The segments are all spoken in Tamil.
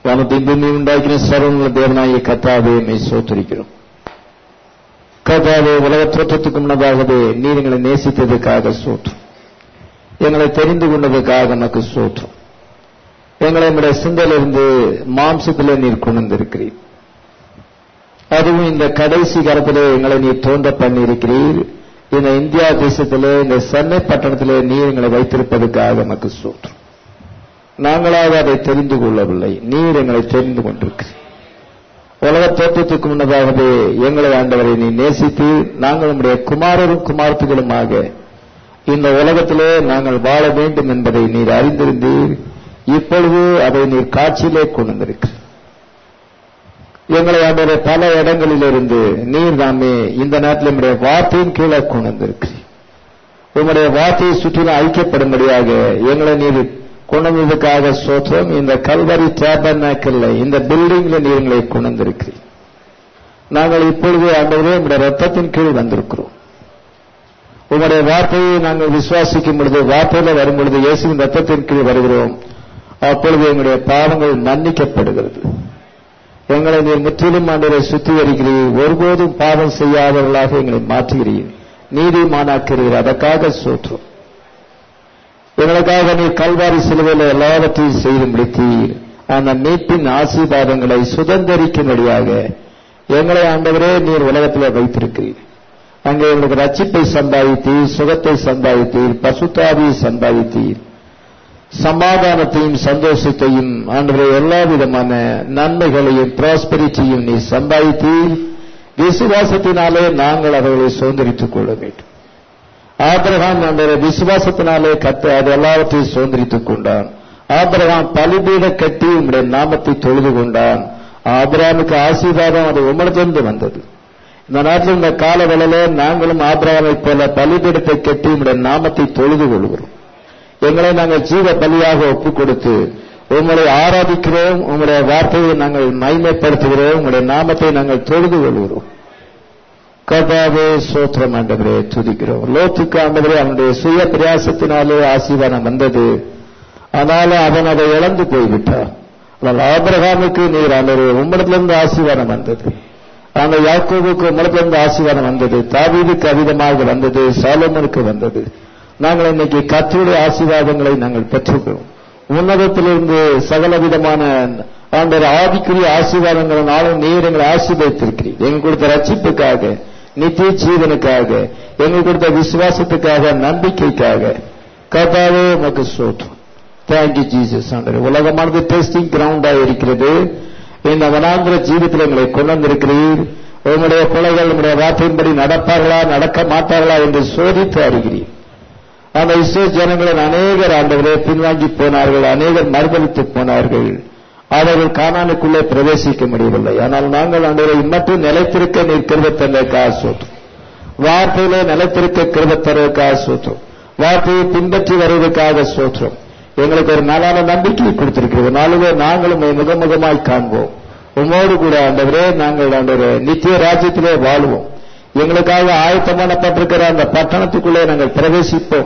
வானத்தை பூமி உண்டாக்கின சர்வங்கள தேவனாகிய கத்தாவே மெய் சோத்தரிக்கிறோம் கத்தாவே உலக தோற்றத்துக்கு முன்னதாகவே நீர் எங்களை நேசித்ததுக்காக சோற்றும் எங்களை தெரிந்து கொண்டதுக்காக நமக்கு சோற்றும் எங்களை நம்முடைய சிந்தையிலிருந்து மாம்சத்திலே நீர் கொண்டு வந்திருக்கிறீர் அதுவும் இந்த கடைசி காலத்திலே எங்களை நீர் தோன்ற பண்ணியிருக்கிறீர் இந்த இந்தியா தேசத்திலே இந்த சென்னை பட்டணத்திலே நீர் எங்களை வைத்திருப்பதற்காக நமக்கு சோற்றும் நாங்களாக அதை தெரிந்து கொள்ளவில்லை நீர் எங்களை தெரிந்து கொண்டிருக்கிறீர் உலக தோற்றத்துக்கு முன்னதாகவே எங்களை ஆண்டவரை நீ நேசித்து நாங்கள் நம்முடைய குமாரரும் குமார்த்திகளுமாக இந்த உலகத்திலே நாங்கள் வாழ வேண்டும் என்பதை நீர் அறிந்திருந்தீர் இப்பொழுது அதை நீர் காட்சியிலே கொண்டு வந்திருக்கிறீர் எங்களை ஆண்டவரை பல இடங்களிலிருந்து நீர் நாமே இந்த நேரத்தில் நம்முடைய வார்த்தையின் கீழே கொண்டு வந்திருக்கிறீர் உங்களுடைய வார்த்தையை சுற்றிலும் ஐக்கியப்படும்படியாக எங்களை நீர் கொண்டு வந்ததுக்காக சோத்திரம் இந்த கல்வரி டேபர்நாக்கல்ல இந்த பில்டிங்ல நீர் எங்களை கொண்டு வந்திருக்கிறீர் நாங்கள் இப்பொழுது ஆண்டவரே நம்முடைய ரத்தத்தின் கீழ் வந்திருக்கிறோம் உங்களுடைய வார்த்தையை நாங்கள் விசுவாசிக்கும் பொழுது வார்த்தையில வரும் பொழுது இயேசுவின் ரத்தத்தின் கீழ் வருகிறோம் அப்பொழுது எங்களுடைய பாவங்கள் மன்னிக்கப்படுகிறது எங்களை நீர் முற்றிலும் ஆண்டவரை சுத்திகரிக்கிறீர் ஒருபோதும் பாவம் செய்யாதவர்களாக எங்களை மாற்றுகிறீர் நீதிமானாக்கிறீர் அதற்காக சோற்றும் எங்களுக்காக நீர் கல்வாரி சிலுவையில் எல்லாவற்றையும் செய்து முடித்தீர் அந்த மீட்பின் ஆசீர்வாதங்களை சுதந்திரிக்கும்படியாக எங்களை ஆண்டவரே நீர் உலகத்தில் வைத்திருக்கிறீர் அங்கே எங்களுக்கு ரட்சிப்பை சம்பாதித்தீர் சுகத்தை சம்பாதித்தீர் பசுத்தாவியை சம்பாதித்தீர் சமாதானத்தையும் சந்தோஷத்தையும் ஆண்டவரே எல்லா விதமான நன்மைகளையும் ப்ராஸ்பரிட்டியும் நீ சம்பாதித்தீர் விசுவாசத்தினாலே நாங்கள் அவர்களை சுதந்திரித்துக் கொள்ள வேண்டும் ஆபிரகாம் ஆண்டவரை விசுவாசத்தினாலே கத்து அது எல்லாவற்றையும் சுதந்திரித்துக் கொண்டான் ஆபிரகாம் பலிபீட கட்டி உங்களுடைய நாமத்தை தொழுது கொண்டான் ஆபிரகாமுக்கு ஆசீர்வாதம் அது உமர்ந்திருந்து வந்தது இந்த நாட்டில் இந்த கால வேளையில நாங்களும் ஆபிரகாமை போல பலிபீடத்தை கட்டி உங்களுடைய நாமத்தை தொழுது கொள்கிறோம் எங்களை நாங்கள் ஜீவ பலியாக ஒப்புக் கொடுத்து உங்களை ஆராதிக்கிறோம் உங்களுடைய வார்த்தையை நாங்கள் மைமைப்படுத்துகிறோம் உங்களுடைய நாமத்தை நாங்கள் தொழுது கொள்கிறோம் கதாவே சோத்திரம் ஆண்டவரே துதிக்கிறோம் லோத்துக்கு ஆண்டவரே அவனுடைய சுய பிரயாசத்தினாலே ஆசீர்வாதம் வந்தது ஆனாலும் அவன் அதை இழந்து போய்விட்டான் ஆனால் ஆபிரகாமுக்கு நீர் ஆண்டவரே உம்மிடத்திலிருந்து ஆசீர்வாதம் வந்தது அந்த யாக்கோவுக்கு உம்மிடத்திலிருந்து ஆசீர்வாதம் வந்தது தாவீதுக்கு அதிகமாக வந்தது சாலமனுக்கு வந்தது நாங்கள் இன்னைக்கு கத்தருடைய ஆசீர்வாதங்களை நாங்கள் பெற்றுக்கிறோம் உன்னதத்திலிருந்து சகல விதமான ஆண்டவர் ஆதிக்குரிய ஆசீர்வாதங்களினாலும் நீர் எங்களை ஆசீர்வதித்திருக்கிறீர் எங்களுக்கு கொடுத்த ரட்சிப்புக்காக நித்திய ஜீவனுக்காக எங்களுக்கு கொடுத்த விசுவாசத்துக்காக நம்பிக்கைக்காக கதாவே உமக்கு சோற்றம் தேங்க்யூ ஜீசஸ் ஆண்டவர் உலகமானது டெஸ்டிங் கிரவுண்டா இருக்கிறது இந்த வனாந்திர ஜீவித்தில் எங்களை கொண்டு வந்திருக்கிறீர் உங்களுடைய பிள்ளைகள் உங்களுடைய வார்த்தையின்படி நடப்பார்களா நடக்க மாட்டார்களா என்று சோதித்து அறிகிறீர் அந்த இஸ்ரோ ஜனங்களின் அநேகர் ஆண்டவரே பின்வாங்கி போனார்கள் அநேகர் மறுதளித்து போனார்கள் அவர்கள் காணானுக்குள்ளே பிரவேசிக்க முடியவில்லை ஆனால் நாங்கள் ஆண்டவரை மட்டும் நிலைத்திருக்க நீர் கிருபத்தந்தற்காக சோற்றும் வார்த்தையிலே நிலைத்திருக்க கிருபத்தருக்காக சோற்றும் வார்த்தையை பின்பற்றி வருவதற்காக சோற்றும் எங்களுக்கு ஒரு நாளான நம்பிக்கையை கொடுத்திருக்கிறது நாளுவே நாங்களும் முகமுகமாய் காண்போம் உமோடு கூட ஆண்டவரே நாங்கள் ஆண்டவரே நித்திய ராஜ்யத்திலே வாழ்வோம் எங்களுக்காக ஆயத்தமானப்பட்டிருக்கிற அந்த பட்டணத்துக்குள்ளே நாங்கள் பிரவேசிப்போம்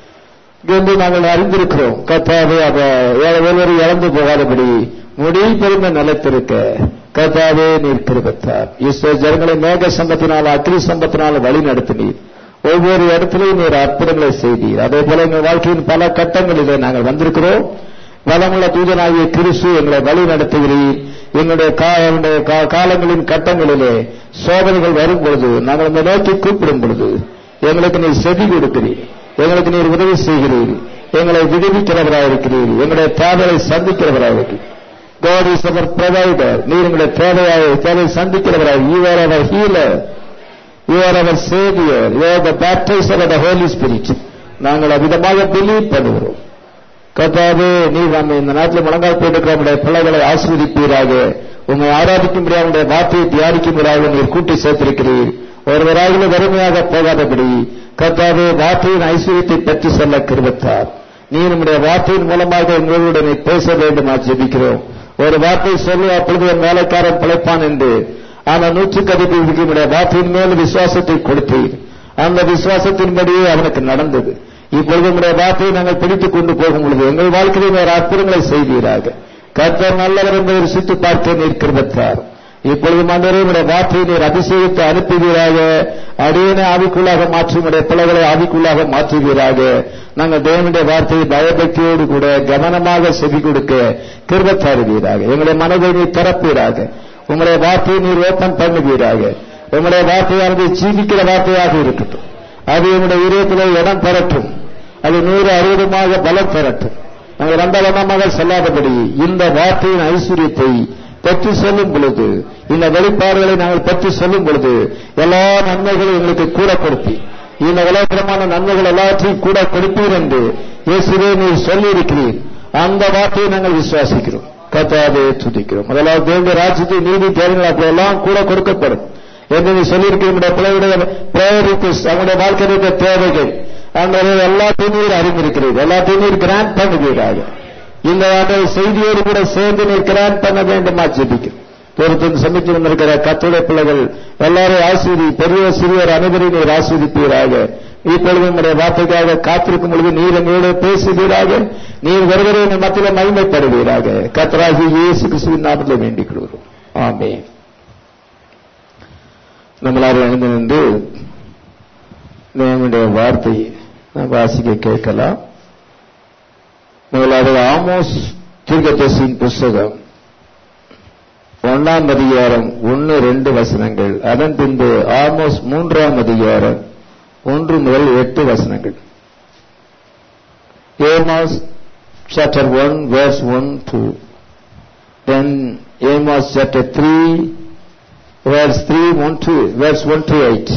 என்று நாங்கள் அறிந்திருக்கிறோம் கத்தாவே ஒருவர் இழந்து போகாதபடி முடிவு பெருமை நிலைத்திருக்க கத்தாவே நீர் கிருபத்தார் இஸ்ரோ ஜனங்களை மேக சம்பத்தினால் அக்னி சம்பத்தினால் வழி நடத்தினீர் ஒவ்வொரு இடத்திலையும் நீர் அற்புதங்களை செய்தீர் அதே போல எங்கள் வாழ்க்கையின் பல கட்டங்களிலே நாங்கள் வந்திருக்கிறோம் வளமுள்ள தூதனாகிய கிறிஸ்து எங்களை வழி நடத்துகிறீர் எங்களுடைய காலங்களின் கட்டங்களிலே சோதனைகள் வரும் பொழுது நாங்கள் இந்த நோக்கி கூப்பிடும் பொழுது எங்களுக்கு நீர் செவி கொடுக்கிறீர் எங்களுக்கு நீர் உதவி செய்கிறீர் எங்களை விடுவிக்கிறவராயிருக்கிறீர் எங்களுடைய தேவையை சந்திக்கிறவராயிருக்கிறீர் God is our provider. நீர் எங்களுடைய தேவையாக தேவை சந்திக்கிறவராய் you are our healer you are our savior you are the baptizer of the holy spirit நாங்கள் அவ்விதமாக பிலீவ் பண்ணுகிறோம் கர்த்தாவே நீர் நம்ம இந்த நாட்டில் முழங்கால் போட்டுக்கிற நம்முடைய பிள்ளைகளை ஆசீர்வதிப்பீராக உண்மை ஆராதிக்கும்படியாக உங்களுடைய வார்த்தையை தியானிக்கும்படியாக நீர் கூட்டி சேர்த்திருக்கிறீர் ஒருவராக வறுமையாக போகாதபடி கர்த்தாவே வார்த்தையின் ஐஸ்வர்யத்தை பெற்று செல்ல கிருபத்தார் நீ நம்முடைய வார்த்தையின் மூலமாக எங்களுடன் பேச வேண்டும் ஜெபிக்கிறோம் ஒரு வார்த்தை சொல்லி அப்பொழுது என் வேலைக்காரன் பிழைப்பான் என்று ஆனா நூற்றுக்கு அதிபதிக்கு நம்முடைய வார்த்தையின் மேல் விசுவாசத்தை கொடுத்தீர் அந்த விசுவாசத்தின்படியே அவனுக்கு நடந்தது இப்பொழுது உங்களுடைய வார்த்தையை நாங்கள் பிடித்துக் கொண்டு போகும் பொழுது எங்கள் வாழ்க்கையில் வேறு அற்புதங்களை செய்வீராக கர்த்தர் நல்லவர் என்பதை ருசித்து பார்க்க நிற்கிறதார் இப்பொழுது மன்னரே உடைய வார்த்தையை நீர் அபிஷேகித்து அனுப்புவீராக அடியனை ஆவிக்குள்ளாக மாற்றும் உடைய பிள்ளைகளை ஆவிக்குள்ளாக மாற்றுவீராக நாங்கள் தேவனுடைய வார்த்தையை பயபக்தியோடு கூட கவனமாக செவி கொடுக்க கிருப தருவீராக எங்களுடைய மனதை நீர் திறப்பீராக உங்களுடைய வார்த்தையை நீர் ஓப்பன் பண்ணுவீராக உங்களுடைய வார்த்தையானது ஜீவிக்கிற வார்த்தையாக இருக்கட்டும் அது எங்களுடைய இதயத்தில் இடம் பெறட்டும் அது நூறு அறுபதுமாக பலம் பெறட்டும் நாங்கள் ரம்பலமாக சொல்லாதபடி இந்த வார்த்தையின் ஐஸ்வர்யத்தை பெற்று சொல்லும் பொழுது இந்த வெளிப்பாடுகளை நாங்கள் பெற்று சொல்லும் பொழுது எல்லா நன்மைகளும் எங்களுக்கு கூட கொடுப்பி இந்த உலகமான நன்மைகள் எல்லாவற்றையும் கூட கொடுப்பீர் என்று இயேசுவே நீர் சொல்லியிருக்கிறீர் அந்த வார்த்தையை நாங்கள் விசுவாசிக்கிறோம் கத்தாவே துதிக்கிறோம் முதலாவது தேவனுடைய ராஜ்யத்தை நீதி தேவைகள் அப்பெல்லாம் கூட கொடுக்கப்படும் என்று நீ சொல்லியிருக்கிற பிள்ளையுடைய பிரேரிக்வஸ்ட் அவங்களுடைய வாழ்க்கையில் தேவைகள் அந்த எல்லாத்தையும் நீர் அறிந்திருக்கிறீர்கள் எல்லாத்தையும் நீர் கிராண்ட் பண்ணுவீராக இந்த ஆண்டு செய்தியோடு கூட சேர்ந்து நீர் கிராண்ட் பண்ண வேண்டுமா ஜெபிக்கிறோம் பொறுத்து சமைத்து வந்திருக்கிற கத்துடைய பிள்ளைகள் எல்லாரும் ஆசிரி பெரிய சிறியர் அனைவரையும் நீர் ஆஸ்வதிப்பீராக இப்பொழுது உங்களுடைய வார்த்தைக்காக காத்திருக்கும் பொழுது நீர் எங்களோடு பேசுவீராக நீர் வருகிறேன் மத்தியில் மகிமைப்படுவீராக கத்தராகி இயேசு கிறிஸ்துவின் நாமத்தில் வேண்டிக் கொள்கிறோம் ஆமே நம்மளால் எழுந்து நின்று தேவனுடைய வார்த்தையை நாம் வாசிக்க கேட்கலாம் முதலாவது ஆமோஸ் தீர்க்கதரிசியின் புஸ்தகம் ஒன்னாம் அதிகாரம் ஒன்னு ரெண்டு வசனங்கள் அதன் பின்பு ஆமோஸ் மூன்றாம் அதிகாரம் ஒன்று முதல் எட்டு வசனங்கள் Amos chapter one verse one two then Amos chapter three verse three one two verse one two eight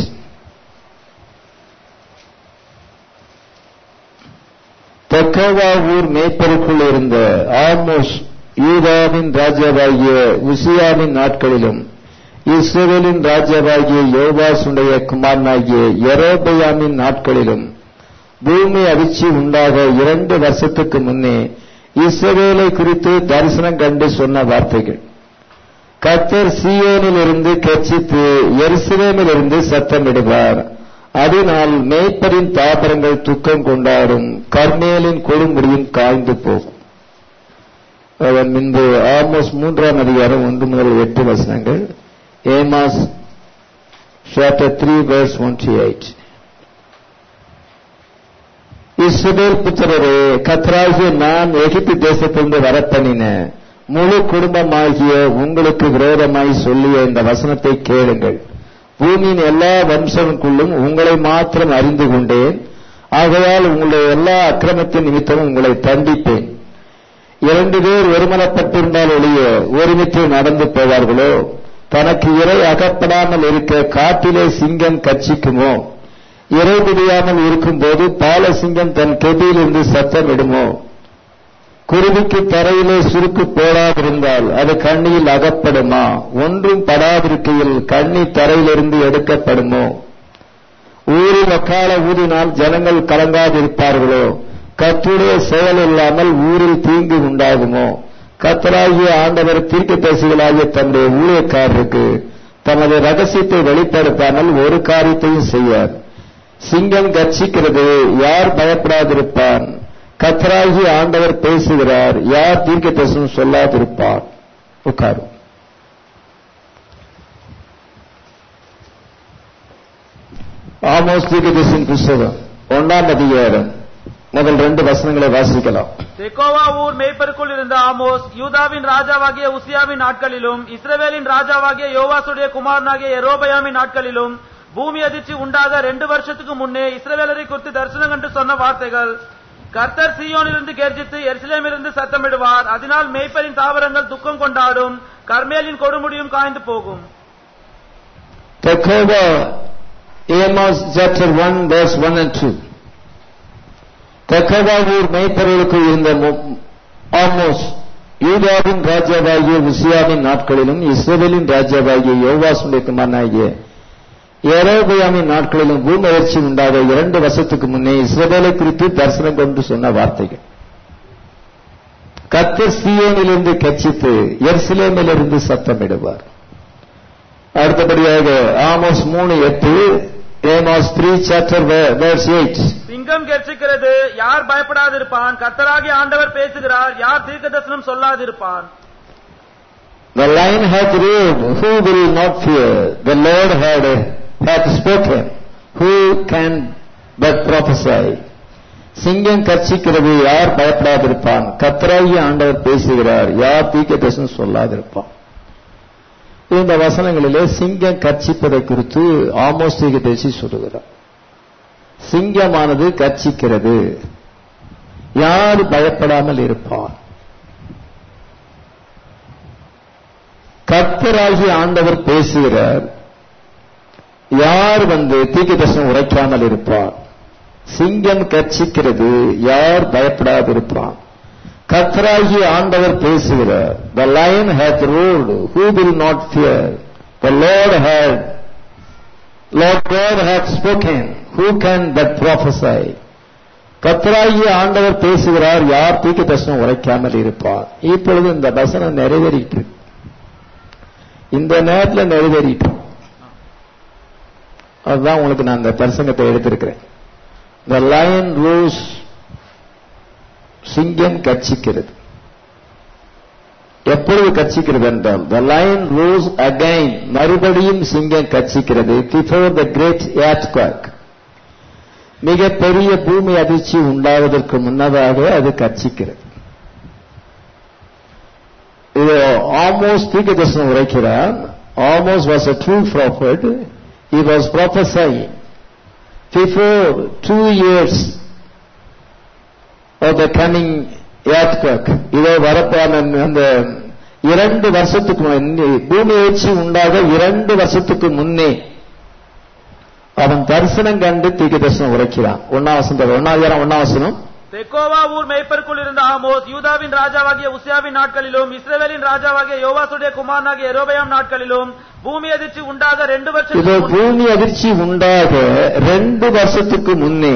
Tekoa ஊர் மேய்ப்பருக்குள் இருந்த ஆமோஸ் யூதாவின் ராஜாவாகிய உசியாவின் நாட்களிலும் இஸ்ரேலின் ராஜாவாகிய யோவாசுடைய குமாரனாகிய எரோபயாமின் நாட்களிலும் பூமி அதிர்ச்சி உண்டாக இரண்டு வருஷத்துக்கு முன்னே இஸ்ரவேலை குறித்து தரிசனம் கண்டு சொன்ன வார்த்தைகள் கத்தர் சியோனில் இருந்து கட்சித்து எருசலேமில் இருந்து சத்தமிடுவார் அதனால் மேய்ப்பரின் தாபரங்கள் துக்கம் கொண்டாடும் கர்மேலின் கொடுமுடியும் காய்ந்து போகும் அவன் முன்பு ஆமோஸ் மூன்றாம் அதிகாரம் ஒன்று முதல் எட்டு வசனங்கள் Amos chapter three verse one to eight இஸ்ரவேல் புத்திரரே கத்ராகிய நான் எகிப்து தேசத்திலிருந்து வரப்பண்ணின முழு குடும்பமாகிய உங்களுக்கு விரோதமாய் சொல்லிய இந்த வசனத்தை கேளுங்கள் பூமியின் எல்லா வம்சங்களுக்குள்ளும் உங்களை மாத்திரம் அறிந்து கொண்டேன் ஆகையால் உங்களுடைய எல்லா அக்கிரமத்தின் நிமித்தமும் உங்களை தண்டிப்பேன் இரண்டு பேர் ஒருமனப்பட்டிருந்தால் ஒழிய ஒருமித்து நடந்து போவார்களோ தனக்கு இறை அகப்படாமல் இருக்க காட்டிலே சிங்கம் கட்சிக்குமோ இறை முடியாமல் இருக்கும்போது பாலசிங்கம் தன் கெபியிலிருந்து சத்தம் இடுமோ குருவிக்கு தரையிலே சுருக்கு போடாதிருந்தால் அது கண்ணியில் அகப்படுமா ஒன்றும் படாதிருக்கையில் கண்ணி தரையிலிருந்து எடுக்கப்படுமோ ஊரில் ஒக்கால ஊதினால் ஜனங்கள் கலங்காதிருப்பார்களோ கத்துடைய செயல் இல்லாமல் ஊரில் தீங்கு உண்டாகுமோ கத்தராகிய ஆண்டவர் தீர்க்க தரிசிகளாகிய தன்னுடைய ஊழியக்காரருக்கு தமது ரகசியத்தை வெளிப்படுத்தாமல் ஒரு காரியத்தையும் செய்யார் சிங்கம் கட்சிக்கிறது யார் பயப்படாதிருப்பான் கத்தராகி ஆண்டவர் பேசுகிறார் யார் தீர்க்க தரிசனம் சொல்லாதிருப்பார் உட்காரும் ஆமோஸ் தீர்க்க தரிசன புஸ்தகம் ஒன்றாம் அதிகாரம் முதல் ரெண்டு வசனங்களை வாசிக்கலாம் தெக்கோவா ஊர் மேய்ப்பருக்குள் இருந்த ஆமோஸ் யூதாவின் ராஜாவாகிய உசியாவின் நாட்களிலும் இஸ்ரவேலின் ராஜாவாகிய யோவாசுடைய குமாரனாகிய எரோபயாமின் நாட்களிலும் பூமி அதிர்ச்சி உண்டாக ரெண்டு வருஷத்துக்கு முன்னே இஸ்ரவேலரை குறித்து தரிசனம் கண்டு சொன்ன வார்த்தைகள் கர்த்தர் சீயோனிலிருந்து கெர்ஜித்து எருசலேமிலிருந்து சத்தமிடுவார் அதனால் மேய்ப்பரின் தாவரங்கள் துக்கம் கொண்டாடும் கர்மேலின் கொடுமுடியும் காய்ந்து போகும் Tekowa, Amos chapter 1 verse 1 and 2. தெக்கவா ஊர் மேய்ப்பர்களுக்கு இருந்த மு- ஆமோஸ் யூதாவின் ராஜாவாகிய உசியாவின் நாட்களிலும் இஸ்ரவேலின் ராஜாவாகிய யோவாசுடைய குமாரனாகிய எரோபியாமின் நாட்களிலும் பூமலர்ச்சி உண்டாக இரண்டு வருஷத்துக்கு முன்னே இஸ்ரவேலை குறித்து தரிசனம் கொண்டு சொன்ன வார்த்தைகள் கத்தர் சீயோனிலிருந்து கட்சித்து எருசலேமிலிருந்து சத்தமிடுவார் அடுத்தபடியாக ஆமோஸ் மூணு எட்டு Amos three chapter verse eight சிங்கம் கெர்ச்சிக்கிறது யார் பயப்படாதிருப்பான் கர்த்தராகிய ஆண்டவர் பேசுகிறார் யார் தீர்க்கதரிசனம் சொல்லாதிருப்பான் The lion hath roared, who will not fear? The Lord had, hath spoken, who can but prophesy? சிங்கம் கர்ச்சிக்கிறது யார் பயப்படாதிருப்பான் கத்தராகிய ஆண்டவர் பேசுகிறார் யார் தீர்க்க தரிசனம் சொல்லாதிருப்பான் இந்த வசனங்களிலே சிங்கம் கர்ச்சிப்பதை குறித்து ஆமோஸ் தீர்க்க தரிசி சொல்லுகிறார் சிங்கமானது கர்ச்சிக்கிறது யார் பயப்படாமல் இருப்பான் கர்த்தராகிய ஆண்டவர் பேசுகிறார் யார் வந்து தீர்க்க தரிசனம் உரைக்காமல் இருப்பார் சிங்கம் கர்ச்சிக்கிறது யார் பயப்படாதிருப்பான் கர்த்தராகிய ஆண்டவர் பேசுகிறார் த lion hath roared who will not fear the lord had lord god hath spoken who can but prophesy கர்த்தராகிய ஆண்டவர் பேசுகிறார் யார் தீர்க்க தரிசனம் உரைக்காமல் இருப்பார் இப்பொழுது இந்த வசனம் நிறைவேறிட்டு இருக்கு. இந்த நேரத்தில் நிறைவேறிட்டு இருக்கு. அதுதான் உங்களுக்கு நான் இந்த பிரசங்கத்தை எடுத்திருக்கிறேன் த லயன் ரூஸ் சிங்கம் கட்சிக்கிறது எப்பொழுது கட்சிக்கிறது என்றால் த லயன் ரூஸ் அகைன் மறுபடியும் சிங்கம் கட்சிக்கிறது பிஃபோர் த கிரேட் ஏர்த்குவாக் மிகப்பெரிய பூமி அதிர்ச்சி உண்டாவதற்கு முன்னதாக அது கட்சிக்கிறது இது ஆல்மோஸ்ட் தீர்க்க தரிசனம் உரைக்கிறார் Amos was a true prophet he was prophesying before two years of the coming earthquake இதோ வரப்பான அந்த இரண்டு வருஷத்துக்கு முன்னே பூமி எழுச்சி உண்டாக இரண்டு வருஷத்துக்கு முன்னே அவன் தரிசனம் கண்டு தீர்க்க தரிசனம் உரைக்கிறான் ஒன்னாம் வசனம் ஒன்னாவது ஒன்னாம் வசனம் தெக்கோவா ஊர் மேய்ப்பருக்குள் இருந்த ஆமோஸ் யூதாவின் ராஜாவாகிய உசியாவின் நாட்களிலும் இஸ்ரவேலின் ராஜாவாகிய யோவாசுடைய குமாரனாகிய எரோபயாம் நாட்களிலும் பூமி அதிர்ச்சி உண்டாக ரெண்டு இதோ வருஷம் பூமி அதிர்ச்சி உண்டாக ரெண்டு வருஷத்துக்கு முன்னே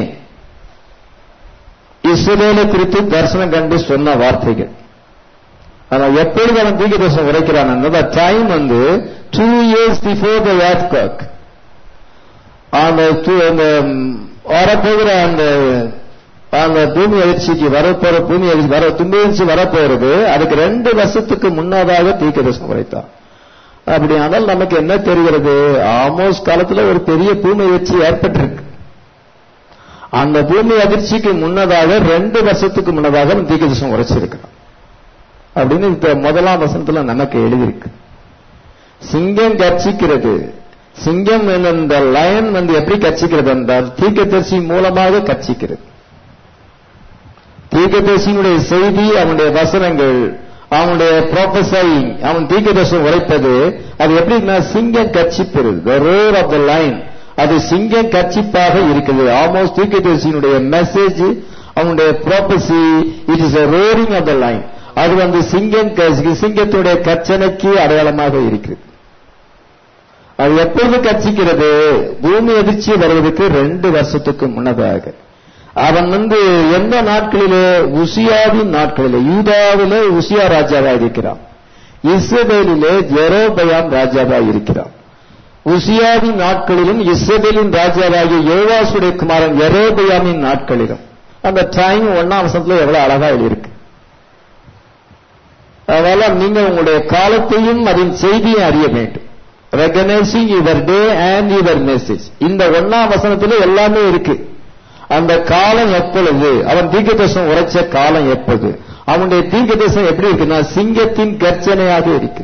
இஸ்ரேலை குறித்து தரிசனம் கண்டு சொன்ன வார்த்தைகள் ஆனா எப்பொழுது அவன் தீர்க்க தரிசனம் உரைக்கிறான் அந்த டைம் வந்து two years before the earthquake அந்த து- அந்த ம், வரப்போகிற அந்த அந்த பூமி அதிர்ச்சிக்கு வரப்போற பூமி அதிர்ச்சி வர தும்பி அதிர்ச்சி வரப்போறது அதுக்கு ரெண்டு வருஷத்துக்கு முன்னதாக தீர்க்க தரிசனம் உரைத்தான் அப்படியானால் நமக்கு என்ன தெரிகிறது ஆமோஸ் காலத்துல ஒரு பெரிய பூமி அதிர்ச்சி ஏற்பட்டிருக்கு அந்த பூமி அதிர்ச்சிக்கு முன்னதாக ரெண்டு வருஷத்துக்கு முன்னதாக அவன் தீர்க்க தரிசனம் உரைச்சிருக்கிறான் அப்படின்னு இந்த முதலாம் வசனத்துல நமக்கு எழுதியிருக்கு சிங்கம் கர்ச்சிக்கிறது சிங்கம் என்ற லயன் வந்து எப்படி கர்ச்சிக்கிறது என்றால் தீர்க்கதரிசி மூலமாக கர்ச்சிக்கிறது தீர்க்கதரிசியினுடைய செய்தி அவனுடைய வசனங்கள் அவனுடைய ப்ரொஃபசைங் அவன் தீர்க்கதரிசனம் உரைப்பது அது எப்படின்னா சிங்கம் கர்ச்சிப்பது the roar of the lion அது சிங்கம் கர்ச்சிப்பாக இருக்குது ஆல்மோஸ்ட் தீர்க்கதரிசியினுடைய மெசேஜ் அவனுடைய prophecy it is a roaring of the lion அது வந்து சிங்கம் க- சிங்கத்துடைய கர்ச்சனைக்கு அடையாளமாக இருக்கிறது அது எப்பொழுது கட்சிக்கிறது பூமி அதிர்ச்சி வருவதற்கு ரெண்டு வருஷத்துக்கு முன்னதாக அவன் வந்து எந்த நாட்களிலே உசியாவின் நாட்களிலே யூதாவிலே உசியா ராஜாவா இருக்கிறான் இஸ்ரவேலிலே ஜெரோபயாம் ராஜாவா இருக்கிறான் உசியாவின் நாட்களிலும் இஸ்ரவேலின் ராஜாவாகிய யோவாசுடைய குமாரன் எரோபயாமின் நாட்களிலும் அந்த டைம் ஒன்னாம் வருஷத்துல எவ்வளவு அழகா எழுதியிருக்கு அதனால நீங்க உங்களுடைய காலத்தையும் அதன் செய்தியும் அறிய வேண்டும் recognizing your day and your message இந்த ஒன்னாம் வசனத்துல எல்லாமே இருக்கு அந்த காலம் எப்பொழுது அவன் தீர்க்கதரிசனம் உரைச்ச காலம் எப்பொழுது அவனுடைய தீர்க்கதரிசனம் எப்படி இருக்குன்னா சிங்கத்தின் கர்ச்சனையாக இருக்கு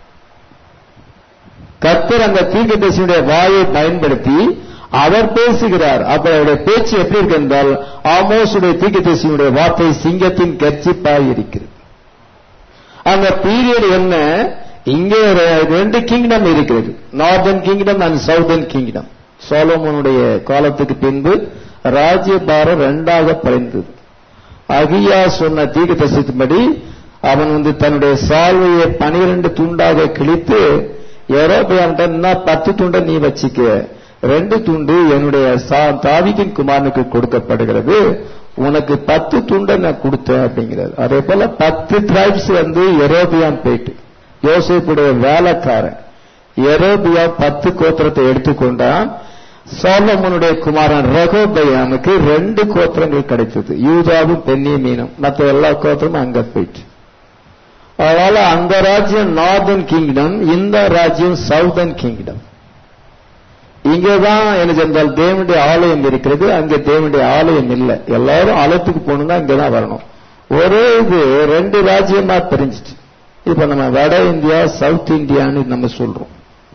கர்த்தர் அந்த தீர்க்கதரிசியுடைய வாயை பயன்படுத்தி அவர் பேசுகிறார் அப்ப அவருடைய பேச்சு எப்படி இருக்கு என்றால் ஆமோசுடைய தீர்க்கதரிசியுடைய வார்த்தை சிங்கத்தின் கர்ச்சிப்பாய் இருக்கிறது அந்த பீரியட் என்ன இங்கே ஒரு ரெண்டு கிங்டம் இருக்கிறது northern kingdom and southern kingdom சோலோமோனுடைய காலத்துக்கு பின்பு ராஜ்யபாரம் ரெண்டாக படைந்தது அகியா சொன்ன தீர்க்கதரிசனத்தின்படி அவன் வந்து தன்னுடைய சால்வையை பனிரெண்டு துண்டாக கிழித்து ஏரோபியான்டா பத்து துண்டை நீ வச்சுக்க ரெண்டு துண்டு என்னுடைய சா- தாவீதின் குமாரனுக்கு கொடுக்கப்படுகிறது உனக்கு பத்து துண்டை நான் கொடுத்தேன் அப்படிங்கிறார் அதே போல பத்து டிரைப்ஸ் வந்து எரோபியான் போயிட்டு யோசேப்புடைய வேலைக்காரன் எரோபியா பத்து கோத்திரத்தை எடுத்துக்கொண்டான் சோலமனுடைய குமாரன் ரகோபயானுக்கு ரெண்டு கோத்திரங்கள் கிடைத்தது யூதாவும் பென்னியமீனும் மற்ற எல்லா கோத்திரமும் அங்க போயிட்டு அதனால அந்த ராஜ்யம் நார்தன் கிங்டம் இந்த ராஜ்யம் சவுதர்ன் கிங்டம் இங்கதான் எனக்கு என்றால் தேவனுடைய ஆலயம் இருக்கிறது அங்க தேவனுடைய ஆலயம் இல்லை எல்லாரும் ஆலயத்துக்கு போகணும்னா இங்கதான் வரணும் ஒரே இது ரெண்டு ராஜ்யமா பிரிஞ்சிட்டு இப்ப நம்ம வட இந்தியா சவுத் இந்தியான்னு நம்ம சொல்றோம்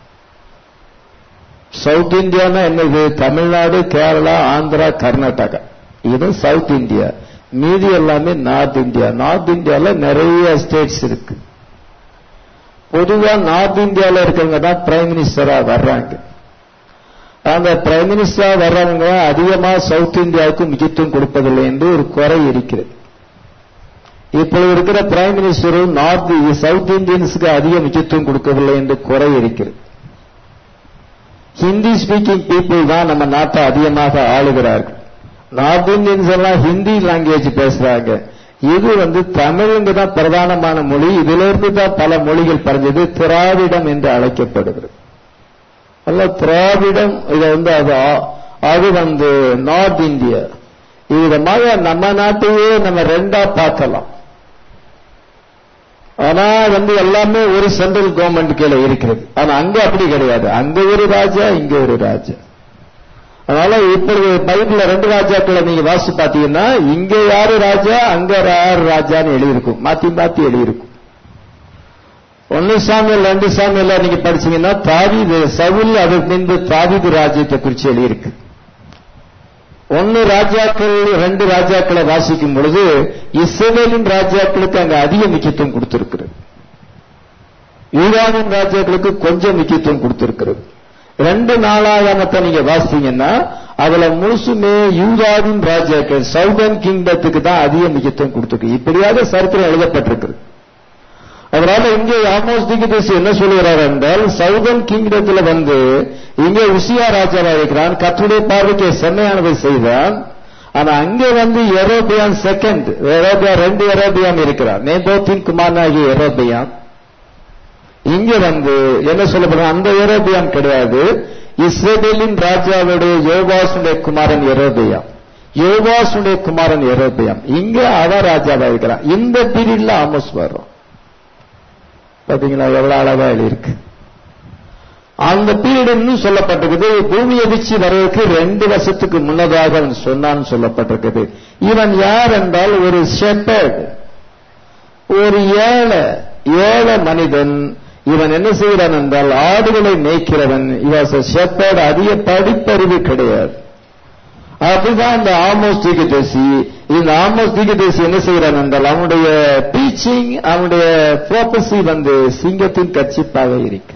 சவுத் இந்தியானா என்னது தமிழ்நாடு கேரளா ஆந்திரா கர்நாடகா இது சவுத் இந்தியா மீதி எல்லாமே நார்த் இந்தியா நார்த் இந்தியால நிறைய ஸ்டேட்ஸ் இருக்கு பொதுவா நார்த் இந்தியால இருக்கவங்க தான் பிரைம் மினிஸ்டரா வர்றாங்க அந்த பிரைம் மினிஸ்டரா வர்றவங்க அதிகமா சவுத் இந்தியாவுக்கு முக்கியத்துவம் கொடுப்பதில்லை என்று ஒரு குறை இருக்கிறது இப்பொழுது இருக்கிற பிரைம் மினிஸ்டரும் நார்த் சவுத் இந்தியன்ஸுக்கு அதிக முக்கியத்துவம் கொடுக்கவில்லை என்று குறை இருக்கிறது ஹிந்தி ஸ்பீக்கிங் பீப்புள் தான் நம்ம நாட்டை அதிகமாக ஆளுகிறார்கள் நார்த் இந்தியன்ஸ் எல்லாம் ஹிந்தி லாங்குவேஜ் பேசுறாங்க இது வந்து தமிழுங்க தான் பிரதானமான மொழி இதிலிருந்து தான் பல மொழிகள் பறஞ்சது திராவிடம் என்று அழைக்கப்படுகிறது அல்ல திராவிடம் இது வந்து அது ஆ- அது வந்து நார்த் இந்தியா விதமாக நம்ம நாட்டையே நம்ம ரெண்டா பார்க்கலாம் ஆனா வந்து எல்லாமே ஒரு சென்ட்ரல் கவர்மெண்ட் கீழே இருக்கிறது ஆனா அங்க அப்படி கிடையாது அங்க ஒரு ராஜா இங்க ஒரு ராஜா அதனால இப்பொழுது பைபிள்ல ரெண்டு ராஜாக்களை நீங்க வாசி பாத்தீங்கன்னா இங்க யாரு ராஜா அங்க யாரு ராஜான்னு எழுதியிருக்கும் மாத்தி மாத்தி எழுதியிருக்கும் ஒன்னு சாமியில் ரெண்டு சாமியில நீங்க படிச்சீங்கன்னா தாவீது சவுல் அதற்கு பின்பு தாவீது ராஜ்யத்தை குறிச்சு எழுதியிருக்கு ஒன்னு ராஜாக்கள் ரெண்டு ராஜாக்களை வாசிக்கும் பொழுது இஸ்ரவேலின் ராஜாக்களுக்கு அங்க அதிக முக்கியத்துவம் கொடுத்திருக்கிறது யூதாவின் ராஜாக்களுக்கு கொஞ்சம் முக்கியத்துவம் கொடுத்திருக்கிறது ரெண்டு நாளாகமத்தை நீங்க வாசித்தீங்கன்னா அதுல முழுசுமே யூதாவின் ராஜாக்கள் சவுதர்ன் கிங்டத்துக்கு தான் அதிக முக்கியத்துவம் கொடுத்திருக்கு இப்படியாக சரித்திரம் எழுதப்பட்டிருக்கிறது அதனால இங்கே ஆமோஸ் திகிதேசி என்ன சொல்லுகிறார் என்றால் சவுதர்ன் கிங்டத்துல வந்து இங்கே உசியா ராஜாவா இருக்கிறான் கத்துடைய பார்வைக்கு செம்மையானதை செய்தான் ஆனா அங்கே வந்து எரோபியான் செகண்ட் எரோபியா ரெண்டு எரோபியான் இருக்கிறார் நேபோத்தின் குமாரனாகிய எரோபியான் இங்க வந்து என்ன சொல்லப்படுற அந்த எரோபியான் கிடையாது இஸ்ரேலின் ராஜாவுடைய யோகாசுடைய குமாரன் எரோபியாம் யோகாசுடைய குமாரன் எரோபியாம் இங்க அவன் ராஜாவா இருக்கிறான் இந்த பீரியட்ல ஆமோஸ் வரும் பாத்தீங்களா எவ்வளவு அழகா இருக்கு அந்த பீரியட் இன்னும் சொல்லப்பட்டிருக்குது பூமி அதிர்ச்சி வர்றதுக்கு ரெண்டு வருஷத்துக்கு முன்னதாக அவன் சொன்னான்னு சொல்லப்பட்டிருக்குது இவன் யார் என்றால் ஒரு ஷெப்பர்ட் ஒரு ஏழை ஏழை மனிதன் இவன் என்ன செய்கிறான் என்றால் ஆடுகளை மேய்க்கிறவன் இவாஸ் ஷெப்பர்ட் அதிக படிப்பறிவு கிடையாது அதுதான் இந்த ஆமோஸ் தீகதேசி இந்த ஆமோஸ் தீகதேசி என்ன செய்கிறான் என்றால் அவனுடைய டீச்சிங் அவனுடைய ப்ரோபசி வந்து சிங்கத்தின் கட்சிப்பாக இருக்கு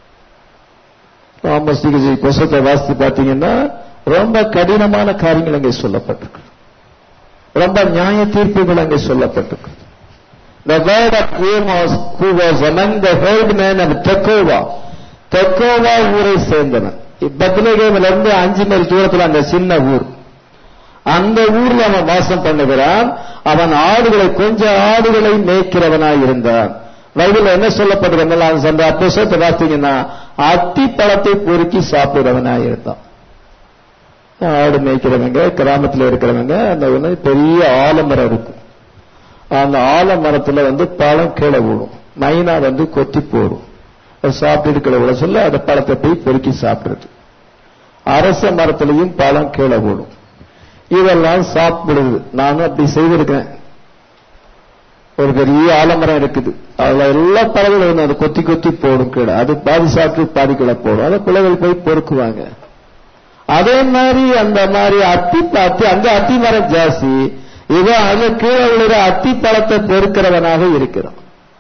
ஆமோஸ் தீகதேசி புஸ்தத்தை வாசித்து பார்த்தீங்கன்னா ரொம்ப கடினமான காரியங்கள் அங்கே சொல்லப்பட்டிருக்கு ரொம்ப நியாய தீர்ப்புகள் அங்கே சொல்லப்பட்டிருக்கு The word of Amos, who was among the herdmen of Tekoa, தெக்கோவா ஊரை சேர்ந்தவன் பத்லகேமில இருந்து அஞ்சு மைல் தூரத்தில் அந்த சின்ன ஊர் அந்த ஊர்ல அவன் வாசம் பண்ணுகிறான் அவன் ஆடுகளை கொஞ்சம் ஆடுகளை மேய்க்கிறவனாய் இருந்தான் பைபிள் என்ன சொல்லப்படுகிறதுனால அவன் அந்த புத்தகத்தை பார்த்தீங்கன்னா அத்தி பழத்தை பொறுக்கி சாப்பிடுறவனாய் இருந்தான் ஆடு மேய்க்கிறவங்க கிராமத்தில் இருக்கிறவங்க அந்த ஒண்ணு பெரிய ஆலமரம் இருக்கும் அந்த ஆலமரத்துல வந்து பழம் கீழே விழும் மைனா வந்து கொத்தி போடும் அது சாப்பிட்டு கீழே விட சொல்ல அந்த பழத்தை போய் பொறுக்கி சாப்பிடுறது அரச மரத்திலையும் பழம் கீழே விழும் இதெல்லாம் சாப்பிடுது நானும் அப்படி செய்திருக்கேன் ஒரு பெரிய ஆலமரம் இருக்குது அதுல எல்லா பழங்களும் வந்து அது கொத்தி கொத்தி போடும் கீழே அது பாதி சாப்பிட்டு பாதி கீழே போடும் அதை பிள்ளைகள் போய் பொறுக்குவாங்க அதே மாதிரி அந்த மாதிரி அத்தி பார்த்து அங்க அத்தி மரம் ஜாஸ்தி இதோ அது கீழே விழுற அத்தி பழத்தை பொறுக்கிறவனாக இருக்கிறான்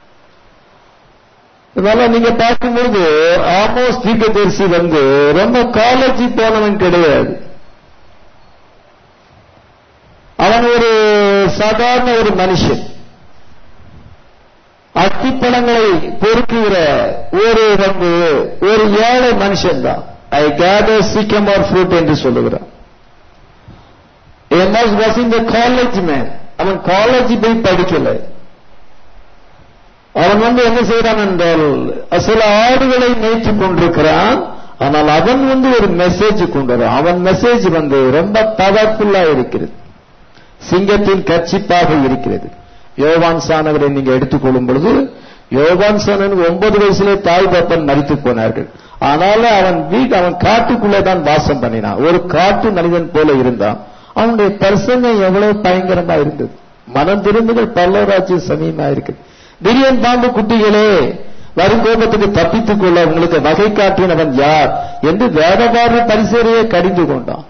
இதனால நீங்க பார்க்கும்போது ஆமோஸ் தீர்க்கதரிசி வந்து ரொம்ப காலேஜ் போனவன் கிடையாது அவன் ஒரு சாதாரண ஒரு மனுஷன் அத்திப்பழங்களை பொறுக்குகிற ஒரு வந்து ஒரு ஏழை மனுஷன் தான் ஐ கேதர் சிக்கமோர் ஃப்ரூட் என்று சொல்லுகிறான் Amos was in the college man அவன் காலேஜ் போய் படிக்கல அவன் வந்து என்ன செய்யறான் என்றால் சில ஆடுகளை மேய்த்துக் கொண்டிருக்கிறான் ஆனால் அவன் வந்து ஒரு மெசேஜ் கொண்டு வரும் அவன் மெசேஜ் வந்து ரொம்ப பவர்ஃபுல்லா இருக்கிறது சிங்கத்தின் கட்சிப்பாக இருக்கிறது யோவான் சானவரை நீங்க எடுத்துக்கொள்ளும் பொழுது யோவான் சானன் ஒன்பது வயசுல தாய் தப்பன் மறித்து போனார்கள் ஆனாலும் அவன் வீட்டு அவன் காட்டுக்குள்ளே தான் வாசம் பண்ணினான் ஒரு காட்டு மனிதன் போல இருந்தான் அவனுடைய பிரசங்கம் எவ்வளவு பயங்கரமா இருந்தது மனம் திரும்புகள் பல்லவராஜ்யம் சமயமா இருக்கு திடீர்னு பாம்பு குட்டிகளே வரும் கோபத்துக்கு தப்பித்துக் கொள்ள உங்களுக்கு வகை காட்டினவன் யார் என்று வேதபார பரிசேரையே கடிந்து கொண்டான்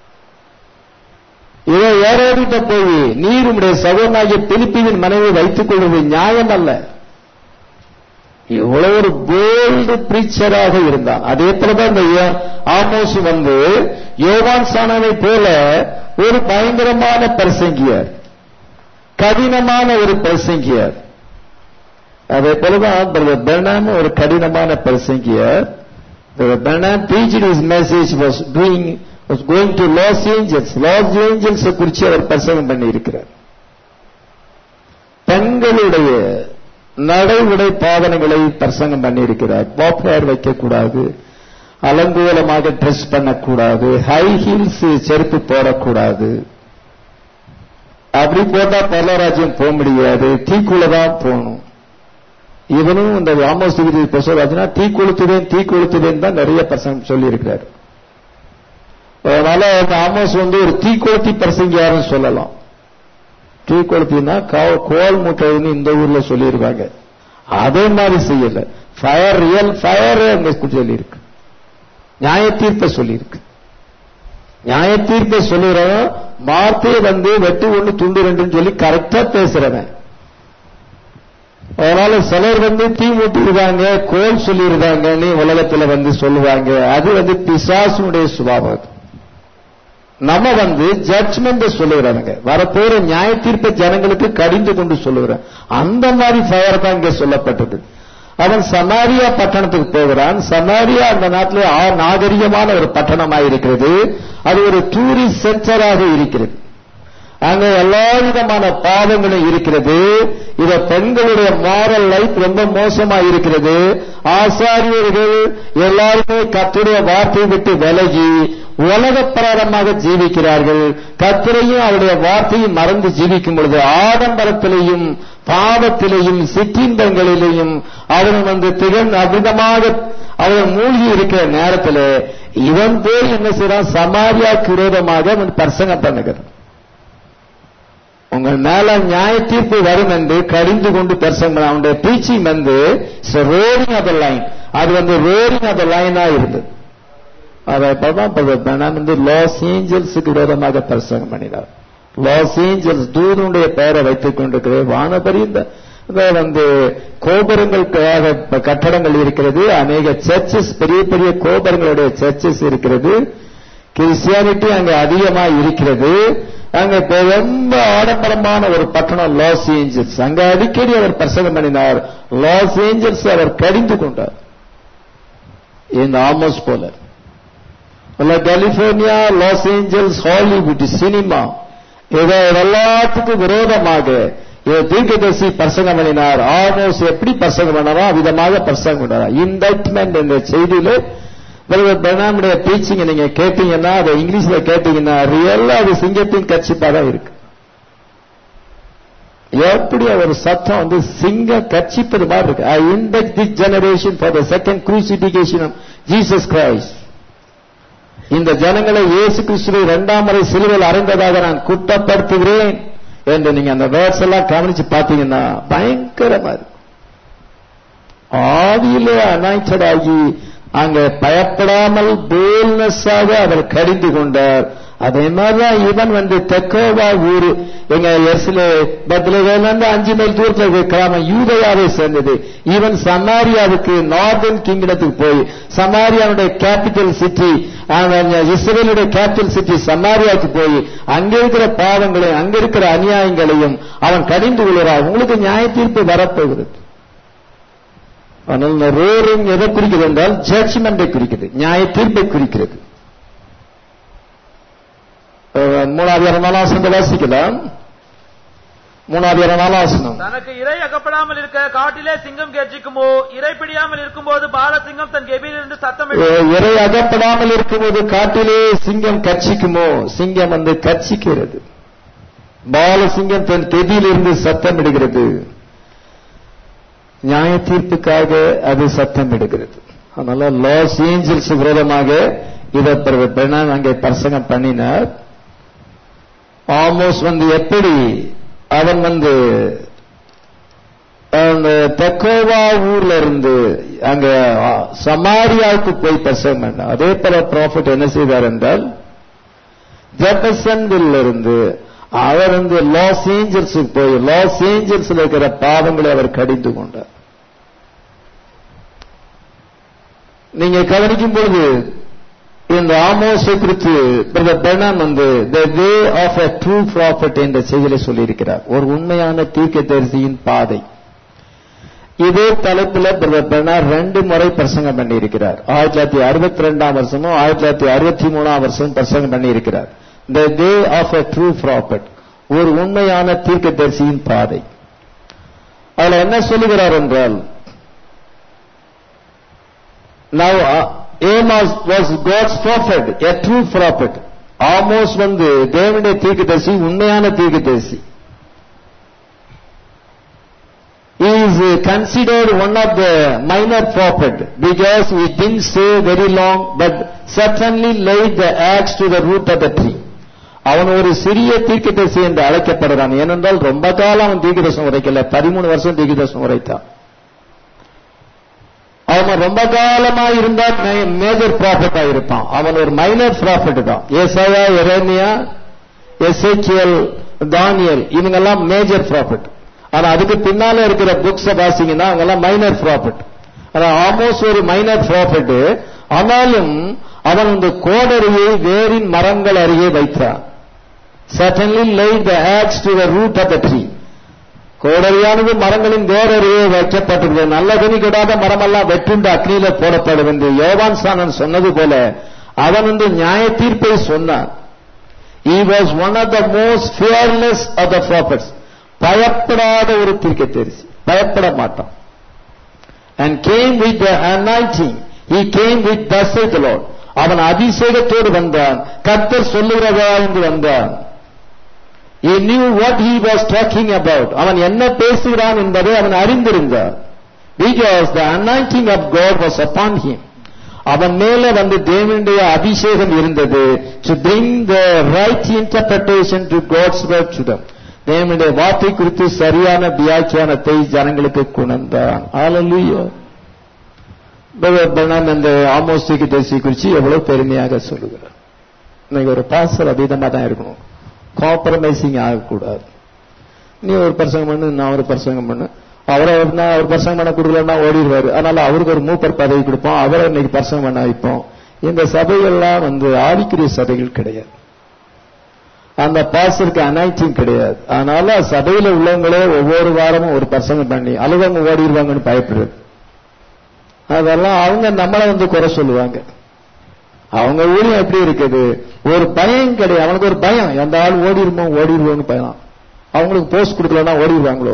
இதை ஏறோடிட்ட போய் நீர் உடைய சகோதராகிய பிலிப்பியின் மனைவி வைத்துக் கொள்வது நியாயம் அல்ல இவ்வளவு ஒரு போல்டு பிரீச்சராக இருந்தான் அதே போலதான் இந்த யோ- ஆமோஸ் வந்து யோவான் சானவை போல ஒரு பயங்கரமான பிரசங்கியர் கடினமான ஒரு பிரசங்கியர் அதே போலதான் பிரதர் பெர்னாம் ஒரு கடினமான பிரசங்கியர் brother Branham preached his message was doing was going to Los Angeles Los Angeles குறித்து அவர் பிரசங்கம் பண்ணி இருக்கிறார் பெண்களுடைய நடை உடை பாவனைகளை பிரசங்கம் பண்ணி இருக்கிறார் பாப் ஹேர் வைக்கக்கூடாது அலங்கோலமாக ட்ரெஸ் பண்ணக்கூடாது ஹை ஹீல்ஸ் செருப்பு போடக்கூடாது அப்படி போட்டா பல்லராஜ்யம் போக முடியாது தீக்குள்ள தான் போகணும் இவனும் இந்த ஆமோஸ் திகிரி பிரசவராஜனா தீ கொளுத்துவேன் தீ கொளுத்துவேன் தான் நிறைய பிரசங்கம் சொல்லி இருக்கிறார் அதனால அந்த ஆமோஸ் வந்து ஒரு தீ கொளுத்தி பிரசங்கியாருன்னு சொல்லலாம் தீ கொளுத்தினா கா- கோல் மூட்டைன்னு இந்த ஊர்ல சொல்லியிருக்காங்க அதே மாதிரி செய்யல ஃபயர் ரியல் ஃபயர் அங்க சொல்லியிருக்கு நியாய தீர்ப்பை சொல்லியிருக்கு நியாய தீர்ப்பை சொல்லுறவன் வார்த்தையை வந்து வெட்டு ஒண்ணு துண்டு ரெண்டுன்னு சொல்லி கரெக்டா பேசுறவன் அதனால சிலர் வந்து தீ மூட்டிருக்காங்க கோல் சொல்லியிருக்காங்கன்னு உலகத்துல வந்து சொல்லுவாங்க அது வந்து பிசாசுடைய சுபாவம் அது. நம்ம வந்து ஜட்ஜ்மெண்ட் சொல்லுகிறவங்க வரப்போற நியாய தீர்ப்பை ஜனங்களுக்கு கடிந்து கொண்டு சொல்லுகிறோம் அந்த மாதிரி ஃபயர் தான் இங்க சொல்லப்பட்டது அவன் சமாரியா பட்டணத்துக்கு போகிறான் சமாரியா அந்த நாட்டிலே ஆ- நாகரிகமான ஒரு பட்டணமாக இருக்கிறது அது ஒரு டூரிஸ்ட் சென்டராக இருக்கிறது அங்க எல்லா விதமான பாவங்களும் இருக்கிறது இத பெண்களுடைய மாரல் லைஃப் ரொம்ப மோசமா இருக்கிறது ஆசாரியர்கள் எல்லாருமே கத்துடைய வார்த்தையை விட்டு விலகி உலக பிரகாரமாக ஜீவிக்கிறார்கள் கத்தரையும் அவருடைய வார்த்தையும் மறந்து ஜீவிக்கும் பொழுது ஆடம்பரத்திலேயும் பாவத்திலேயும் சிற்றின்பங்களிலேயும் அவன் வந்து திகழ் அமிதமாக அவன் மூழ்கி இருக்கிற நேரத்தில் இவன் போய் என்ன செய்யறான் சமாரியாக்கு விரோதமாக அவன் பிரசங்கம் பண்ணுகிறான் உங்கள் மேல நியாய தீர்ப்பு வரும் என்று கடிந்து கொண்டு பிரசங்கம் அவனுடைய டீச்சிங் வந்து ரோரிங் ஆஃப் லைன் அது வந்து ரோரிங் ஆஃப் லைனா இருந்தது அதை இப்பதான் நான் வந்து லாஸ் ஏஞ்சல்ஸுக்கு விரோதமாக பிரசங்கம் பண்ணினார் லாஸ் ஏஞ்சல்ஸ் தூதனுடைய பெயரை வைத்துக் கொண்டிருக்கிறது வானபரிந்த இதை வந்து கோபுரங்களுக்காக இப்ப கட்டடங்கள் இருக்கிறது அநேக சர்ச்சஸ் பெரிய பெரிய கோபுரங்களுடைய சர்ச்சஸ் இருக்கிறது கிறிஸ்டியானிட்டி அங்க அதிகமா இருக்கிறது அங்க இப்ப ரொம்ப ஆடம்பரமான ஒரு பட்டணம் லாஸ் ஏஞ்சல்ஸ் அங்க அடிக்கடி அவர் பிரசங்கம் பண்ணினார் லாஸ் ஏஞ்சல்ஸ் அவர் கடிந்து கொண்டார் இந்த ஆமோஸ் போல இல்ல California Los Angeles Hollywood cinema இதை எல்லாத்துக்கும் விரோதமாக இவர் தீர்க்கதரிசி பிரசங்கம் பண்ணினார் ஆமோஸ் எப்படி பிரசங்கம் பண்ணாரோ விதமாக பிரசங்கம் பண்ணார் இன்டக்ட்மெண்ட் என்ற செய்தியில பிரதர் பெர்னாமுடைய டீச்சிங் நீங்க கேட்டீங்கன்னா அதை இங்கிலீஷ்ல கேட்டீங்கன்னா ரியல்லா அது சிங்கத்தின் கட்சிப்பா தான் இருக்கு எப்படி அவர் சத்தம் வந்து சிங்க கட்சிப்பது மாதிரி இருக்கு I indict the generation for the second crucifixion of Jesus Christ இந்த ஜனங்களை இயேசு கிறிஸ்துவை இரண்டாம் முறை சிலுவையில் அறைந்ததாக நான் குற்றப்படுத்துகிறேன் என்று நீங்க அந்த வேர்ட்ஸ் எல்லாம் கவனிச்சு பார்த்தீங்கன்னா பயங்கரமா இருக்கு ஆவியிலே அனாய்டட் ஆகி அங்க பயப்படாமல் போல்னஸாக அவர் கடிந்து கொண்டார் அதே மாதிரிதான் இவன் வந்து தெக்கோவா ஊரு எங்க எஸ்ல பத்லேருந்து அஞ்சு மைல் தூரத்தில் இருக்கிற கிராமம் யூதயாவை சேர்ந்தது இவன் சமாரியாவுக்கு நார்தன் கிங்டத்துக்கு போய் சமாரியாவுடைய கேபிட்டல் சிட்டி இஸ்ரேலுடைய கேபிட்டல் சிட்டி சமாரியாவுக்கு போய் அங்க இருக்கிற பாவங்களையும் அங்க இருக்கிற அநியாயங்களையும் அவன் கடிந்து கொள்கிறான் உங்களுக்கு நியாய தீர்ப்பு வரப்போகிறது ஆனால் ரோரிங் எதை குறிக்கிறது என்றால் ஜட்ஜ்மெண்டை குறிக்கிறது நியாய தீர்ப்பை குறிக்கிறது அஹ் மூணாவது நாலாம் சந்த வாசிக்கலாம் மூணாவது இரண்டாம் ஆசனம் தனக்கு இறை அகப்படாமல் இருக்க காட்டிலே சிங்கம் கெர்ச்சிக்குமோ இறை பிடியாமல் இருக்கும்போது பாலசிங்கம் தன் கெபியிலிருந்து சத்தமிட்டு இறை அகப்படாமல் இருக்கும்போது காட்டிலே சிங்கம் கர்ச்சிக்குமோ சிங்கம் வந்து கர்ச்சிக்கிறது பாலசிங்கம் தன் கெதியிலிருந்து சத்தமிடுகிறது நியாய தீர்ப்புக்காக அது சத்தமிடுகிறது அதனால லாஸ் ஏஞ்சல்ஸ் விரோதமாக இதை பெண்ணான் அங்கே பிரசங்கம் பண்ணினார் ஆமோஸ் வந்து எப்படி அவன் வந்து அந்த தெக்கோவா ஊர்ல இருந்து அங்க சமாரியாவுக்கு போய் பிரசவம் பண்ணார் அதே போல ப்ராஃபிட் என்ன செய்தார் என்றால் ஜெபசன்வில் இருந்து அவர் வந்து லாஸ் ஏஞ்சல்ஸுக்கு போய் லாஸ் ஏஞ்சல்ஸ்ல இருக்கிற பாவங்களை அவர் கடிந்து கொண்டார் நீங்க கவனிக்கும் பொழுது இந்த ஆமோஸை குறித்து பிரதர் பெர்னான் வந்து the way of a true prophet என்ற செய்தியில சொல்லியிருக்கிறார் ஒரு உண்மையான தீர்க்கதரிசியின் பாதை இதே தலைப்புல பிரதர் பெர்னார் ரெண்டு முறை பிரசங்கம் பண்ணியிருக்கிறார் ஆயிரத்தி தொள்ளாயிரத்தி அறுபத்தி ரெண்டாம் வருஷமும் ஆயிரத்தி தொள்ளாயிரத்தி அறுபத்தி மூணாம் வருஷமும் பிரசங்கம் பண்ணியிருக்கிறார் the way of a true prophet ஒரு உண்மையான தீர்க்கதரிசியின் பாதை அதுல என்ன சொல்லுகிறார் என்றால் Now, uh, Amos was God's prophet, a true prophet. ஆமோஸ் வந்து தேவனுடைய தீர்க்கதரிசி உண்மையான தீர்க்கதரிசி He is uh, considered one of the minor prophet because he didn't stay very long but certainly laid the axe to the root of the tree. அவன் ஒரு சிறிய தீர்க்கதரிசி என்று அழைக்கப்படுறான் ஏனென்றால் ரொம்ப காலம் அவன் தீர்க்கதரிசனம் உரைக்கல பதிமூணு வருஷம் தீர்க்கதரிசனம் உரைத்தான் அவன் ரொம்ப காலமா இருந்தா மேஜர் ப்ராஃபிட்டா இருப்பான் அவன் ஒரு மைனர் ப்ராஃபிட் தான் ஏசாயா எரேமியா எஸ்ஏக்கியல் தானியல் இவங்கெல்லாம் மேஜர் ப்ராஃபிட் ஆனா அதுக்கு பின்னால இருக்கிற புக்ஸ் வாசிங்கன்னா அவங்கெல்லாம் மைனர் ப்ராஃபிட் ஆனா ஆல்மோஸ்ட் ஒரு மைனர் ப்ராஃபிட் ஆனாலும் அவன் இந்த கோடரியை வேரின் மரங்கள் அருகே வைத்தான் certainly laid the axe to the root of the tree கோடரியானது மரங்களின் வேறறியே வைக்கப்பட்டிருக்கிறது நல்ல கனி கெடாத மரமெல்லாம் வெட்டுண்டு அக்னியில போடப்படும் என்று யோவான் சானன் சொன்னது போல அவன் வந்து நியாய தீர்ப்பை சொன்னான் he was one of the most fearless of the prophets பயப்படாத ஒரு தீர்க்கதரிசி பயப்பட மாட்டான் and came with the anointing he came with thus saith the Lord அவன் அபிஷேகத்தோடு வந்தான் கர்த்தர் சொல்லுகிறதா என்று வந்தான் He knew what he was talking about. அவன் என்ன பேசுகிறான் என்பதை அவன் அறிந்திருந்தான். Because the anointing of God was upon him. அவன் மேல வந்து தேவனுடைய அபிஷேகம் இருந்தது to bring the right interpretation to God's word to them. தேவனுடைய வார்த்தை குறித்து சரியான வியாக்கியானத்தை ஜனங்களுக்கு குணர்ந்தான் Hallelujah. பகவான் அந்த ஆமோஸ்திக்கு தேசி குறித்து எவ்வளவு பெருமையாக சொல்லுகிறார் இன்னைக்கு ஒரு பாசர் அதீதமா தான் இருக்கணும் காம்ப்ரமைசிங் ஆகக்கூடாது நீ ஒரு பிரசங்கம் பண்ணு நான் ஒரு பிரசங்கம் பண்ணு அவரை நான் அவர் பிரசங்கம் பண்ண கொடுக்கலன்னா ஓடிடுவாரு அதனால அவருக்கு ஒரு மூப்பர் பதவி கொடுப்போம் அவரை இன்னைக்கு பிரசங்கம் பண்ண வைப்போம் இந்த சபைகள்லாம் வந்து ஆவிக்குரிய சபைகள் கிடையாது அந்த பாசருக்கு அனைத்தும் கிடையாது அதனால சபையில உள்ளவங்களே ஒவ்வொரு வாரமும் ஒரு பிரசங்கம் பண்ணி அலுவலகம் ஓடிடுவாங்கன்னு பயப்படுறது அதெல்லாம் அவங்க நம்மளை வந்து குறை சொல்லுவாங்க அவங்க ஊழியம் எப்படி இருக்குது ஒரு பயம் கிடையாது அவனுக்கு ஒரு பயம் எந்த ஆள் ஓடிடுமோ ஓடிடுவோன்னு பயம் அவங்களுக்கு போஸ்ட் கொடுக்கலன்னா ஓடிடுவாங்களோ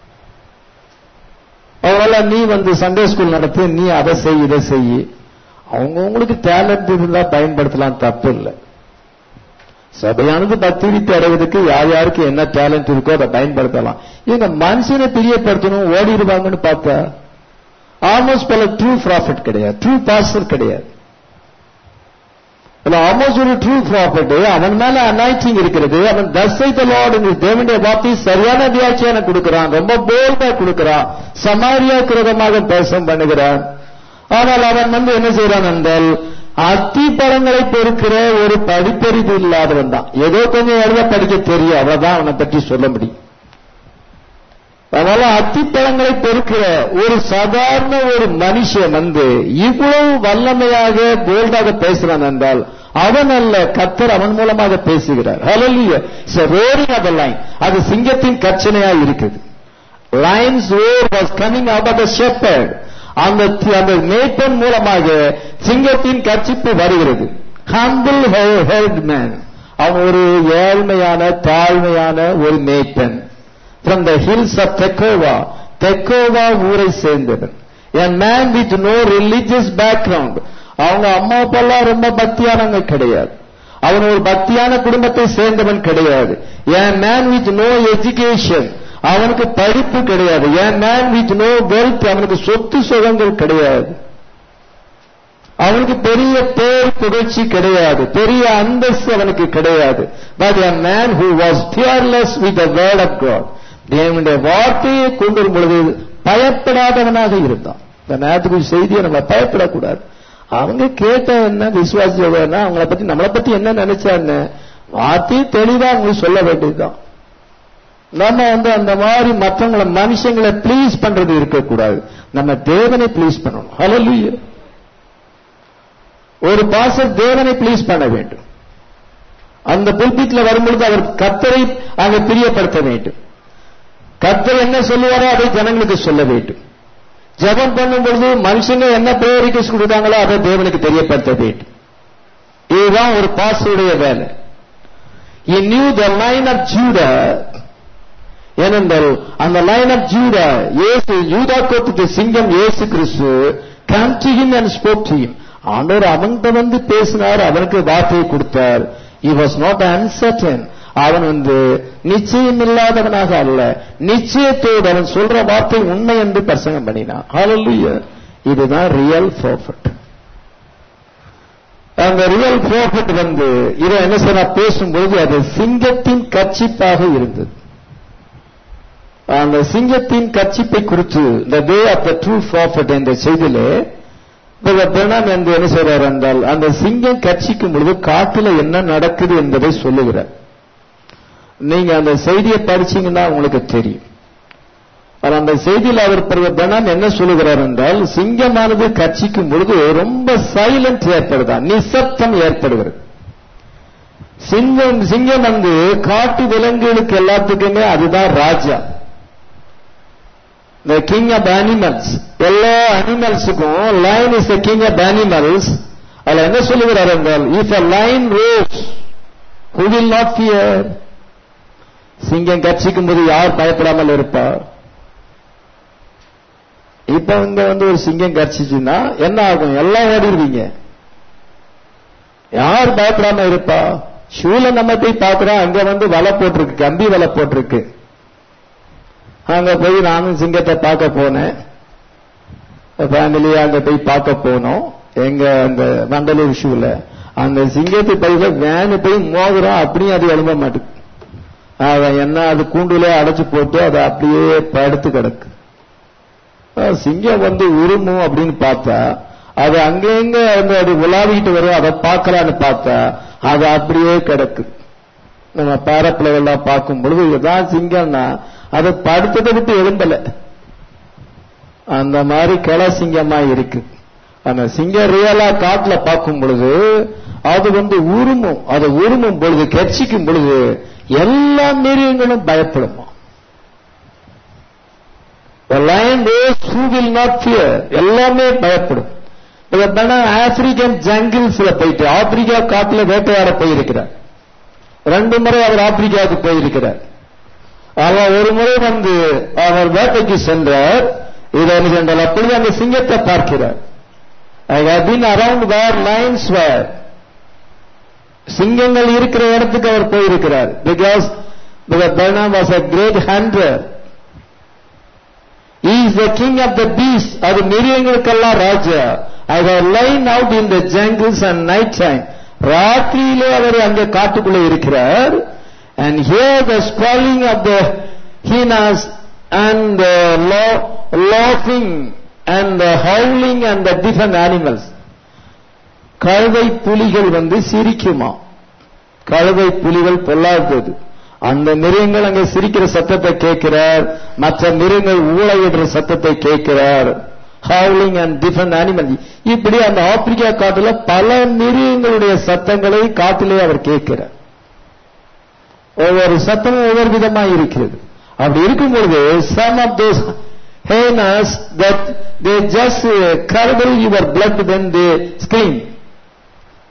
அவங்களால நீ வந்து சண்டே ஸ்கூல் நடத்து நீ அதை செய் இதை செய் அவங்க உங்களுக்கு டேலண்ட் இருந்தா பயன்படுத்தலாம் தப்பு இல்லை சபையானது பக்தி வித்து அடைவதற்கு யார் யாருக்கு என்ன டேலண்ட் இருக்கோ அதை பயன்படுத்தலாம் இவங்க மனுஷனை பிரியப்படுத்தணும் ஓடிடுவாங்கன்னு பார்த்தா ஆல்மோஸ்ட் பல ட்ரூ ப்ராஃபிட் கிடையாது ட்ரூ பாஸ்டர் கிடையாது ஆல்மோஸ்ட் ஒரு ட்ரூ ப்ராஃபிட் அவன் மேல அனாய்ச்சிங் இருக்கிறது அவன் தசை தலோடு தேவனுடைய வார்த்தை சரியான வியாக்கியானம் கொடுக்கிறான் ரொம்ப போல்டா கொடுக்கிறான் சமாரியா கிரதமாக பேசம் பண்ணுகிறான் ஆனால் அவன் வந்து என்ன செய்யறான் என்றால் அத்தி பழங்களை பொறுக்கிற ஒரு படிப்பறிவு இல்லாதவன் தான் ஏதோ கொஞ்சம் எழுத படிக்க தெரியும் அவ்வளவுதான் அவனை பற்றி சொல்ல முடியும் அதனால அத்திப்பழங்களை பொறுக்கிற ஒரு சாதாரண ஒரு மனுஷன் வந்து இவ்வளவு வல்லமையாக போல்டாக பேசுறான் என்றால் அவன் அல்ல கத்தர் அவன் மூலமாக பேசுகிறார் ரோரிங் ஆஃப் லைன் அது சிங்கத்தின் கச்சனையா இருக்குது lion's roar was coming out of the shepherd அந்த அந்த மேய்ப்பன் மூலமாக சிங்கத்தின் கட்சிப்பு வருகிறது ஹம்பிள் ஹெல்ட் மேன் அவன் ஒரு ஏழ்மையான தாழ்மையான ஒரு மேய்ப்பன் from the hills of Tekoa தெக்கோவா ஊரை சேர்ந்தவன் a man with no religious background அவங்க அம்மா அப்பாலாம் ரொம்ப பக்தியானவங்க கிடையாது அவன் ஒரு பக்தியான குடும்பத்தை சேர்ந்தவன் கிடையாது a man with no education அவனுக்கு படிப்பு கிடையாது a man with no wealth அவனுக்கு சொத்து சுகங்கள் கிடையாது அவனுக்கு பெரிய பேர் புகழ்ச்சி கிடையாது பெரிய அந்தஸ்து அவனுக்கு கிடையாது but a man who was fearless with the word of God தேவனுடைய வார்த்தையை கொண்டு வரும் பொழுது பயப்படாதவனாக இருந்தான் இந்த நேரத்துக்கு செய்தியை நம்ம பயப்படக்கூடாது அவங்க கேட்ட என்ன விசுவாசியோட அவங்கள பத்தி நம்மளை பத்தி என்ன நினைச்சா என்ன வார்த்தையை தெளிவா அவங்களுக்கு சொல்ல வேண்டியதுதான் நம்ம வந்து அந்த மாதிரி மற்றவங்களை மனுஷங்களை ப்ளீஸ் பண்றது இருக்கக்கூடாது நம்ம தேவனை ப்ளீஸ் பண்ணணும் ஹalleluya ஒரு பாசர் தேவனை ப்ளீஸ் பண்ண வேண்டும் அந்த புல்பிட்ல வரும்பொழுது அவர் கத்தரை அங்க பிரியப்படுத்த வேண்டும் கத்தர் என்ன சொல்லுவாரோ அதை ஜனங்களுக்கு சொல்ல வேண்டும் ஜெபம் பண்ணும் பொழுது மனுஷங்க என்ன பிரேரிக்க கொடுத்தாங்களோ அதை தேவனுக்கு தெரியப்படுத்த வேண்டும் இதுதான் ஒரு பாசருடைய வேலை He knew the line of Judah ஏனென்றால் அந்த லைன் ஆஃப் ஜூடா இயேசு யூதா கோத்துக்கு சிங்கம் இயேசு கிறிஸ்து come to him and spoke to him ஆண்டவர் அவன்கிட்ட வந்து பேசினார் அவனுக்கு வார்த்தையை கொடுத்தார் he was not uncertain அவன் வந்து நிச்சயம் இல்லாதவனாக அல்ல நிச்சயத்தோடு அவன் சொல்ற வார்த்தை உண்மை என்று பிரசங்கம் பண்ணினான் ஹalleluya இதுதான் ரியல் ப்ராஃபிட் அந்த ரியல் ப்ராஃபிட் வந்து இதை என்ன செய்ய பேசும்பொழுது அது சிங்கத்தின் கட்சிப்பாக இருந்தது அந்த சிங்கத்தின் கட்சிப்பை குறித்து இந்த day of the true prophet என்ற செய்தியிலே பிரணாம் என்று என்ன செய்றார் என்றால் அந்த சிங்கம் கட்சிக்கும் பொழுது காட்டில் என்ன நடக்குது என்பதை சொல்லுகிறார் நீங்க அந்த செய்தியை படிச்சீங்கன்னா உங்களுக்கு தெரியும் ஆனால் அந்த செய்தியில் அவர் பிரணாம் என்ன சொல்லுகிறார் என்றால் சிங்கமானது கட்சிக்கும் பொழுது ரொம்ப சைலண்ட் ஏற்படுதா நிசப்தம் ஏற்படுகிறது சிங்கம் சிங்கம் வந்து காட்டு விலங்குகளுக்கு எல்லாத்துக்குமே அதுதான் ராஜா the king of animals எல்லா அனிமல்ஸுக்கும் lion is the king of animals அதுல என்ன சொல்லுகிறார் என்றால் if a lion roars who will not fear சிங்கம் கட்சிக்கும் போது யார் பயப்படாமல் இருப்பார் இப்ப இங்க வந்து ஒரு சிங்கம் கட்சிச்சுன்னா என்ன ஆகும் எல்லாம் ஓடிடுவீங்க யார் பயப்படாம இருப்பா ஷூல நம்ம போய் பார்க்கிறோம் அங்க வந்து வலை போட்டிருக்கு கம்பி வலை போட்டிருக்கு அங்க போய் நானும் சிங்கத்தை பார்க்க போனேன் ஃபேமிலியா அங்க போய் பார்க்க போனோம் எங்க அந்த வண்டலூர் ஷூல அந்த சிங்கத்தை போய் வேனு போய் மோதுறோம் அப்படியும் அது எழும்ப மாட்டேங்குது அவன் என்ன அது கூண்டுல அடைச்சு போட்டு அது அப்படியே படுத்து கிடக்கு அஹ் சிங்கம் வந்து உருமும் அப்படின்னு பார்த்தா அது அங்கங்க வந்து அது உலாவிட்டு வரும் அதை பார்க்கலான்னு பார்த்தா அது அப்படியே கிடக்கு நம்ம பாரப்பிள்ளைகள்லாம் பார்க்கும் பொழுது இதுதான் சிங்கம்னா அது படுத்ததை விட்டு எழும்பல அந்த மாதிரி கிளை சிங்கமா இருக்கு அந்த சிங்கம் ரியலா காட்டுல பார்க்கும் பொழுது அது வந்து உருமும் அது உருமும் பொழுது கட்சிக்கும் பொழுது எல்லா மிருகங்களும் பயப்படுமா The lion roars who will not fear எல்லாமே பயப்படும் ஆப்பிரிக்கன் ஜங்கிள்ஸ்ல போயிட்டு ஆப்பிரிக்கா காட்டுல வேட்டையாட போயிருக்கிறார் ரெண்டு முறை அவர் ஆப்பிரிக்காவுக்கு போயிருக்கிறார் அவர் ஒரு முறை வந்து அவர் வேட்டைக்கு சென்றார் இதை என்ன சென்றால் அப்பொழுது அந்த சிங்கத்தை பார்க்கிறார் I have been around where lions where சிங்கங்கள் இருக்கிற இடத்துக்கு அவர் போயிருக்கிறார் because Branham was a great hunter is the king of the beasts அது மிருகங்களுக்கெல்லாம் ராஜா I have lion out in the jungles and night time ராத்திரியிலே அவர் அங்கே காட்டுக்குள்ளே இருக்கிறார் and hear the squalling of the hyenas and the law, laughing and the howling and the different animals கழுதை புலிகள் வந்து சிரிக்குமா கழுதை புலிகள் பொல்லாதது அந்த மிருகங்கள் அங்க சிரிக்கிற சத்தத்தை கேட்கிறார் மற்ற மிருகங்கள் ஊழையிடுற சத்தத்தை கேட்கிறார் ஹவுலிங் அண்ட் டிஃபரெண்ட் அனிமல் இப்படி அந்த ஆப்பிரிக்கா காட்டுல பல மிருகங்களுடைய சத்தங்களை காட்டிலே அவர் கேட்கிறார் ஒவ்வொரு சத்தமும் ஒவ்வொரு விதமா இருக்கிறது அப்படி இருக்கும் பொழுது some of those hyenas that they just curdle your blood when they scream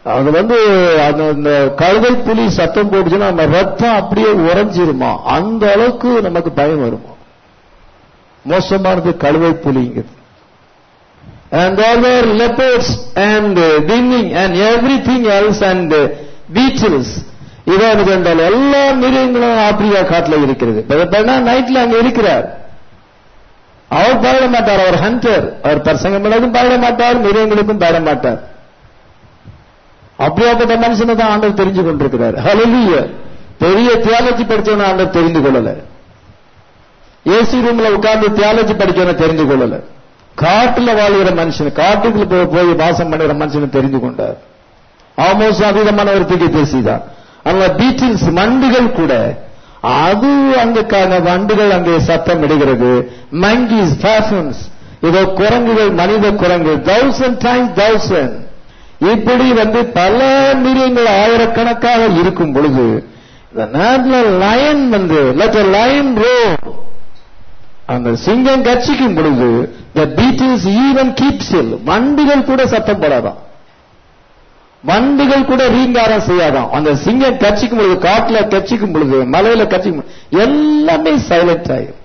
அது வந்து அந்த அந்த கழுதை புலி சத்தம் போட்டுச்சுன்னா நம்ம ரத்தம் அப்படியே உறைஞ்சிருமா அந்த அளவுக்கு நமக்கு பயம் வருமா மோசமானது கழுதை புலிங்கிறது and there were leopards and uh, winning and everything else and uh, beetles இதான் என்றால் எல்லா மிருகங்களும் ஆப்பிரிக்கா காட்டுல இருக்கிறது நைட்ல அங்க இருக்கிறார் அவர் பாட மாட்டார் அவர் ஹண்டர் அவர் பசங்களுக்கும் பாட மாட்டார் மிருகங்களுக்கும் பாட மாட்டார் அப்படியாப்பட்ட மனுஷனை தான் ஆண்டவர் தெரிஞ்சு கொண்டிருக்கிறார் ஹalleluya பெரிய தியாலஜி படிச்சவன ஆண்டவர் தெரிந்து கொள்ளல ஏசி ரூம்ல உட்கார்ந்து தியாலஜி படிச்சவன தெரிந்து கொள்ளல காட்டுல வாழ்கிற மனுஷன் காட்டுக்குள்ள போய் போய் வாசம் பண்ணுகிற மனுஷனை தெரிந்து கொண்டார் ஆல்மோஸ்ட் அதீதமான ஒரு திகை பேசிதான் அங்க பீட்டில்ஸ் மண்டுகள் கூட அது அங்க வண்டுகள் அங்கே சத்தம் இடுகிறது மங்கிஸ் ஃபேஷன்ஸ் இதோ குரங்குகள் மனித குரங்கு தௌசண்ட் டைம்ஸ் தௌசண்ட் இப்படி வந்து பல மிருகங்கள் ஆயிரக்கணக்காக இருக்கும் பொழுது இந்த நேரத்தில் லயன் வந்து லெட் லயன் ரோ அந்த சிங்கம் கட்சிக்கும் பொழுது the beetles even keep still வண்டுகள் கூட சத்தம் போடாதான் வண்டுகள் கூட ரீங்காரம் செய்யாதான் அந்த சிங்கம் கட்சிக்கும் பொழுது காட்டுல கட்சிக்கும் பொழுது மலையில கட்சிக்கும் எல்லாமே சைலண்ட் ஆயிரும்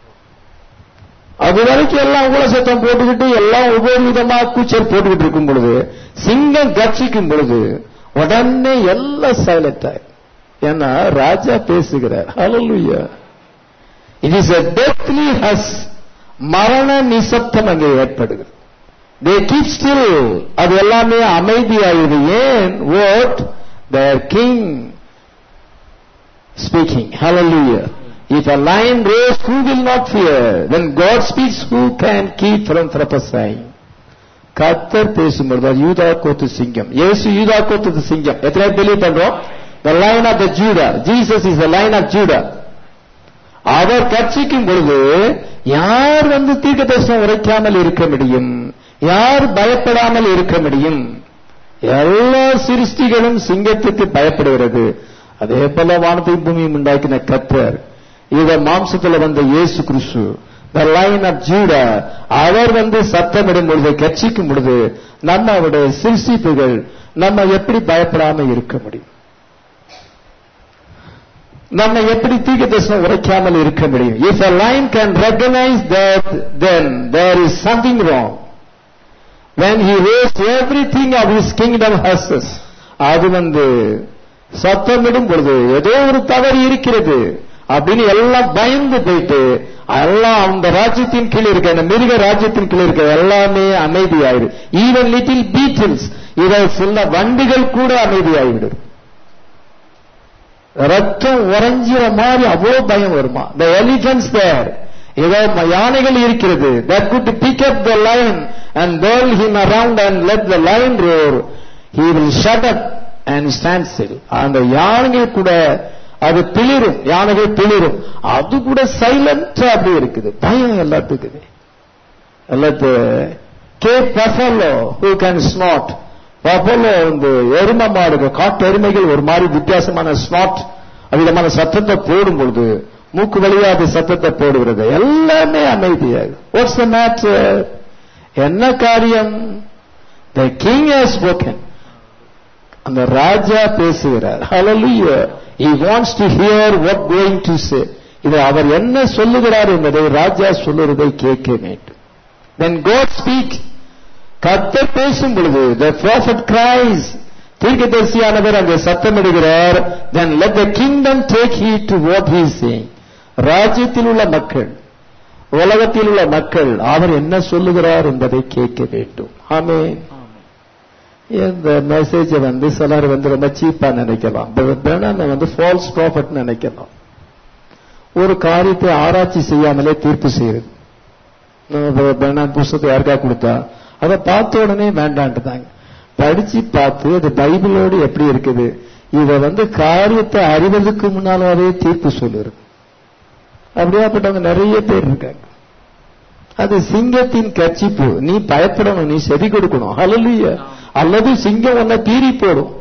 அது வரைக்கும் எல்லாம் உல சத்தம் போட்டுக்கிட்டு எல்லாம் ஒவ்வொரு விதமா கூச்சல் போட்டுக்கிட்டு இருக்கும் பொழுது சிங்கம் கட்சிக்கும் பொழுது உடனே எல்லாம் சைலண்ட் ஆயிரும் ஏன்னா ராஜா பேசுகிறார் hallelujah it is a deathly hush மரண நிசப்தம் அங்கே ஏற்படுகிறது தே கீப் ஸ்டில் அது எல்லாமே அமைதியாகுது ஏன் out there king speaking hallelujah if a lion roars who will not fear when god speaks who can keep from prophesying கத்தர் பேசும்பொழுது அது யூதா கோத்து சிங்கம் இயேசு யூதா கோத்து சிங்கம் எத்தனை பிலீவ் பண்றோம் the line of the judah jesus is the line of judah அவர் கட்சிக்கும் பொழுது யார் வந்து தீர்க்க தரிசனம் உரைக்காமல் இருக்க முடியும் யார் பயப்படாமல் இருக்க முடியும் எல்லா சிருஷ்டிகளும் சிங்கத்துக்கு பயப்படுகிறது அதே போல வானத்தை பூமியும் உண்டாக்கின கத்தர் இத மாம்சத்துல வந்த இயேசு கிறிஸ்து த லைன் ஆஃப் ஜூடா அவர் வந்து சத்தமிடும் பொழுது கட்சிக்கும் பொழுது நம்ம அவருடைய சிருஷ்டிப்புகள் நம்ம எப்படி பயப்படாம இருக்க முடியும் நம்ம எப்படி தீர்க்க தரிசனம் உரைக்காமல் இருக்க முடியும் if a line can recognize that then there is something wrong when he raised everything of his kingdom houses அது வந்து சத்தமிடும் பொழுது ஏதோ ஒரு தவறு இருக்கிறது அப்படின்னு எல்லாம் பயந்து போயிட்டு எல்லாம் அந்த ராஜ்யத்தின் கீழ் இருக்க அந்த மிருக ராஜ்யத்தின் கீழ் இருக்க எல்லாமே அமைதியாயிரு ஈவன் லிட்டில் பீட்டில்ஸ் இதை சில வண்டுகள் கூட அமைதியாகிவிடும் ரத்தம் உறைஞ்சிற மாதிரி அவ்வளவு பயம் வருமா the elephants there ஏதோ யானைகள் இருக்கிறது that could pick up the lion and whirl him around and let the lion roar he will shut up and stand still அந்த யானைகள் கூட அது பிளிரும் யானைகள் பிளிரும் அது கூட சைலண்டா அப்படி இருக்குது பயம் எல்லாத்துக்குது எல்லாத்து கே buffalo who can snort buffalo வந்து எரும மாடுகள் காட்டு எருமைகள் ஒரு மாதிரி வித்தியாசமான ஸ்னாட் விதமான சத்தத்தை போடும் பொழுது மூக்கு வழியா அது சத்தத்தை போடுகிறது எல்லாமே அமைதியாக வாட்ஸ் த மேட்டர் என்ன காரியம் த கிங் ஹஸ் ஸ்போக்கன் அந்த ராஜா பேசுகிறார் ஹalleluya he wants to hear what going to say இது அவர் என்ன சொல்லுகிறார் என்பதை ராஜா சொல்லுவதை கேட்க வேண்டும் when god speaks கர்த்தர் பேசும் பொழுது the prophet cries தீர்க்கதரிசியானவர் அங்கே சத்தமிடுகிறார் then let the kingdom take heed to what he is saying ராஜ்யத்தில் உள்ள மக்கள் உலகத்தில் உள்ள மக்கள் அவர் என்ன சொல்லுகிறார் என்பதை கேட்க வேண்டும் ஆமென் இந்த மெசேஜை வந்து சிலர் வந்து ரொம்ப சீப்பா நினைக்கலாம் வேணா வந்து ஃபால்ஸ் ப்ராஃபட் நினைக்கலாம் ஒரு காரியத்தை ஆராய்ச்சி செய்யாமலே தீர்ப்பு செய்யுது வேணா புஸ்தத்தை யாருக்கா கொடுத்தா அதை பார்த்த உடனே வேண்டான்ட்டுதாங்க படிச்சு பார்த்து அது பைபிளோடு எப்படி இருக்குது இத வந்து காரியத்தை அறிவதற்கு முன்னாலே தீர்ப்பு சொல்லுறது அப்படியாப்பட்டவங்க நிறைய பேர் இருக்காங்க அது சிங்கத்தின் கட்சிப்பு நீ பயப்படணும் நீ செவி கொடுக்கணும் ஹalleluya அல்லது சிங்கம் உன்னை பீறி போடும்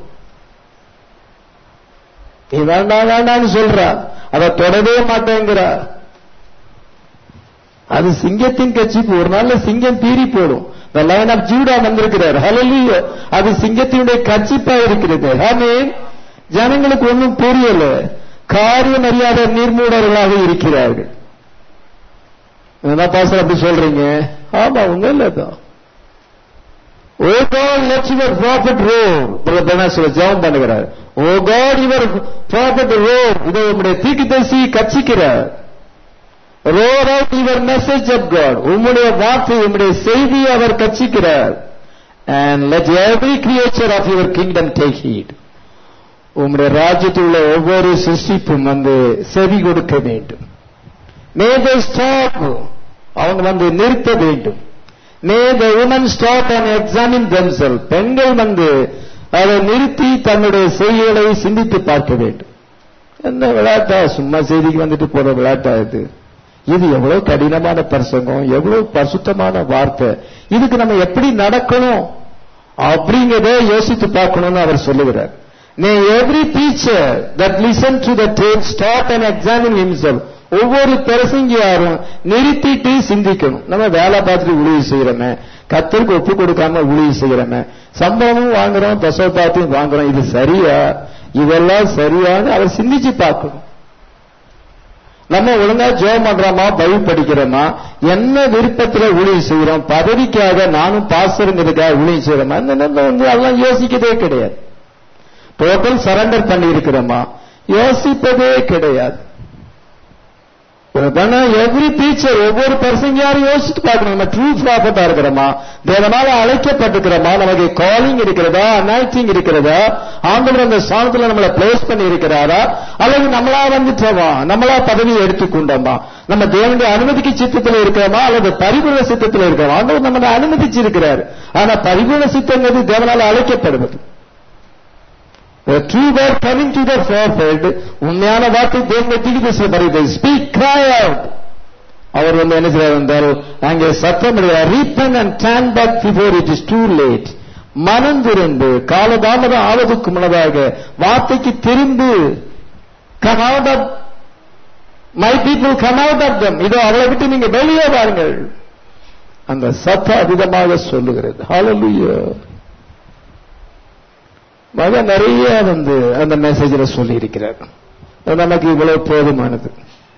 நீ வேண்டாம் வேண்டாம்னு சொல்றா அதை தொடவே மாட்டேங்கிறா அது சிங்கத்தின் கட்சிப்பு ஒரு நாள்ல சிங்கம் பீறி போடும் the line of ஜூடா வந்திருக்கிறார் ஹalleluya அது சிங்கத்தினுடைய கட்சிப்பா இருக்கிறது ஆமென் ஜனங்களுக்கு ஒன்றும் புரியல காரியம் அறியாத நீர்மூடர்களாக இருக்கிறார்கள் என்ன பாசர் அப்படி சொல்றீங்க ஆமா உண்மை இல்லதான் oh God let your prophet roar brother பெனாசுல ஜெபம் பண்ணுகிறார் oh God your prophet roar இதை உங்களுடைய தீர்க்கதரிசி கட்சிக்கிறார் roar out your message of God உம்முடைய வார்த்தை உம்முடைய செய்தியை அவர் கட்சிக்கிறார் and let every creature of your kingdom take heed உம்முடைய ராஜ்யத்தில் உள்ள ஒவ்வொரு சிருஷ்டிப்பும் வந்து செவி கொடுக்க வேண்டும் மே த ஸ்டாப் அவங்க வந்து நிறுத்த வேண்டும் may the women stop and examine themselves பெண்கள் வந்து அதை நிறுத்தி தன்னுடைய செய்திகளை சிந்தித்து பார்க்க வேண்டும் என்ன விளையாட்டா சும்மா செய்திக்கு வந்துட்டு போற விளையாட்டா இது இது எவ்வளவு கடினமான பிரசங்கம் எவ்வளவு பரிசுத்தமான வார்த்தை இதுக்கு நம்ம எப்படி நடக்கணும் அப்படிங்கறத யோசித்து பார்க்கணும்னு அவர் சொல்லுகிறார் May every teacher that listen to the tape stop and examine himself. ஒவ்வொரு பிரசங்கியாரும் நிறுத்திட்டு சிந்திக்கணும் நம்ம வேலை பார்த்துட்டு ஊழிய செய்யறோமே கத்தருக்கு ஒப்பு கொடுக்காம ஊழிய செய்யறோமே சம்பளமும் வாங்குறோம் தசோபாத்தையும் வாங்குறோம் இது சரியா இதெல்லாம் சரியான்னு அவர் சிந்திச்சு பார்க்கணும் நம்ம ஒழுங்கா ஜெபம் பண்றோமா பைபிள் படிக்கிறோமா என்ன விருப்பத்துல ஊழியம் செய்யறோம் பதவிக்காக நானும் பாசருங்கிறதுக்காக ஊழியம் செய்யறோமா இந்த நேரத்துல வந்து அதெல்லாம் யோசிக்கதே கிடையாது டோட்டல் சரண்டர் பண்ணி இருக்கிறோமா யோசிப்பதே கிடையாது எவ்ரி டீச்சர் ஒவ்வொரு பர்சன் யாரும் யோசித்து பார்க்கணும் நம்ம ட்ரூ ப்ராஃபிட்டா இருக்கிறோமா தேவனால அழைக்கப்பட்டிருக்கிறோமா நமக்கு காலிங் இருக்கிறதா அனாய்டிங் இருக்கிறதா ஆண்டவர் அந்த ஸ்தானத்துல நம்மளை பிளேஸ் பண்ணி இருக்கிறாரா அல்லது நம்மளா வந்துட்டோமா நம்மளா பதவியை எடுத்துக்கொண்டோமா நம்ம தேவனுடைய அனுமதிக்கு சித்தத்தில் இருக்கிறோமா அல்லது பரிபூர்ண சித்தத்தில் இருக்கிறோமா ஆண்டவர் நம்மளை அனுமதிச்சு இருக்கிறார் ஆனா பரிபூர்ண சித்தங்கிறது தேவனால அழைக்கப்படுவது The true word coming to the forefront, உண்மையான வார்த்தை தேவனுடைய தீர்க்கதரிசி வருகிறது ஸ்பீக் cry out அவர் வந்து என்ன செய்வார் என்றால் அங்கே சத்தம் repent and turn back before it is too late மனம் திறந்து காலதாமதம் ஆவதற்கு முன்னதாக வார்த்தைக்கு திரும்பு come out of my people come out of them இதோ அவளை விட்டு நீங்க வெளியே வாருங்கள் அந்த சத்த அதிகமாக சொல்லுகிறது ஹalleluya மக நிறைய வந்து அந்த மெசேஜில் சொல்லி இருக்கிறார் நமக்கு இவ்வளவு போதுமானது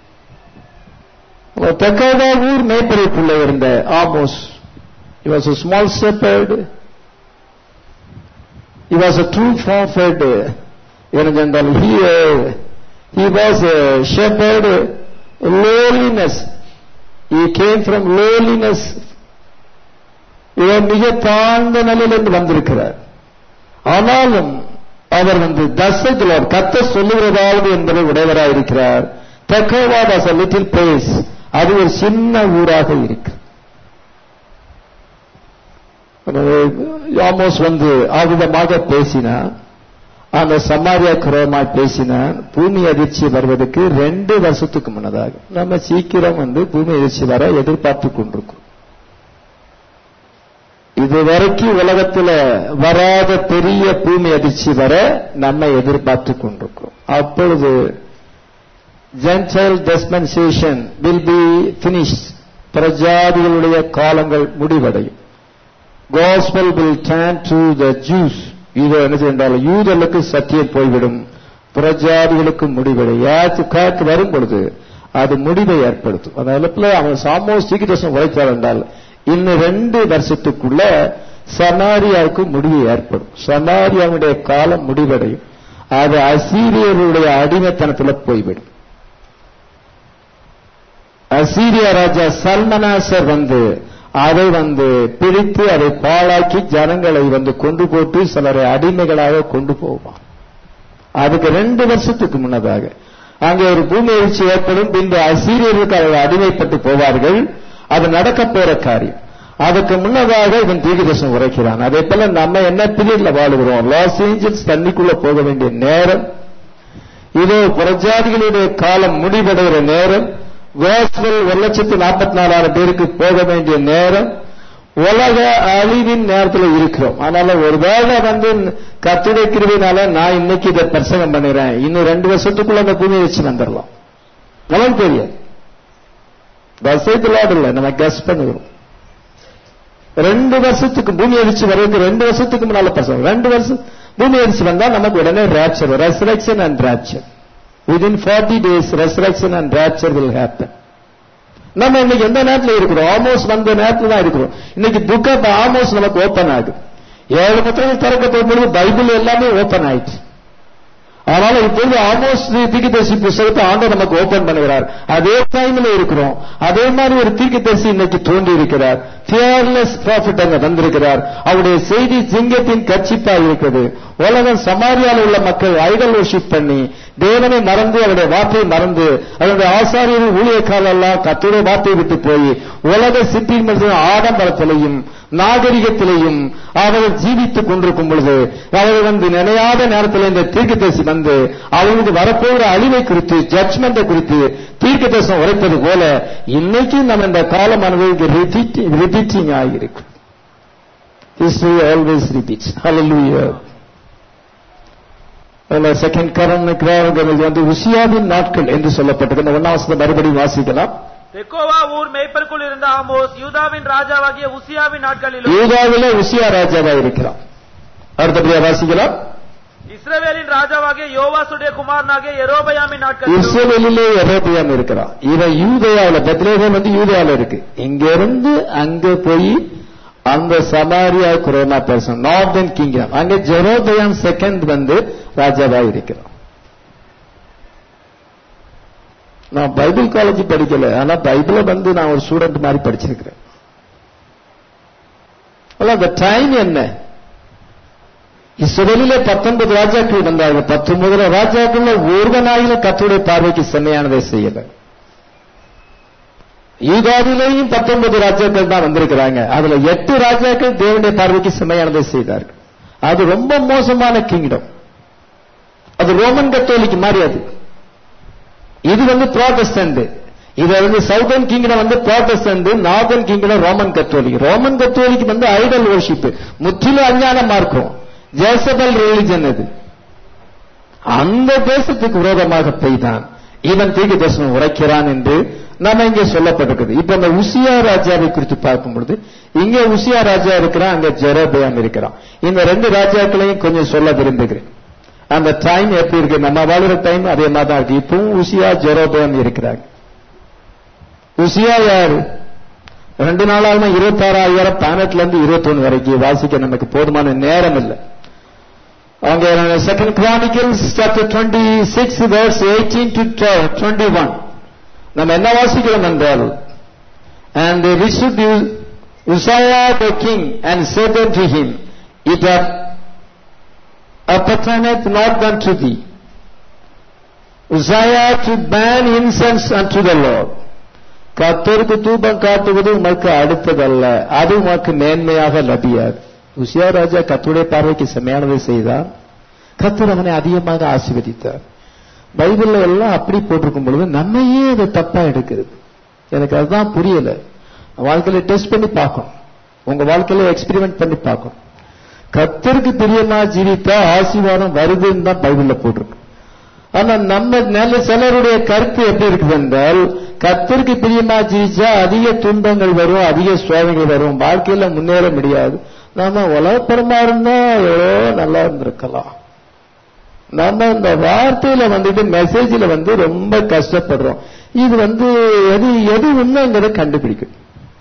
தெற்காக ஊர் மேய்ப்பரைக்குள்ள இருந்த ஆமோஸ் he was a small shepherd he was a true prophet ஏனென்றால் he he was a shepherd lowliness he came from lowliness இவர் மிக தாழ்ந்த நிலையிலிருந்து வந்திருக்கிறார் ஆனாலும் அவர் வந்து தசைகள் கத்த சொல்லுகிறதாவது என்பதை உடையவராக இருக்கிறார் Tekoa was a little place அது ஒரு சின்ன ஊராக இருக்கு யாமோஸ் வந்து ஆவிதமாக பேசினார் அந்த சமாரியா குரமாய் பேசினார் பூமி அதிர்ச்சி வருவதற்கு ரெண்டு வருஷத்துக்கு முன்னதாக நம்ம சீக்கிரம் வந்து பூமி அதிர்ச்சி வர எதிர்பார்த்து கொண்டிருக்கோம் இதுவரைக்கும் உலகத்துல வராத பெரிய பூமி அதிர்ச்சி வர நம்ம எதிர்பார்த்து கொண்டிருக்கிறோம் அப்பொழுது gentile dispensation will be finish பிரஜாதிகளுடைய காலங்கள் முடிவடையும் gospel will turn to the Jews இது என்ன செய்தால் யூதர்களுக்கு சத்தியம் போய்விடும் பிரஜாதிகளுக்கு முடிவடையும் யாருக்கு காக்கு வரும் பொழுது அது முடிவை ஏற்படுத்தும் அதனால அவன் சாமோ சீக்கிரம் உழைத்தார் என்றால் இன்னும் ரெண்டு வருஷத்துக்குள்ள சமாரியாவுக்கு முடிவு ஏற்படும் சமாரியாவுடைய காலம் முடிவடையும் அது அசீரியருடைய அடிமைத்தனத்துல போய்விடும் அசீரிய ராஜா சல்மனாசர் வந்து அதை வந்து பிடித்து அதை பாழாக்கி ஜனங்களை வந்து கொண்டு போட்டு சிலரை அடிமைகளாக கொண்டு போவான் அதுக்கு ரெண்டு வருஷத்துக்கு முன்னதாக அங்கே ஒரு பூமி எழுச்சி ஏற்படும் பின்பு அசீரியருக்கு அவர்கள் அடிமைப்பட்டு போவார்கள் அது நடக்க போற காரியம் அதுக்கு முன்னதாக இவன் தீர்க்கதர்சனம் உரைக்கிறான் அதே போல நம்ம என்ன பீரியட்ல வாழுகிறோம் லாஸ் ஏஞ்சல்ஸ் தண்ணிக்குள்ள போக வேண்டிய நேரம் இதோ புறஜாதிகளுடைய காலம் முடிவடைகிற நேரம் கோஸ்வல் ஒரு லட்சத்து நாற்பத்தி நாலாயிரம் பேருக்கு போக வேண்டிய நேரம் உலக அழிவின் நேரத்தில் இருக்கிறோம் அதனால ஒருவேளை வந்து கத்துடை கிருவினால நான் இன்னைக்கு இதை பிரசங்கம் பண்ணிடுறேன் இன்னும் ரெண்டு வருஷத்துக்குள்ள அந்த பூமியை வச்சு வந்துடலாம் நமக்கு தெரியாது வசதிலாடு இல்லை நம்ம கெஸ் பண்ணுகிறோம் ரெண்டு வருஷத்துக்கு பூமி அடிச்சு வர்றதுக்கு ரெண்டு வருஷத்துக்கு முன்னால பசங்க ரெண்டு வருஷம் பூமி அடிச்சு வந்தா நமக்கு உடனே rapture resurrection and rapture within forty days resurrection and rapture will happen நம்ம இன்னைக்கு எந்த நேரத்தில் இருக்கிறோம் ஆல்மோஸ்ட் வந்த நேரத்தில் தான் இருக்கிறோம் இன்னைக்கு புக் ஆஃப் ஆல்மோஸ்ட் நமக்கு ஓப்பன் ஆகுது ஏழு புத்தகங்கள் திறக்கப்படும் பொழுது பைபிள் எல்லாமே ஓப்பன் ஆயிடுச்சு அதனால இப்பொழுது ஆல்மோஸ்ட் தீர்க்கதரிசி புஸ்தகத்தை ஆண்டவர் நமக்கு ஓபன் பண்ணுகிறார் அதே டைம்ல இருக்கிறோம் அதே மாதிரி ஒரு தீர்க்கதரிசி இன்னைக்கு தோன்றி இருக்கிறார் ஃபியர்லெஸ் ப்ராஃபிட் அங்க வந்திருக்கிறார் அவருடைய செய்தி சிங்கத்தின் கட்சிப்பா இருக்குது உலகம் சமாரியால உள்ள மக்கள் ஐடல் worship பண்ணி தேவனை மறந்து அவருடைய வார்த்தையை மறந்து அவருடைய ஆசாரியர்கள் ஊழியக்காரர் எல்லாம் கத்துடைய வார்த்தையை விட்டு போய் உலக சிற்றின் ஆடம்பரத்திலையும் நாகரிகத்திலையும் அவர்கள் ஜீவித்துக் கொண்டிருக்கும் பொழுது அவர்கள் வந்து நினையாத நேரத்தில் இந்த தீர்க்கதரிசி வந்து அவர்களுக்கு வரப்போகிற அழிவை குறித்து ஜட்ஜ்மெண்ட்டை குறித்து தீர்க்கதரிசனம் உரைப்பது போல இன்னைக்கு நம்ம இந்த காலமானது ரிப்பீட்டிங் ஆகியிருக்கு History always repeats. Hallelujah. Second கரன் வந்து உசியாவின் நாட்கள் என்று சொல்லப்பட்டது இந்த ஒன்னாவசத்தை மறுபடியும் வாசிக்கலாம் தெக்கோவா ஊர் மேய்ப்பருக்குள் இருந்த ஆமோஸ் யூதாவின் ராஜாவாகிய உசியாவின் நாட்களிலும் யூதாவிலே உசியா ராஜாவா இருக்கிறான் அடுத்தபடியா வாசிக்கலாம் இஸ்ரவேலின் ராஜாவாகிய யோவாசுடைய குமாரனாகிய எரோபயாமின் நாட்களிலும் இஸ்ரேலிலே எரோபியாம் இருக்கிறான் இவன் யூதயாவில் பெத்லேகம் வந்து யூதயாவில் இருக்கு இங்க இருந்து அங்க போய் அந்த சமாரியா கொரோனா பர்சன் நார்தன் கிங்டம் அங்க ஜெரோபயாம் செகண்ட் வந்து ராஜாவா இருக்கிறான் நான் பைபிள் காலேஜ் படிக்கல ஆனா பைபிள வந்து நான் ஒரு ஸ்டூடெண்ட் மாதிரி படிச்சிருக்கிறேன் அந்த டைம் என்ன இஸ்ரேலிலே பத்தொன்பது ராஜாக்கள் வந்தார்கள் பத்தொன்பதுல ராஜாக்கள் ஒருவனாயில கத்துடைய பார்வைக்கு செம்மையானதை செய்யல யூதாவிலேயும் பத்தொன்பது ராஜாக்கள் தான் வந்திருக்கிறாங்க அதுல எட்டு ராஜாக்கள் தேவனுடைய பார்வைக்கு செம்மையானதை செய்தார்கள் அது ரொம்ப மோசமான கிங்டம் அது ரோமன் கத்தோலிக்கு மாதிரி அது இது வந்து ப்ராட்டஸ்டன்ட் இது வந்து சவுதர்ன் கிங்டம் வந்து Protestant northern kingdom Roman Catholic Roman Catholic வந்து ஐடல் worship முற்றிலும் அஞ்ஞானமா இருக்கும் ஜேசபல் ரிலிஜன் அது அந்த தேசத்துக்கு விரோதமாக பெய்தான் இவன் தீர்க்க தரிசனம் உரைக்கிறான் என்று நம்ம இங்கே சொல்லப்பட்டிருக்குது இப்ப இந்த உசியா ராஜாவை குறித்து பார்க்கும் பொழுது இங்க உசியா ராஜா இருக்கிறான் அங்க ஜெரோபயாம் இருக்கிறான் இந்த ரெண்டு ராஜாக்களையும் கொஞ்சம் சொல்ல விரும்புகிறேன் அந்த டைம் எப்படி இருக்கு நம்ம வாழ்ற டைம் அதே மாதிரி தான் இருக்கு இப்பவும் உசியா ஜெரோபயாம் இருக்கிறாங்க உசியா யாரு ரெண்டு நாளாக இருபத்தாறாயிரம் பதினெட்டுல இருந்து இருபத்தொன்னு வரைக்கும் வாசிக்க நமக்கு போதுமான நேரம் இல்லை அங்க second Chronicles chapter twenty six verse eighteen to twenty one நம்ம என்ன வாசிக்கிறோம் என்றால் and resisted Uzziah the king and said unto him it appertaineth not unto thee. Uzziah to ban incense unto the Lord. கத்தருக்கு தூபம் காட்டுவது உமக்கு அடுத்ததல்ல அது உமக்கு மேன்மையாக லபியாது உசியா ராஜா கத்துடைய பார்வைக்கு செம்மையானதை செய்தார் கத்தர் அவனை அதிகமாக ஆசீர்வதித்தார் பைபிள்ல எல்லாம் அப்படி போட்டிருக்கும் பொழுது நம்மையே அது தப்பா எடுக்கிறது எனக்கு அதுதான் புரியல வாழ்க்கையில டெஸ்ட் பண்ணி பார்க்கணும் உங்க வாழ்க்கையில எக்ஸ்பெரிமெண்ட் பண்ணி பார்க்கணும் கத்தருக்கு பிரியமா ஜீவித்தா ஆசீர்வாதம் வருதுன்னு தான் பைபிள்ல போட்டிருக்கு ஆனா நம்ம நல்ல சிலருடைய கருத்து எப்படி இருக்குது என்றால் கத்தருக்கு பிரியமா ஜீவிச்சா அதிக துன்பங்கள் வரும் அதிக சோதனைகள் வரும் வாழ்க்கையில முன்னேற முடியாது நாம உலகப்பரமா இருந்தா எவ்வளோ நல்லா இருந்திருக்கலாம் நம்ம இந்த வார்த்தையில வந்துட்டு மெசேஜ்ல வந்து ரொம்ப கஷ்டப்படுறோம் இது வந்து எது எது உண்மைங்கிறத கண்டுபிடிக்கும்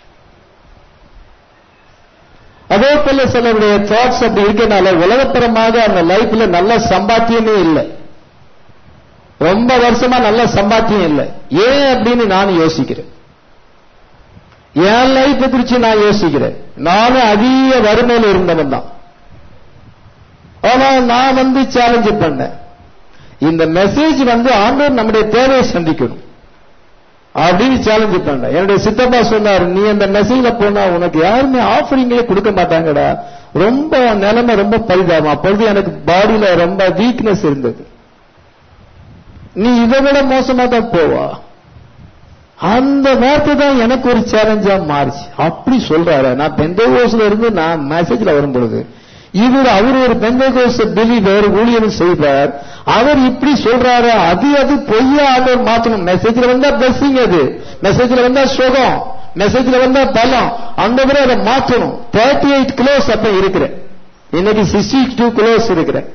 அதே போல சிலருடைய தாட்ஸ் அப்படி இருக்கனால உலகப்பரமாக அந்த லைஃப்ல நல்ல சம்பாத்தியமே இல்லை ரொம்ப வருஷமா நல்ல சம்பாத்தியம் இல்லை ஏன் அப்படின்னு நான் யோசிக்கிறேன் என் லைஃப் குறிச்சு நான் யோசிக்கிறேன் நானும் அதிக வறுமையில் இருந்தவன் தான் ஆனா நான் வந்து சேலஞ்சு பண்ணேன் இந்த மெசேஜ் வந்து ஆண்டவர் நம்முடைய தேவையை சந்திக்கணும் அப்படின்னு சேலஞ்சு பண்ண என்னுடைய சித்தப்பா சொன்னார் நீ அந்த மெசேஜ்ல போனா உனக்கு யாருமே ஆஃபரிங்களே கொடுக்க மாட்டாங்கடா ரொம்ப நிலைமை ரொம்ப பரிதாபம் அப்பொழுது எனக்கு பாடியில ரொம்ப வீக்னஸ் இருந்தது நீ இதை விட மோசமா தான் போவா அந்த வார்த்தை தான் எனக்கு ஒரு சேலஞ்சா மாறிச்சு அப்படி சொல்றாரு நான் பெந்தகோஸ்ல இருந்து நான் மெசேஜ்ல வரும் பொழுது இவர் அவர் ஒரு பெந்தகோஸ் பிலீவர் ஊழியர் செய்வார் அவர் இப்படி சொல்றாரு அது அது பொய்யா ஆண்டவர் மாத்தணும் மெசேஜ்ல வந்தா பிளஸிங் அது மெசேஜ்ல வந்தா சுகம் மெசேஜ்ல வந்தா பலம் அந்த முறை அதை மாற்றணும் தேர்ட்டி எயிட் கிலோஸ் அப்ப இருக்கிறேன் இன்னைக்கு சிக்ஸ்டி டூ கிலோஸ் இருக்கிறேன்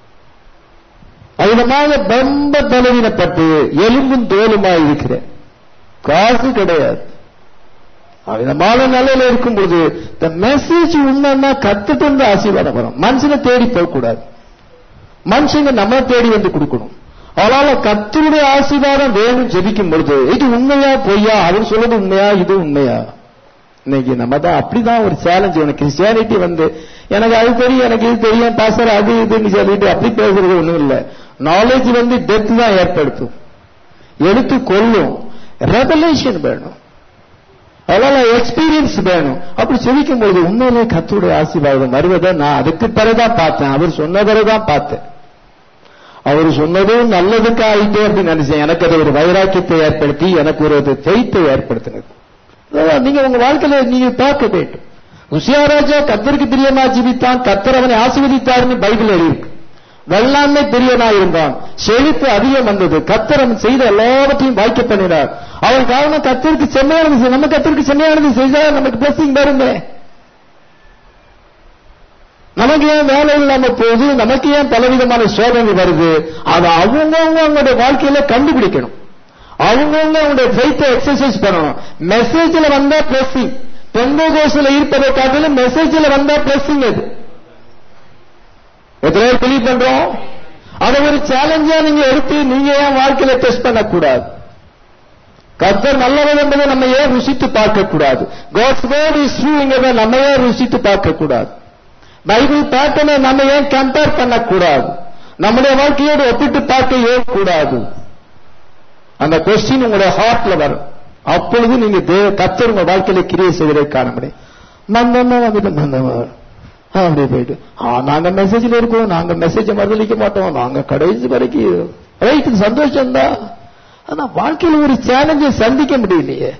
அதிகமாக ரொம்ப பலவீனப்பட்டு எலும்பும் தோலுமாய் இருக்கிறேன் காசு கிடையாது விதமான நிலையில இருக்கும்போது இந்த மெசேஜ் உண்மைன்னா கத்துட்டு வந்து ஆசீர்வாதம் வரும் மனுஷனை தேடி போக கூடாது மனுஷங்க நம்ம தேடி வந்து கொடுக்கணும் அதனால கத்தருடைய ஆசீர்வாதம் வேணும் ஜெபிக்கும் பொழுது இது உண்மையா பொய்யா அவர் சொல்றது உண்மையா இது உண்மையா இன்னைக்கு நம்ம தான் அப்படிதான் ஒரு சேலஞ்ச் உனக்கு கிறிஸ்டியானிட்டி வந்து எனக்கு அது தெரியும் எனக்கு இது தெரியும் பாசர் அது இதுன்னு சொல்லிட்டு அப்படி பேசுறது ஒண்ணும் இல்ல நாலேஜ் வந்து டெத் தான் ஏற்படுத்தும் எடுத்து கொள்ளும் ரெவலேஷன் வேணும் அதனால எக்ஸ்பீரியன்ஸ் வேணும் அப்படி செவிக்கும் பொழுது உண்மையிலே கத்துடைய ஆசீர்வாதம் வருவதை நான் அதுக்கு பிறகுதான் பார்த்தேன் அவர் சொன்ன பிறகுதான் பார்த்தேன் அவர் சொன்னதும் நல்லதுக்கு ஆயிட்டே அப்படின்னு நினைச்சேன் எனக்கு அது ஒரு வைராக்கியத்தை ஏற்படுத்தி எனக்கு ஒரு ஃபெய்த்தை ஏற்படுத்தினது அதான் நீங்க உங்க வாழ்க்கையில நீங்க பார்க்க வேண்டும் உசியாராஜா கத்தருக்கு பிரியமா ஜீவித்தான் கத்தர் அவனை ஆசீர்வதித்தார்னு பைபிள் எழுதியிருக்கு வெள்ளாண்மை பெரியனா இருந்தான் செழிப்பு அதிகம் வந்தது கத்தர் அவன் செய்த எல்லாவற்றையும் வாய்க்க பண்ணினார் அவன் காரணம் கத்தருக்கு செம்மையானது செய்- நம்ம கத்தருக்கு செம்மையானது செய்தா நமக்கு பிளஸிங் வருமே நமக்கு ஏன் வேலை இல்லாம போகுது நமக்கு ஏன் பலவிதமான சோதனை வருது அதை அவங்கவுங்க அவங்களுடைய வாழ்க்கையில கண்டுபிடிக்கணும் அவங்கவுங்க அவங்களுடைய ஃபெய்த்தை எக்ஸசைஸ் பண்ணணும் மெசேஜ்ல வந்தா பிளஸிங் பெந்த கோசில இருப்பதை காட்டிலும் மெசேஜ்ல வந்தா பிளஸிங் அது எத்தனை பேர் பிலீவ் பண்றோம் அதை ஒரு சேலஞ்சா நீங்க எடுத்து நீங்க ஏன் வாழ்க்கையில டெஸ்ட் பண்ணக்கூடாது கர்த்தர் நல்லவர் என்பதை நம்ம ஏன் ருசித்து பார்க்க கூடாது காட்ஸ் வேர்ட் இஸ் ட்ரூங்கிறத நம்ம ஏன் ருசித்து பார்க்க கூடாது பைபிள் பேட்டர்னை நம்ம ஏன் கம்பேர் பண்ணக்கூடாது நம்முடைய வாழ்க்கையோடு ஒப்பிட்டு பார்க்க ஏன் கூடாது அந்த கொஸ்டின் உங்களுடைய ஹார்ட்ல வரும் அப்பொழுது நீங்க தேவ கத்தர் உங்க வாழ்க்கையில கிரியை செய்வதை காண முடியும் மந்தமா வந்துட்டு மந்தமா வரும். ஆ, அப்படியே போயிட்டு ஆ, நாங்க மெசேஜ்ல இருக்கோம் நாங்க மெசேஜ் மறுதளிக்க மாட்டோம் நாங்க கடைசி வரைக்கும் ரைட் சந்தோஷம் தான் ஆனா வாழ்க்கையில ஒரு சேலஞ்சை சந்திக்க முடியலையே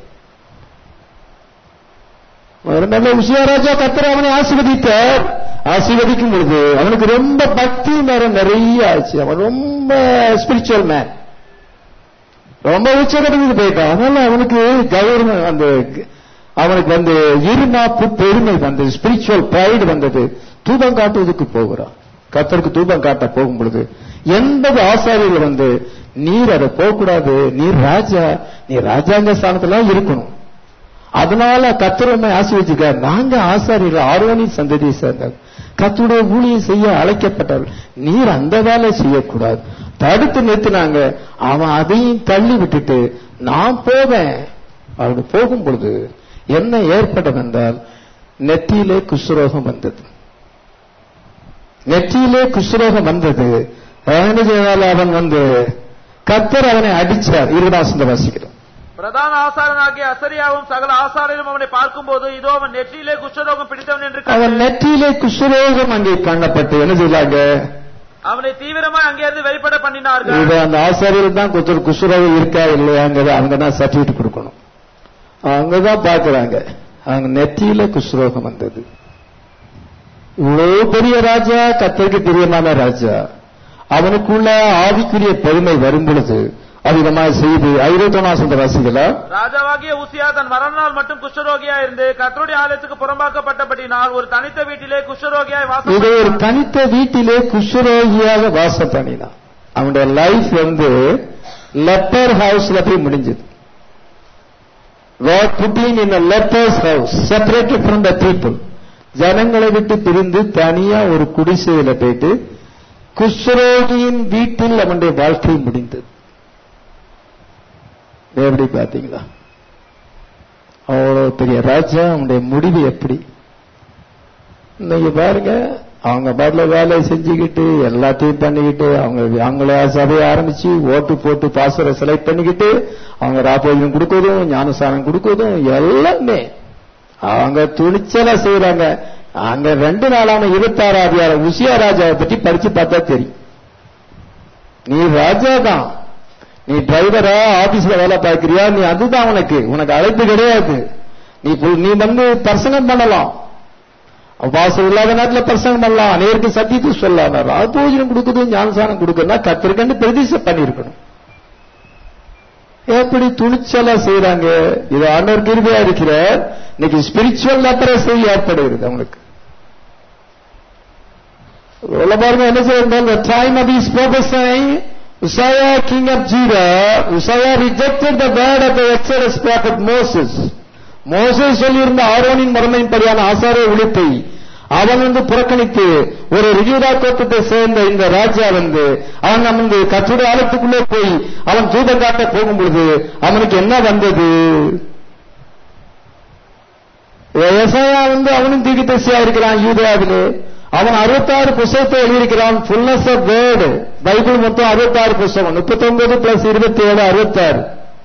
ஒரு நல்ல உசியாராஜா கத்தர் அவனை ஆசீர்வதித்தார் ஆசீர்வதிக்கும் பொழுது அவனுக்கு ரொம்ப பக்தி நேரம் நிறைய ஆச்சு அவன் ரொம்ப ஸ்பிரிச்சுவல் மேன் ரொம்ப உச்சகட்டத்துக்கு போயிட்டான் அதனால அவனுக்கு கௌரவம் அந்த அவனுக்கு வந்து இருமாப்பு பெருமை வந்தது ஸ்பிரிச்சுவல் பிரைடு வந்தது தூபம் காட்டுவதற்கு போகிறான் கத்தருக்கு தூபம் காட்ட போகும் பொழுது எண்பது ஆசாரியர்கள் வந்து நீர் அதை போகக்கூடாது நீர் ராஜா நீ ராஜாங்க ஸ்தானத்துல இருக்கணும் அதனால கத்தரமை ஆசீர்வதிச்சிருக்கார் நாங்க ஆசாரியர்கள் ஆர்வனின் சந்ததியை சேர்ந்தவர் கத்துடைய ஊழியம் செய்ய அழைக்கப்பட்டவர் நீர் அந்த வேலை செய்யக்கூடாது தடுத்து நிறுத்தினாங்க அவன் அதையும் தள்ளி விட்டுட்டு நான் போவேன் அவனு போகும் பொழுது என்ன ஏற்பட்டது என்றால் நெத்தியிலே குஷ்ரோகம் வந்தது நெற்றியிலே குஷ்ரோகம் வந்தது என்ன செய்தால் அவன் வந்து கத்தர் அவனை அடிச்சார் இருபதாசந்த வாசிக்கிறோம் பிரதான ஆசாரனாகிய அசரியாவும் சகல ஆசாரியரும் அவனை பார்க்கும்போது இதோ அவன் நெற்றியிலே குஷ்டரோகம் பிடித்தவன் என்று அவன் கண்டு நெற்றியிலே குஷ்ரோகம் அங்கே காணப்பட்டு என்ன செய்தாங்க அவனை தீவிரமாய் அங்கிருந்து வெளிப்பட பண்ணினார்கள் இது அந்த ஆசாரியர் தான் கொஞ்சம் குஷ்ரோகம் இருக்கா இல்லையாங்கிறத அவங்க தான் சர்டிபிகேட் கொடுக்கணும் அங்கதான் பாக்குறாங்க அவங்க நெற்றியில குஷ்ரோகம் வந்தது இவ்வளவு பெரிய ராஜா கத்தருக்கு பிரியமான ராஜா அவனுக்குள்ள ஆவிக்குரிய பெருமை வரும் பொழுது அதிகமாக செய்து ஐரோத்தமாசந்த வாசிகளா ராஜாவாகிய உசியா தன் மரணநாள் மட்டும் குஷ்டரோகியா இருந்து கர்த்தருடைய ஆலயத்துக்கு புறம்பாக்கப்பட்டபடினால் ஒரு தனித்த வீட்டிலே குஷ்டரோகியாய் வாசம் இது ஒரு பண்ணினான். தனித்த வீட்டிலே குஷ்ரோகியாக வாசம் பண்ணினான் அவனுடைய லைஃப் வந்து லெப்பர் ஹவுஸ்ல போய் முடிஞ்சது God put him in a leper's house, separated from the people. ஜனங்களை விட்டு பிரிந்து தனியா ஒரு குடிசையில போயிட்டு குஷ்ரோகியின் வீட்டில் அவனுடைய வாழ்க்கை முடிந்தது எப்படி பாத்தீங்களா அவ்வளவு பெரிய ராஜா அவனுடைய முடிவு எப்படி இன்னைக்கு பாருங்க அவங்க பாட்டுல வேலையை செஞ்சுக்கிட்டு எல்லாத்தையும் பண்ணிக்கிட்டு அவங்க அவங்கள சபையை ஆரம்பிச்சு ஓட்டு போட்டு பாஸ்வரை செலக்ட் பண்ணிக்கிட்டு அவங்க ராப்போஜனம் கொடுக்கறதும் ஞானசானம் கொடுக்கறதும் எல்லாமே அவங்க துணிச்சலா செய்யறாங்க அங்க ரெண்டு நாளான இருபத்தாறு அதிகாரம் உசியா ராஜாவை பற்றி படிச்சு பார்த்தா தெரியும் நீ ராஜா தான் நீ டிரைவரா ஆபீஸ்ல வேலை பார்க்கறியா நீ அதுதான் உனக்கு உனக்கு அழைப்பு கிடையாது நீ புல்- நீ வந்து தரிசனம் பண்ணலாம் வாசல் இல்லாத நேரத்துல பிரசங்கம் பண்ணலாம் அநேருக்கு சத்தியத்தை சொல்லலாம் ராஜபோஜனம் கொடுக்குது ஞானசானம் கொடுக்குதுன்னா கத்திருக்கன்னு பிரதிஷ்டை பண்ணியிருக்கணும் எப்படி துணிச்சலா செய்யறாங்க இது ஆண்டவர் கிருபையா இருக்கிறார் இன்னைக்கு ஸ்பிரிச்சுவல் லெப்பரசி ஏற்படுகிறது அவங்களுக்கு உள்ள பாருங்க என்ன செய்யணும் the time of his prophesying Uzziah king of Judah Uzziah rejected the word of the Exodus prophet Moses Moses சொல்லியிருந்த ஆரோனின் மரமையின்படியான ஆசாரிய விழித்தை அவன் வந்து புறக்கணித்து ஒரு ரிஜூதா கோத்தத்தை சேர்ந்த இந்த ராஜா வந்து அவன் வந்து கச்சுடைய ஆலயத்துக்குள்ளே போய் அவன் தூதம் காட்ட போகும் பொழுது அவனுக்கு என்ன வந்தது ஏசாயா வந்து அவனும் தீர்க்கதரிசியா இருக்கிறான் யூதாவிலே அவன் அறுபத்தாறு புஸ்தகத்தை எழுதியிருக்கிறான் ஃபுல்னஸ் ஆஃப் வேர்டு பைபிள் மொத்தம் அறுபத்தாறு புஸ்தகம் முப்பத்தொன்பது பிளஸ் இருபத்தி ஏழு அறுபத்தாறு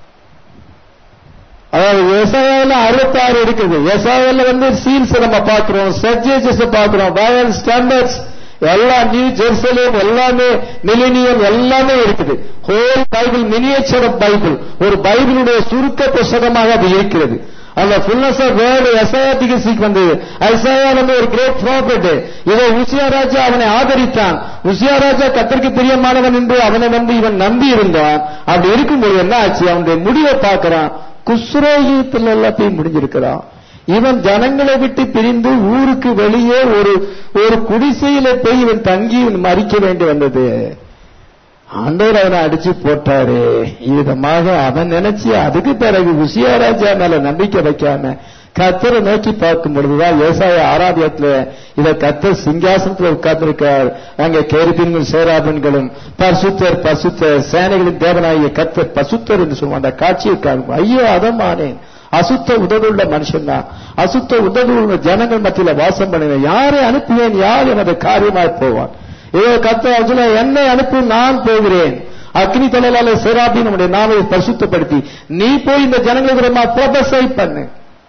அதாவது ஏசாயாவில் அறுபத்தாறு இருக்குது ஏசாயாவில் வந்து சீல்ஸ் நம்ம பார்க்கிறோம் சர்ஜேஜஸ் பார்க்கிறோம் வயல் ஸ்டாண்டர்ட்ஸ் எல்லாம் நியூ ஜெருசலேம் எல்லாமே மிலினியம் எல்லாமே இருக்குது whole Bible miniature of Bible ஒரு பைபிளுடைய சுருக்க புஸ்தகமாக அது இருக்கிறது அந்த ஃபுல்னஸ் ஆஃப் வேர்டு எசையாத்திகசிக்கு வந்து ஐசாயா வந்து ஒரு கிரேட் ப்ராஃபிட் இதை உசியா ராஜா அவனை ஆதரித்தான் உசியா ராஜா கத்திற்கு பிரியமானவன் என்று அவனை வந்து இவன் நம்பி இருந்தான் அப்படி இருக்கும்போது என்ன ஆச்சு அவனுடைய முடிவை பார்க்கிறான் குஸ்ரோகத்தில் எல்லாத்தையும் முடிஞ்சிருக்கிறான் இவன் ஜனங்களை விட்டு பிரிந்து ஊருக்கு வெளியே ஒரு ஒரு குடிசையில போய் இவன் தங்கி இவன் மறிக்க வேண்டி வந்தது ஆண்டவர் அவனை அடிச்சு போட்டாரு விதமாக அவன் நினைச்சு அதுக்கு பிறகு உசியாராஜா மேல நம்பிக்கை வைக்காம கத்தரை நோக்கி பார்க்கும் பொழுதுதான் விவசாய ஆராதியத்துல இத கத்தர் சிங்காசனத்துல உட்கார்ந்திருக்கார் அங்க கேருபின்கள் சேராபன்களும் பசுத்தர் பசுத்தர் சேனைகளின் தேவனாகிய கத்தர் பசுத்தர் என்று சொல்லுவாங்க அந்த காட்சியை காணும் ஐயோ அதமானேன் அசுத்த உதடுள்ள மனுஷன் தான் அசுத்த உதடுள்ள ஜனங்கள் மத்தியில வாசம் பண்ணினேன் யாரை அனுப்புவேன் யார் எனது காரியமாய் போவான் இதோ கத்த சொல்ல என்னை அனுப்பி நான் போகிறேன் அக்னி தொழிலாள சேராபி நம்முடைய நாவை பரிசுத்தப்படுத்தி நீ போய் இந்த ஜனங்களுக்கு ப்ரொபஸை பண்ணு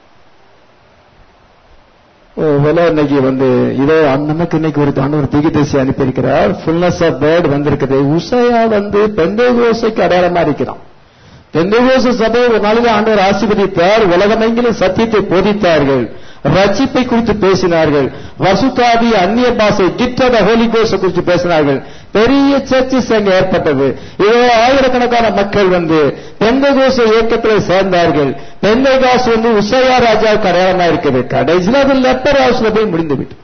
ஒருவேளை இன்னைக்கு வந்து இதோ நமக்கு இன்னைக்கு ஒரு ஆண்டவர் திகிதேசி அனுப்பியிருக்கிறார் ஃபுல்னஸ் ஆஃப் பேர்ட் வந்திருக்குது உசையா வந்து பெந்தேகோசைக்கு அடையாளமா இருக்கிறான் பெந்தேகோச சபை ஒரு நாளில் ஆண்டவர் ஆசீர்வதித்தார் உலகமெங்கிலும் சத்தியத்தை போதித்தார்கள் ரட்சிப்பை குறித்து பேசினார்கள் வசுதாதி அந்நிய பாசை கிட்ட ஹோலி கோஸ் குறித்து பேசினார்கள் பெரிய சர்ச்சஸ் அங்க ஏற்பட்டது இதோ ஆயிரக்கணக்கான மக்கள் வந்து பெந்தகோச இயக்கத்தில் சேர்ந்தார்கள் பெந்தகாஸ் வந்து உசையா ராஜாவுக்கு அடையாளமா இருக்குது கடைசியில் அது லெப்பர் ஹவுஸ்ல போய் முடிந்து விட்டு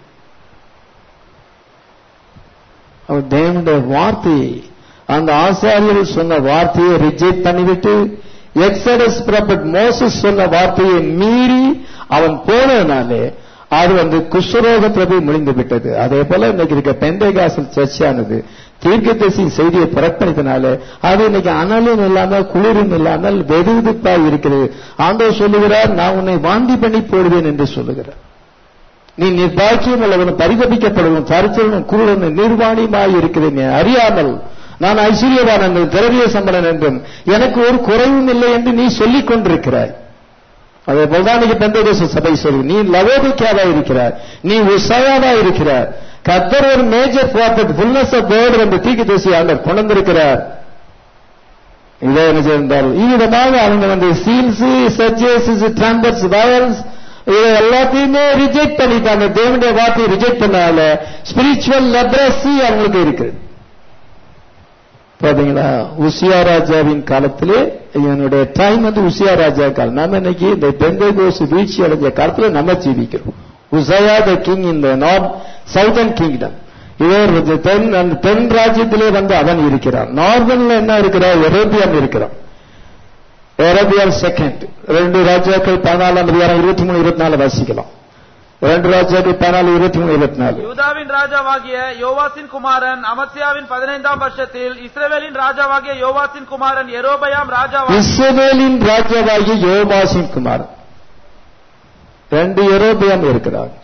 அவர் தேவனுடைய வார்த்தையை அந்த ஆசாரியர்கள் சொன்ன வார்த்தையை ரிஜெக்ட் பண்ணிவிட்டு எக்ஸடஸ் ப்ராபட் மோசஸ் சொன்ன வார்த்தையை மீறி அவன் போனதுனாலே அது வந்து குஷ்ரோகத்தில் போய் முடிந்து விட்டது அதே போல இன்னைக்கு இருக்க பெந்தைகாசல் சர்ச்சானது தீர்க்கதரிசி செய்தியை புறக்கணித்தனால அது இன்னைக்கு அனலும் இல்லாமல் குளிரும் இல்லாமல் வெதுவெதுப்பா இருக்கிறது ஆண்டவர் சொல்லுகிறார் நான் உன்னை வாந்தி பண்ணி போடுவேன் என்று சொல்லுகிறார் நீ நிர்பாக்கியம் உள்ளவனும் பரிதபிக்கப்படுவனும் தரித்திரனும் குருடனும் நிர்வாணியமாய் இருக்கிறேன் அறியாமல் நான் ஐஸ்வர்யவான் என்றும் திரவிய சம்பளன் என்றும் எனக்கு ஒரு குறைவும் இல்லை என்று நீ சொல்லிக் கொண்டிருக்கிறாய் அதே போல்தான் நீங்க பெந்தேச சபை சொல்லு நீ லவோதிக்காவா இருக்கிறார் நீ உசையாவா இருக்கிறார் கத்தர் ஒரு major prophet fullness of word என்று தீக்கு தேசி ஆண்டர் கொண்டிருக்கிறார் இதே என்ன செய்தால் இவ்விதமாக அவங்க வந்து சீல்ஸ் சர்ஜஸ் டிராம்பர்ஸ் வயல்ஸ் இதை எல்லாத்தையுமே ரிஜெக்ட் பண்ணிட்டாங்க தேவனுடைய வார்த்தையை ரிஜெக்ட் பண்ணால ஸ்பிரிச்சுவல் லெப்ரஸி அவங்களுக்கு இருக்கு பாத்தீங்களா உசியா ராஜாவின் காலத்திலே என்னுடைய டைம் வந்து உசியா ராஜா காலம் நம்ம இன்னைக்கு இந்த பெந்தை கோஸ் வீழ்ச்சி அடைஞ்ச காலத்துல நம்ம ஜீவிக்கிறோம் உசையா த கிங் இந்த நார்த் சவுதர்ன் கிங்டம் இதோ தென் அந்த தென் ராஜ்யத்திலே வந்து அவன் இருக்கிறான் நார்தன்ல என்ன இருக்கிறான் எரோபியான் இருக்கிறான் எரோபியான் செகண்ட் ரெண்டு ராஜாக்கள் பதினாலாம் அதிகாரம் இருபத்தி மூணு இருபத்தி நாலு வாசிக்கலாம் ரெண்டு ராஜாக்கள் பதினாலு இருபத்தி மூணு இருபத்தி நாலு யூதாவின் ராஜாவாகிய யோவாசின் குமாரன் அமத்சியாவின் பதினைந்தாம் வருஷத்தில் இஸ்ரவேலின் ராஜாவாகிய யோவாசின் குமாரன் எரோபயாம் ராஜாவாகிய இஸ்ரவேலின் ராஜாவாகிய யோபாசின் குமார் ரெண்டு எரோபியம் இருக்கிறார்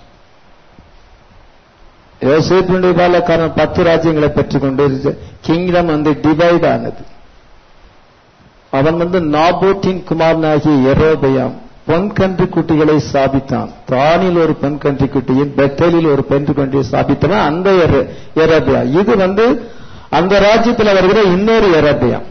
யோசேப்பினுடைய காலக்காரன் பத்து ராஜ்யங்களை பெற்றுக்கொண்டு கிங்டம் வந்து டிவைட் ஆனது அவன் வந்து நாபோட்டின் குமாரனாகிய எரோபயாம் பொன் கன்று குட்டிகளை ஸ்தாபித்தான் தானில் ஒரு பெண் கன்று குட்டியும் பெத்தலில் ஒரு பெண் கன்றியை ஸ்தாபித்தவன் அந்த எரோபியா இது வந்து அந்த ராஜ்யத்தில் வருகிற இன்னொரு எரோபியம்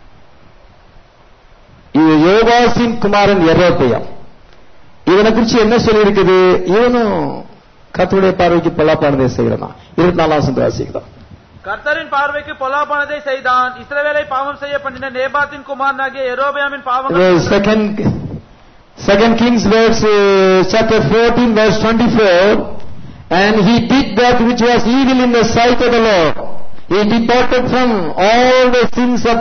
இது யோகாசின் குமாரன் எரோபியம் இவனை குறிச்சு என்ன சொல்லியிருக்குது இவனும் கத்துடைய பார்வைக்கு பொல்லாப்பானதை செய்கிறான் இருபத்தி நாலாம் சந்த வாசிக்கலாம் கர்த்தரின் பார்வைக்கு பொல்லாப்பானதை செய்தான் இஸ்ரவேலை பாவம் செய்ய பண்ணின நேபாத்தின் குமாரனாகிய எரோபியாமின் பாவங்கள் The second, second Kings verse, uh, chapter 14 verse 24, and he did that which was evil in the sight of the Lord. He departed from all the sins of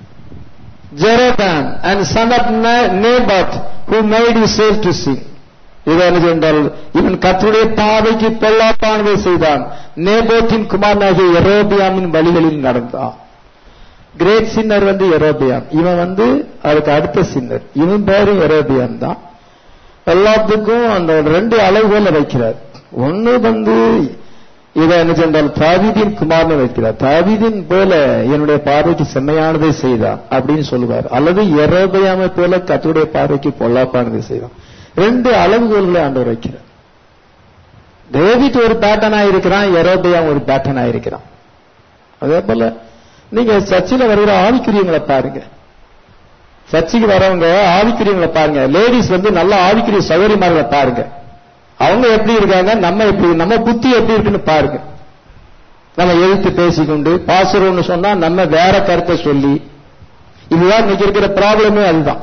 Jeroboam and son of Na- Nabat who made Israel to sin. இது என்ன என்றால் இவன் கர்த்தருடைய பாவைக்கு பொல்லாப்பானதை செய்தான் நேபோத்தின் குமாரனாகிய எரோபியாமின் வழிகளில் நடந்தான் கிரேட் சின்னர் வந்து எரோபியாம் இவன் வந்து அதுக்கு அடுத்த சின்னர் இவன் பேரு எரோபியாம் தான் எல்லாத்துக்கும் அந்த ரெண்டு அளவுகோல வைக்கிறார் ஒண்ணு வந்து இதை என்ன சென்றால் தாவீதின் குமார்னு வைக்கிறார் தாவீதின் போல என்னுடைய பார்வைக்கு செம்மையானதை செய்தான் அப்படின்னு சொல்லுவார் அல்லது எரோபியாமை போல கத்துடைய பார்வைக்கு பொல்லாப்பானதை செய்தான் ரெண்டு அளவுகோல்களை ஆண்டவர் வைக்கிறார் டேவிட் ஒரு பேட்டனா இருக்கிறான் எரோபியாம் ஒரு பேட்டனா இருக்கிறான் அதே போல நீங்க சர்ச்சில் வருகிற ஆவிக்குரியங்களை பாருங்க சர்ச்சுக்கு வரவங்க ஆவிக்குரியங்களை பாருங்க லேடிஸ் வந்து நல்ல ஆவிக்குரிய சௌகரியமார்களை பாருங்க அவங்க எப்படி இருக்காங்க நம்ம எப்படி நம்ம புத்தி எப்படி இருக்குன்னு பாருங்க நம்ம எழுத்து பேசிக்கொண்டு பாசுறோம்னு சொன்னா நம்ம வேற கருத்தை சொல்லி இதுதான் இன்னைக்கு இருக்கிற ப்ராப்ளமே அதுதான்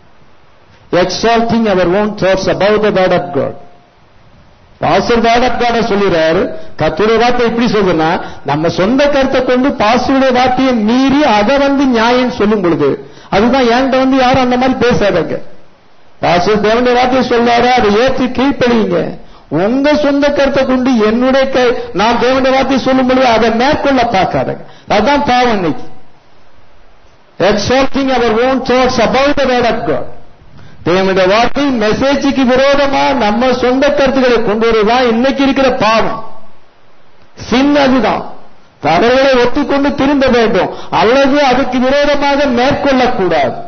exalting our own thoughts about the word of God pastor word of காட சொல்லிடுறாரு கத்துடைய வார்த்தை எப்படி சொல்லுன்னா நம்ம சொந்த கருத்தை கொண்டு பாஸ்டருடைய வார்த்தையை மீறி அதை வந்து நியாயம் சொல்லும் பொழுது அதுதான் என்கிட்ட வந்து யாரும் அந்த மாதிரி பேசாதங்க பாஸ்டர் தேவனுடைய வார்த்தையை சொல்லாரு அதை ஏற்று கீழ்ப்படியுங்க உங்க சொந்த கருத்தை கொண்டு என்னுடைய க- நான் தேவனுடைய வார்த்தையை சொல்லும் பொழுது அதை மேற்கொள்ள பார்க்காதங்க அதுதான் பாவம் இன்னைக்கு exalting our own thoughts about the word of God தேவனுடைய வார்த்தை மெசேஜுக்கு விரோதமா நம்ம சொந்த கருத்துக்களை கொண்டு வருவதுதான் இன்னைக்கு இருக்கிற பாவம் சின் அதுதான் தவறுகளை ஒத்துக்கொண்டு திரும்ப வேண்டும் அல்லது அதுக்கு விரோதமாக மேற்கொள்ளக்கூடாது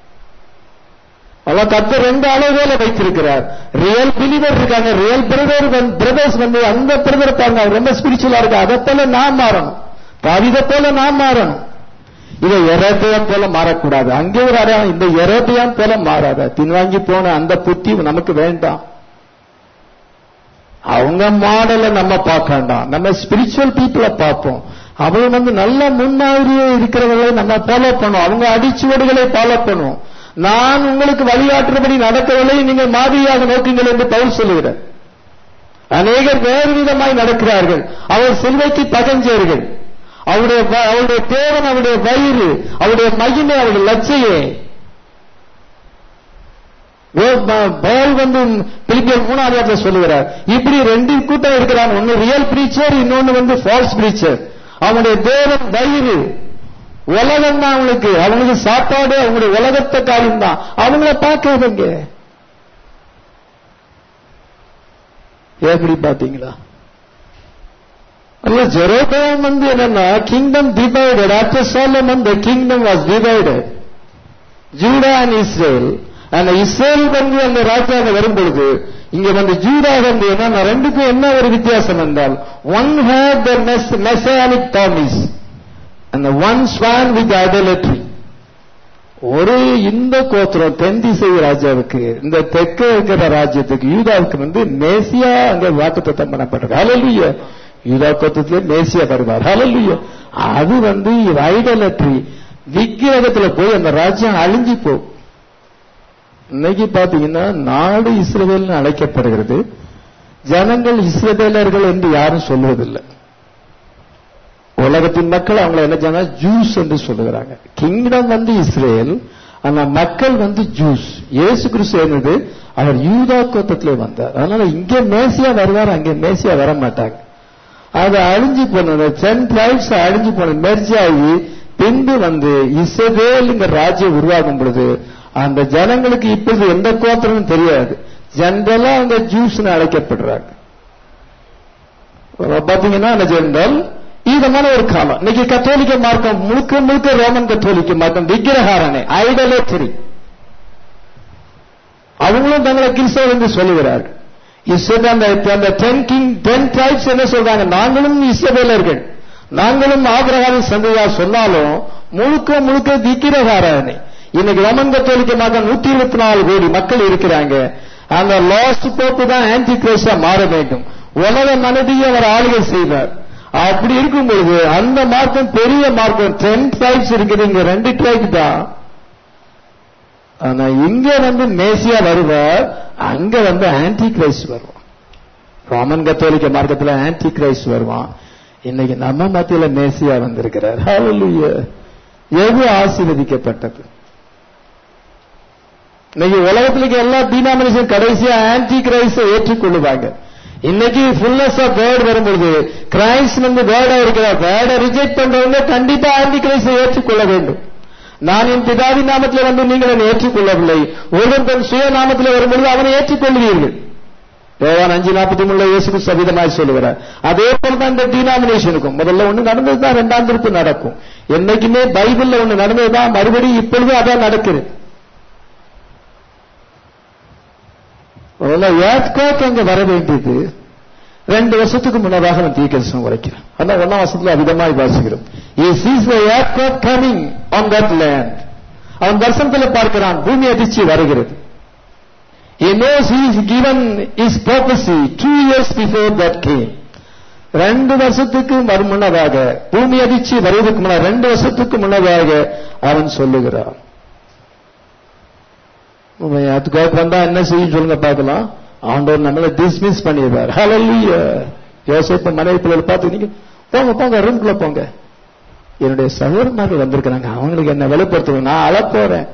அதான் கத்த ரெண்டு அளவுகளை வைத்திருக்கிறார் ரியல் பிலிவர் இருக்காங்க ரியல் பிரதர் பிரதர்ஸ் வந்து அந்த பிரதர் பாருங்க அவர் ரொம்ப ஸ்பிரிச்சுவலா இருக்கு அதை போல நான் மாறணும் தாவிதை போல நான் மாறணும் இதை எரோபியான் போல மாறக்கூடாது அங்கே ஒரு அடையாளம் இந்த எரோபியான் போல மாறாத பின்வாங்கி போன அந்த புத்தி நமக்கு வேண்டாம் அவங்க மாடலை நம்ம பார்க்க வேண்டாம் நம்ம ஸ்பிரிச்சுவல் பீப்புளை பார்ப்போம் அவங்க வந்து நல்ல முன்மாதிரியே இருக்கிறவர்களை நம்ம ஃபாலோ பண்ணுவோம் அவங்க அடிச்சுவடுகளை ஃபாலோ பண்ணுவோம் நான் உங்களுக்கு வழிகாட்டுறபடி நடக்கவில்லை நீங்கள் மாதிரியாக நோக்குங்கள் என்று பவுல் சொல்லுகிறார் அநேகர் வேறு விதமாய் நடக்கிறார்கள் அவர் செல்வைக்கு பகஞ்சேர்கள் அவருடைய வ- அவருடைய தேவன் அவருடைய வயிறு அவருடைய மகிமை அவருடைய லட்சையே பவுல் வந்து பிலிப்பியர் மூணாவது இடத்துல சொல்லுகிறார் இப்படி ரெண்டு கூட்டம் இருக்கிறான் ஒன்னு ரியல் பிரீச்சர் இன்னொன்னு வந்து ஃபால்ஸ் பிரீச்சர் அவனுடைய தேவன் வயிறு உலகம் தான் அவங்களுக்கு அவங்களுக்கு சாப்பாடு அவங்களுடைய உலகத்தை காரியம் தான் அவங்கள பார்க்காதங்க எப்படி பாத்தீங்களா அல்ல ஜெரோபோம் வந்து என்னன்னா kingdom divided after Solomon the kingdom was divided Judah and Israel அந்த இஸ்ரேல் வந்து அந்த ராஜாங்க வரும்பொழுது இங்க வந்து ஜூடா வந்து என்னன்னா ரெண்டுக்கும் என்ன ஒரு வித்தியாசம் என்றால் one had the messianic promise அந்த ஒன் ஸ்வான் வித் ஐடலட்ரி ஒரு இந்த கோத்திரம் தென் திசை ராஜாவுக்கு இந்த தெற்க இருக்கிற ராஜ்யத்துக்கு யூதாவுக்கு வந்து மேசியா அங்க வாக்குத்தத்தம் பண்ணப்பட்டது ஹalleluya யூதா கோத்திரத்திலே மேசியா வருவார் ஹalleluya அது வந்து ஐடலட்ரி விக்கிரகத்துல போய் அந்த ராஜ்யம் அழிஞ்சு போகும் இன்னைக்கு பாத்தீங்கன்னா நாடு இஸ்ரவேல்னு அழைக்கப்படுகிறது ஜனங்கள் இஸ்ரவேலர்கள் என்று யாரும் சொல்வதில்லை உலகத்தின் மக்கள் அவங்கள என்ன சொன்னா ஜூஸ் என்று சொல்லுகிறாங்க கிங்டம் வந்து இஸ்ரேல் ஆனா மக்கள் வந்து ஜூஸ் இயேசு கிறிஸ்து என்னது அவர் யூதா கோத்தத்திலே வந்தார் அதனால இங்க மேசியா வருவார் அங்க மேசியா வர மாட்டாங்க அது அழிஞ்சு போனது டென் டிரைப்ஸ் அழிஞ்சு போன மெர்ஜ் ஆகி பின்பு வந்து இஸ்ரேலுங்கிற ராஜ்யம் உருவாகும் பொழுது அந்த ஜனங்களுக்கு இப்பொழுது எந்த கோத்திரமும் தெரியாது ஜென்ரலா அவங்க ஜூஸ்னு அழைக்கப்படுறாங்க பாத்தீங்கன்னா என்ன ஜென்ரல் இதமான ஒரு காலம் இன்னைக்கு கத்தோலிக்க மார்க்கம் முழுக்க முழுக்க ரோமன் கத்தோலிக்க மார்க்கம் விக்கிரகாரனை ஐடலேட்டரி அவங்களும் தங்களை கிறிஸ்தவர் என்று சொல்லுகிறார்கள் இஸ்ரேல் அந்த அந்த டென் கிங் டென் ட்ரைப்ஸ் என்ன சொல்றாங்க நாங்களும் இஸ்ரவேலர்கள் நாங்களும் ஆபிரகாமின் சந்தையா சொன்னாலும் முழுக்க முழுக்க விக்கிரகாரனை இன்னைக்கு ரோமன் கத்தோலிக்க மார்க்கம் நூத்தி இருபத்தி நாலு கோடி மக்கள் இருக்கிறாங்க அந்த லாஸ்ட் போப்பு தான் ஆன்டி கிரைஸ்டா மாற வேண்டும் உலக மனதையும் அவர் ஆளுகை செய்வார் அப்படி இருக்கும் பொழுது அந்த மார்க்கம் பெரிய மார்க்கம் டென் ட்ரைப்ஸ் இருக்குது இங்க ரெண்டு ட்ரைப் தான் ஆனா இங்க வந்து மேசியா வருவார் அங்க வந்து ஆன்டி கிரைஸ்ட் வருவான் ரோமன் கத்தோலிக்க மார்க்கத்துல ஆன்டி கிரைஸ்ட் வருவான் இன்னைக்கு நம்ம மத்தியில மேசியா வந்திருக்கிறார் Hallelujah. எது ஆசீர்வதிக்கப்பட்டது இன்னைக்கு உலகத்துல இருக்க எல்லா டினாமினேஷன் கடைசியா ஆன்டி கிரைஸ்ட ஏற்றுக்கொள்ளுவாங்க இன்னைக்கு ஃபுல்னஸ் ஆஃப் வேர்ட் வரும்பொழுது கிரைஸ்ட் வந்து வேர்டா இருக்கிறார் வேர்டை ரிஜெக்ட் பண்றவங்க கண்டிப்பா ஆன்டி கிரைஸ்ட ஏற்றுக்கொள்ள வேண்டும் நான் என் பிதாவின் நாமத்தில் வந்து நீங்கள் என்னை ஏற்றுக்கொள்ளவில்லை ஒருவன் தன் சுய நாமத்தில் வரும்பொழுது அவனை ஏற்றுக்கொள்வீர்கள் யோவான் அஞ்சு நாற்பத்தி மூணுல இயேசு சபிதமாய் சொல்லுகிறார் அதே போல தான் இந்த டினாமினேஷனுக்கும் முதல்ல ஒண்ணு நடந்ததுதான் ரெண்டாம் திருப்பு நடக்கும் என்னைக்குமே பைபிள்ல ஒண்ணு நடந்ததுதான் மறுபடியும் இப்பொழுது அதான் நடக்குது முதல்ல ஏற்காக்கு அங்க வர வேண்டியது ரெண்டு வருஷத்துக்கு முன்னதாக அவன் தீர்க்கதரிசனம் உரைக்கிறான் அதான் ஒன்னாம் வருஷத்துல அதிகமாய் வாசிக்கிறோம் he sees the earthquake coming on that land அவன் தரிசனத்துல பார்க்கிறான் பூமி அதிர்ச்சி வருகிறது he knows he is given his prophecy two years before that came ரெண்டு வருஷத்துக்கு மறு முன்னதாக பூமி அதிர்ச்சி வருவதற்கு முன்ன ரெண்டு வருஷத்துக்கு முன்னதாக அவன் சொல்லுகிறான் அதுக்காக வந்தா என்ன செய்யும் சொல்லுங்க பார்க்கலாம் ஆண்டவர் நம்மளை டிஸ்மிஸ் பண்ணிடுவார் ஹalleluya யோசேப்பு மனைவி பிள்ளைகள் பார்த்து போங்க போங்க ரூம்குள்ள போங்க என்னுடைய சகோதரமாக வந்திருக்கிறாங்க அவங்களுக்கு என்ன வெளிப்படுத்துவேன் நான் அழப் போறேன்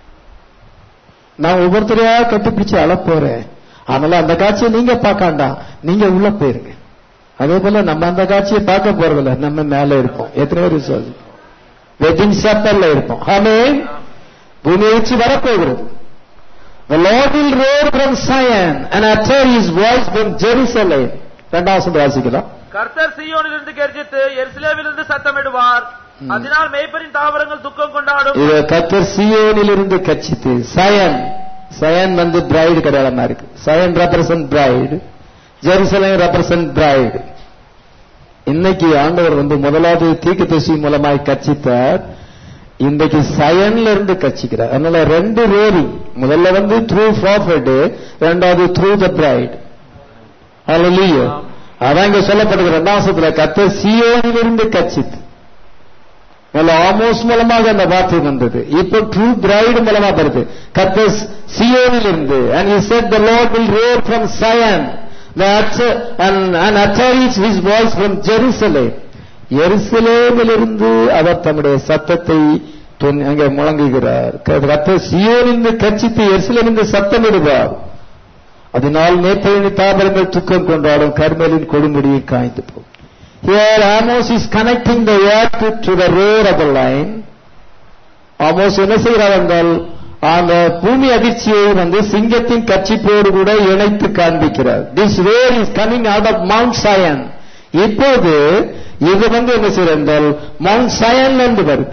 நான் ஒவ்வொருத்தரையா கட்டிப்பிடிச்சு அழப் போறேன் அதனால அந்த காட்சியை நீங்க பார்க்காண்டாம் நீங்க உள்ள போயிருங்க அதே போல நம்ம அந்த காட்சியை பார்க்க போறதில்ல நம்ம மேல இருப்போம் எத்தனை பேர் விசுவாசி வெட்டிங் சப்பர்ல இருப்போம் ஆமே பூமியை வச்சு வரப்போகிறது The Lord will roar from Zion and utter his voice from Jerusalem. இரண்டாவது வாசிக்கலாம் கர்த்தர் சீயோனிலிருந்து கெர்ஜித்து எருசலேமிலிருந்து சத்தமிடுவார் அதனால் மேய்ப்பரின் தாவரங்கள் துக்கம் கொண்டாடும் இது கத்தர் சியோனிலிருந்து கட்சித்து சயன் சயன் வந்து பிரைடு கடையாளமா இருக்கு Zion represent bride Jerusalem represent bride இன்னைக்கு ஆண்டவர் வந்து முதலாவது தீர்க்கதரிசி மூலமாய் கட்சித்தார் இன்றைக்கு சயன்ல இருந்து கட்சிக்கிறார் அதனால ரெண்டு ரோரிங் முதல்ல வந்து த்ரூ ப்ராஃபட் ரெண்டாவது த்ரூ த பிரைட் Hallelujah. அதான் இங்க சொல்லப்படுகிற ரெண்டாவசத்துல கத்த சியோனிலிருந்து கட்சித்து நல்ல ஆமோஸ் மூலமாக அந்த வார்த்தை வந்தது இப்போ ட்ரூ பிரைடு மூலமா வருது கத்த சியோனில் இருந்து and he said the lord will roar from zion the utter, and, and utter his voice from jerusalem எருசலேமிலிருந்து அவர் தம்முடைய சத்தத்தை தொன்- அங்கே முழங்குகிறார் கத்த சியோனிலிருந்து கட்சித்து எருசலேமிலிருந்து சத்தமிடுவார் அதனால் நேற்றைய தாபரங்கள் துக்கம் கொண்டாடும் கர்மலின் கொடுமுடியை காய்ந்து போகும் Here Amos is connecting the earth to the roar of the line. Amos என்ன செய்கிறார் என்றால் அந்த பூமி அதிர்ச்சியை வந்து சிங்கத்தின் கட்சிப்போடு கூட இணைத்து காண்பிக்கிறார் this roar is coming out of Mount Zion. இப்போது இது வந்து என்ன செய்யறது என்றால் மவுண்ட் சயன்ல இருந்து வருது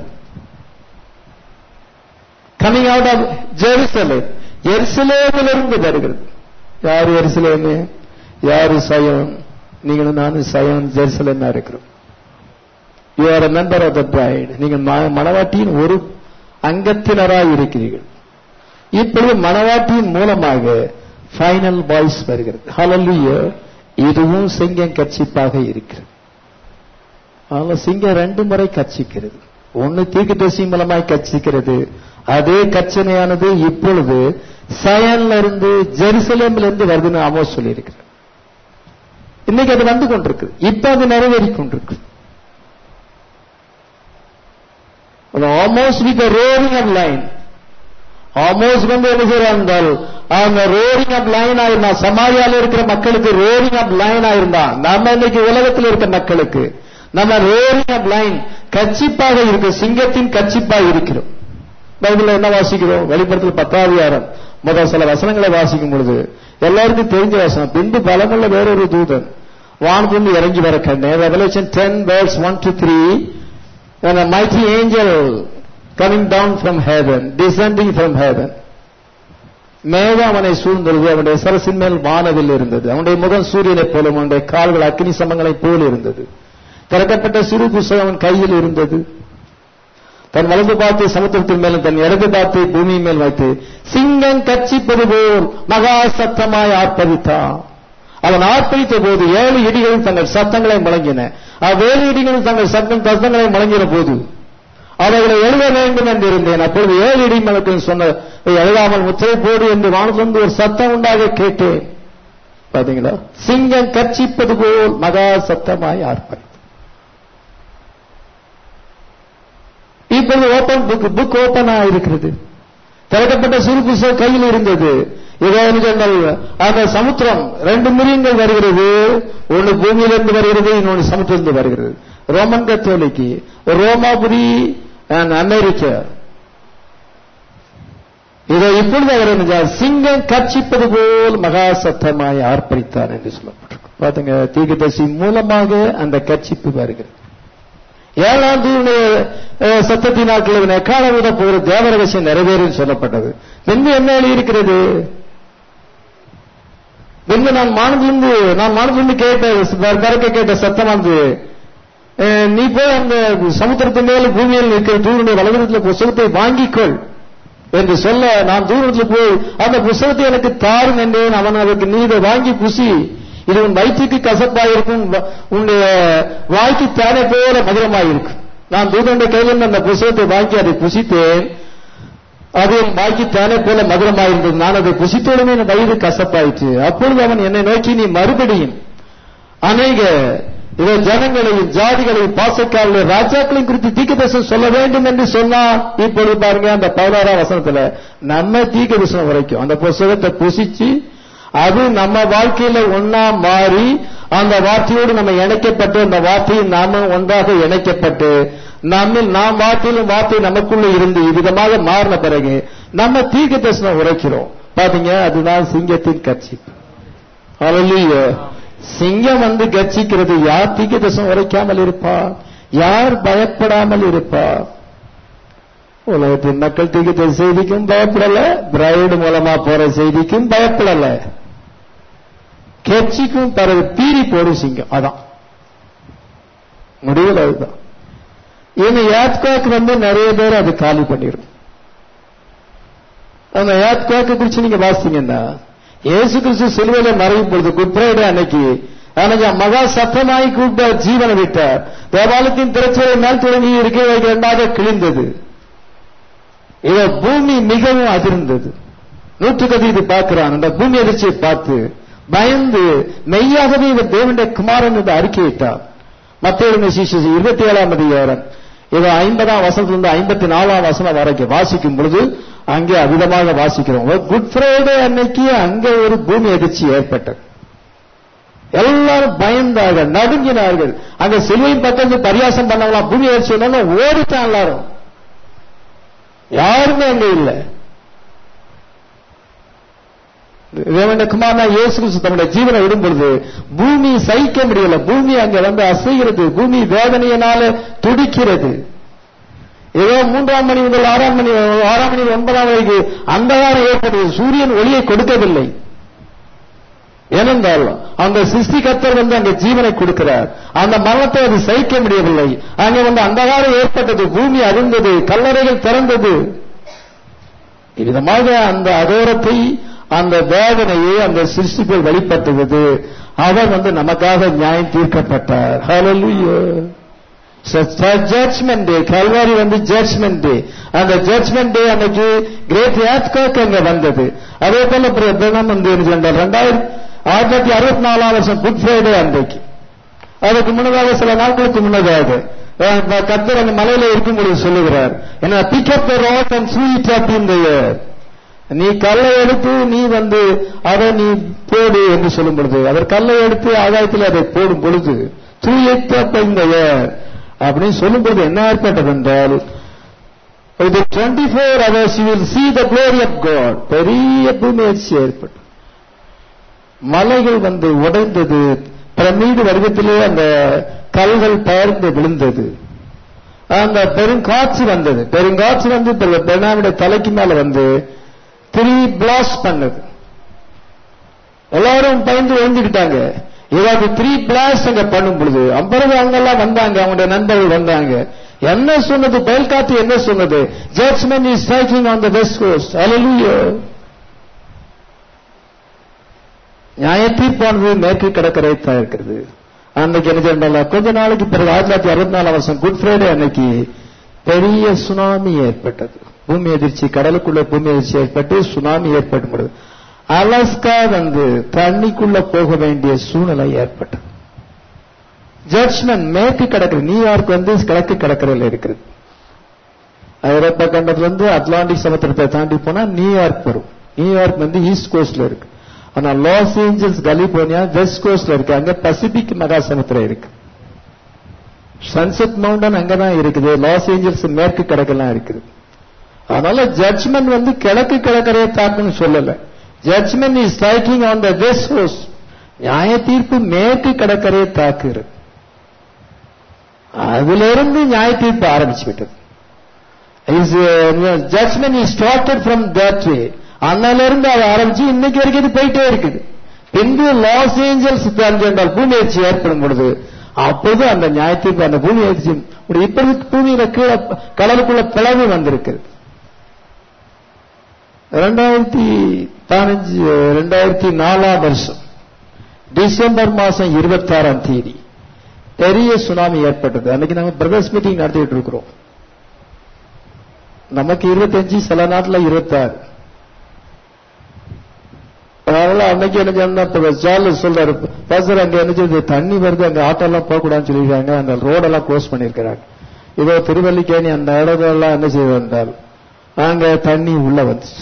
கமிங் அவுட் ஆஃப் ஜெருசலேம் எருசலேமிலிருந்து வருகிறது யார் எருசலேமு யாரு சயம் நீங்களும் நானும் சயம் ஜெருசலேமா இருக்கிறோம் you are a member of the bride நீங்கள் ம- மணவாட்டியின் ஒரு அங்கத்தினராய் இருக்கிறீர்கள் இப்பொழுது மணவாட்டியின் மூலமாக ஃபைனல் வாய்ஸ் வருகிறது ஹalleluya இதுவும் சிங்கம் கட்சிப்பாக இருக்கிறது அதனால சிங்கம் ரெண்டு முறை கட்சிக்கிறது ஒன்னு தீர்க்கதரிசி மூலமாய் கட்சிக்கிறது அதே கச்சனையானது இப்பொழுது சயன்ல இருந்து ஜெருசலேம்ல இருந்து வருதுன்னு ஆமோஸ் சொல்லியிருக்கிறார் இன்னைக்கு அது வந்து கொண்டிருக்கு இப்ப அது நிறைவேறி கொண்டிருக்கு almost with roaring of lion almost வந்து என்ன செய்யறாங்க அவங்க ரோரிங் ஆஃப் லைன் ஆயிருந்தா சமாரியால இருக்கிற மக்களுக்கு ரோரிங் ஆஃப் லைன் ஆயிருந்தா நம்ம இன்னைக்கு உலகத்தில் இருக்க மக்களுக்கு நம்ம ரோரிங் ஆஃப் லைன் கட்சிப்பாக இருக்கு சிங்கத்தின் கட்சிப்பாக இருக்கிறோம் பைபிள்ல என்ன வாசிக்கிறோம் வெளிப்படத்தில் பத்தாதிகாரம் முதல் சில வசனங்களை வாசிக்கும் பொழுது எல்லாருக்கும் தெரிஞ்ச வசனம் பின்பு பலமுள்ள வேறொரு தூதன் வானத்திலிருந்து இறங்கி வர கண்டேன் Revelation ten words one to three and a mighty angel coming down from heaven, descending from heaven. மேகம் அவனை சூழ்ந்தது அவனுடைய சரசின் மேல் வானவில் இருந்தது அவனுடைய முகம் சூரியனைப் போலும் அவனுடைய கால்கள் அக்னி சமங்களைப் போல் இருந்தது திறக்கப்பட்ட சிறு புஸ்தகம் அவன் கையில் இருந்தது தன் வலது பார்த்து சமுத்திரத்தின் மேலும் தன் இடது பார்த்து பூமி மேல் வைத்து சிங்கம் கட்சிப்பது போல் மகா சத்தமாய் ஆர்ப்பரித்தான் அவன் ஆர்ப்பரித்த போது ஏழு இடிகள் தங்கள் சத்தங்களை முழங்கின அவ்வேலிடிகள் தங்கள் சத்தம் தத்தங்களை முழங்கிற போது அவைகளை எழுத வேண்டும் என்று இருந்தேன் அப்பொழுது ஏழு இடி மலக்கள் சொன்ன எழுதாமல் முத்திரை போடு என்று வானத்திலிருந்து ஒரு சத்தம் உண்டாக கேட்டேன் பாத்தீங்களா சிங்கம் கர்ச்சிப்பது போல் மகா சத்தமாய் ஆர்ப்பாய் இப்பொழுது ஓபன் புக் புக் ஓபன் இருக்கிறது திறக்கப்பட்ட சிறு புஸ்தகம் கையில் இருந்தது இதோ சொன்னால் அந்த சமுத்திரம் ரெண்டு மிருகங்கள் வருகிறது ஒன்னு பூமியிலிருந்து வருகிறது இன்னொன்று சமுத்திரத்திலிருந்து வருகிறது ரோமன் கத்தோலிக்கு ரோமாபுரி and அமெரிக்கா இதோ இப்பொழுது அவர் என்ன சிங்கம் கர்ச்சிப்பது போல் மகா சத்தமாய் ஆர்ப்பரித்தார் என்று சொல்லப்பட்டிருக்கு பாத்துங்க தீர்க்கதரிசி மூலமாக அந்த கர்ச்சிப்பு வருகிறது ஏழாம் தூணுடைய சத்தத்தின் நாட்கள் எக்கால ஊத போகிற தேவரகசியம் நிறைவேறும் சொல்லப்பட்டது பின்பு என்ன எழுதியிருக்கிறது பின்பு நான் மானத்திலிருந்து நான் மானத்திலிருந்து கேட்ட பறக்க கேட்ட சத்தமானது அஹ், நீ போய் அந்த சமுத்திரத்தின் மேல் பூமியில் இருக்கிற தூணுடைய வலதுபுறத்தில் புஸ்தகத்தை வாங்கிக்கொள் என்று சொல்ல நான் தூரத்தில் போய் அந்த புஸ்தகத்தை எனக்கு தாரும் என்றேன் அவன் அதற்கு நீ இதை வாங்கி புசி இது உன் வயிற்றுக்கு கசப்பாயிருக்கும் வ- உன்னுடைய வாய்க்கு தேனை போல மதுரமாயிருக்கும் நான் தூதனுடைய கையில் அந்த புஸ்தகத்தை வாங்கி அதை புசித்தேன் அது என் வாய்க்கு தேனை போல மதுரமாயிருந்தது நான் அதை புசித்தோடுமே என் வயிறு கசப்பாயிற்று அப்பொழுது அவன் என்னை நோக்கி நீ மறுபடியும் அநேக இதை ஜனங்களையும் ஜாதிகளையும் பாசக்காரர்களையும் ராஜாக்களையும் குறித்து தீர்க்கதரிசனம் சொல்ல வேண்டும் என்று சொன்னா இப்பொழுது பாருங்க அந்த பதினாறாம் வசனத்துல நம்ம தீர்க்கதரிசனம் வரைக்கும் அந்த புஸ்தகத்தை புசிச்சு அது நம்ம வாழ்க்கையில ஒன்னா மாறி அந்த வார்த்தையோடு நம்ம இணைக்கப்பட்டு அந்த வார்த்தையில் நாம ஒன்றாக இணைக்கப்பட்டு நம்மில் நாம் வார்த்தையிலும் வார்த்தை நமக்குள்ள இருந்து இவ்விதமாக மாறின பிறகு நம்ம தீர்க்க தரிசனம் உரைக்கிறோம் பாத்தீங்க அதுதான் சிங்கத்தின் கட்சி Hallelujah. சிங்கம் வந்து கட்சிக்கிறது யார் தீர்க்க தரிசனம் உரைக்காமல் இருப்பா யார் பயப்படாமல் இருப்பா உலகத்தின் மக்கள் தீர்க்க செய்திக்கும் பயப்படல பிரைடு மூலமா போற செய்திக்கும் பயப்படல கட்சிக்கும் பிறகு பீறி போடும் சிங்கம் அதான் முடிவில் அதுதான் இந்த ஏத்காக் வந்து நிறைய பேர் அது காலி பண்ணிடும் அந்த ஏத்காக்கு குறிச்சு நீங்க வாசிங்கன்னா இயேசு கிறிஸ்து சிலுவையில மறையும் பொழுது குட் ஃப்ரைடே அன்னைக்கு அன்னைக்கு மகா சத்தமாய் கூப்பிட்ட ஜீவனை விட்டார் தேவாலயத்தின் திரைச்சலை மேல் தொடங்கி இருக்க இரண்டாக கிழிந்தது இத பூமி மிகவும் அதிர்ந்தது நூற்றுக்கதி இது பார்க்கிறான் அந்த பூமி அதிர்ச்சியை பார்த்து பயந்து மெய்யாகவே இவர் தேவனுடைய குமாரன் என்று அறிக்கையிட்டார் மத்திய சிசு இருபத்தி ஏழாம் அதிகாரம் இது ஐம்பதாம் வசனத்திலிருந்து ஐம்பத்தி நாலாம் வசனம் வரைக்கும் வாசிக்கும் பொழுது அங்கே அவிதமாக வாசிக்கிறோம் குட் ஃப்ரைடே அன்னைக்கு அங்கே ஒரு பூமி அதிர்ச்சி ஏற்பட்டது எல்லாரும் பயந்தார்கள் நடுங்கினார்கள் அங்க சிலுவையின் பக்கத்து பரியாசம் பண்ணவங்களாம் பூமி அதிர்ச்சி வந்தாலும் ஓடிட்டான் எல்லாரும் யாருமே அங்க இல்லை தேவனுடைய குமாரனா இயேசு கிறிஸ்து தன்னுடைய ஜீவனை விடும் பொழுது பூமி சகிக்க முடியல பூமி அங்க வந்து அசைகிறது பூமி வேதனையினால துடிக்கிறது ஏதோ மூன்றாம் மணி முதல் ஆறாம் மணி ஆறாம் மணி ஒன்பதாம் வரைக்கு அந்தகாரம் ஏற்பட்டது சூரியன் ஒளியை கொடுக்கவில்லை ஏனென்றால் அந்த சிருஷ்டி கத்தர் வந்து அங்க ஜீவனை கொடுக்கிறார் அந்த மரணத்தை அது சகிக்க முடியவில்லை அங்கே வந்து அந்தகாரம் ஏற்பட்டது பூமி அருந்தது கல்லறைகள் திறந்தது இவ்விதமாக அந்த அகோரத்தை அந்த வேதனையை அந்த சிருஷ்டிகள் வெளிப்படுத்துவது அவர் வந்து நமக்காக நியாயம் தீர்க்கப்பட்டார் ஹalleluya ஜட்ஜ்மெண்ட் டே கல்வாரி வந்து ஜட்ஜ்மெண்ட் டே அந்த ஜட்ஜ்மெண்ட் டே அன்னைக்கு கிரேட் ஏத்காக் அங்க வந்தது அதே போல பிரதமம் வந்து என்ன சொன்னார் ரெண்டாயிரம் ஆயிரத்தி தொள்ளாயிரத்தி அறுபத்தி நாலாம் வருஷம் குட் ஃப்ரைடே அன்றைக்கு அதுக்கு முன்னதாக சில நாட்களுக்கு முன்னதாக அஹ், கர்த்தர் அந்த மலையில இருக்கும் பொழுது சொல்லுகிறார் என்ன pick up the rock and sweet up in the நீ கல்லை எடுத்து நீ வந்து அதை நீ போடு என்று சொல்லும் பொழுது அவர் கல்லை எடுத்து ஆகாயத்தில் அதை போடும் பொழுது தூயத்த இந்த அப்படின்னு சொல்லும் பொழுது என்ன ஏற்பட்டது என்றால் இது twenty four hours you will see the glory of God பெரிய பூமியர்ச்சி ஏற்பட்டு மலைகள் வந்து உடைந்தது பிரமீடு வடிவத்திலே அந்த கல்கள் பெயர்ந்து விழுந்தது அந்த பெருங்காற்று வந்தது பெருங்காற்று வந்து பெருநாவுடைய தலைக்கு மேல வந்து த்ரீ பிளாஸ் பண்ணது எல்லாரும் பயந்து எழுந்துக்கிட்டாங்க ஏதாவது த்ரீ பிளாஸ் அங்க பண்ணும் பொழுது அப்புறம் அவங்க எல்லாம் வந்தாங்க அவங்களுடைய நண்பர்கள் வந்தாங்க என்ன சொன்னது பயல் காத்து என்ன சொன்னது judgement is striking on the west coast hallelujah நியாய தீர்ப்பானது மேற்கு கடற்கரை தான் இருக்கிறது அன்னைக்கு என்ன செய்யணும் கொஞ்ச நாளைக்கு பிறகு ஆயிரத்தி தொள்ளாயிரத்தி அறுபத்தி நாலாம் வருஷம் குட் ஃப்ரைடே அன்னைக்கு பெரிய சுனாமி ஏற்பட்டது பூமி எதிர்ச்சி கடலுக்குள்ள பூமி எதிர்ச்சி ஏற்பட்டு சுனாமி ஏற்படும் பொழுது அலாஸ்கா வந்து தண்ணிக்குள்ள போக வேண்டிய சூழ்நிலை ஏற்பட்டது ஜட்ஜ்மெண்ட் மேற்கு கடற்கரை நியூயார்க் வந்து கிழக்கு கடற்கரையில் இருக்குது ஐரோப்பா கண்டத்துல இருந்து அட்லாண்டிக் சமுத்திரத்தை தாண்டி போனா நியூயார்க் வரும் நியூயார்க் வந்து ஈஸ்ட் கோஸ்ட்ல இருக்கு ஆனா லாஸ் ஏஞ்சல்ஸ் கலிபோர்னியா வெஸ்ட் கோஸ்ட்ல இருக்கு அங்க பசிபிக் மகா சமுத்திரம் இருக்கு சன்செட் மவுண்டன் அங்கதான் இருக்குது லாஸ் ஏஞ்சல்ஸ் மேற்கு கடற்கெல்லாம் இருக்குது அதனால ஜட்ஜ்மெண்ட் வந்து கிழக்கு கடற்கரையை தாக்குன்னு சொல்லல judgement is striking on the west coast நியாய தீர்ப்பு மேற்கு கடற்கரையை தாக்குகிறது அதுல இருந்து நியாய தீர்ப்பு ஆரம்பிச்சு விட்டது judgement is started from that way அன்னையில இருந்து அது ஆரம்பிச்சு இன்னைக்கு வரைக்கும் இது போயிட்டே இருக்குது பின்பு லாஸ் ஏஞ்சல்ஸ் என்றால் பூமி எரிச்சி ஏற்படும் பொழுது அப்போது அந்த நியாயத்தீர்ப்பு அந்த பூமி எரிச்சி இப்படி பூமியில கீழே கடலுக்குள்ள பிளவு வந்திருக்குது ரெண்டாயிரத்தி பதினஞ்சு ரெண்டாயிரத்தி நாலாம் வருஷம் டிசம்பர் மாசம் இருபத்தி ஆறாம் தேதி பெரிய சுனாமி ஏற்பட்டது அன்னைக்கு நாங்க பிரதர்ஸ் மீட்டிங் நடத்திட்டு இருக்கிறோம் நமக்கு இருபத்தஞ்சு சில நாட்டுல இருபத்தாறு அதனால அன்னைக்கு என்ன சொன்னா சார்லஸ் சொல்றாரு பேசுற அங்க என்ன செய்யுது தண்ணி வருது அங்க ஆட்டோ எல்லாம் போக கூடாதுன்னு சொல்லிருக்காங்க அந்த ரோடெல்லாம் க்ளோஸ் பண்ணிருக்கிறாங்க இதோ திருவல்லிக்கேணி அந்த இடங்கள்லாம் என்ன செய்வது என்றால் அங்க தண்ணி உள்ள வந்துச்சு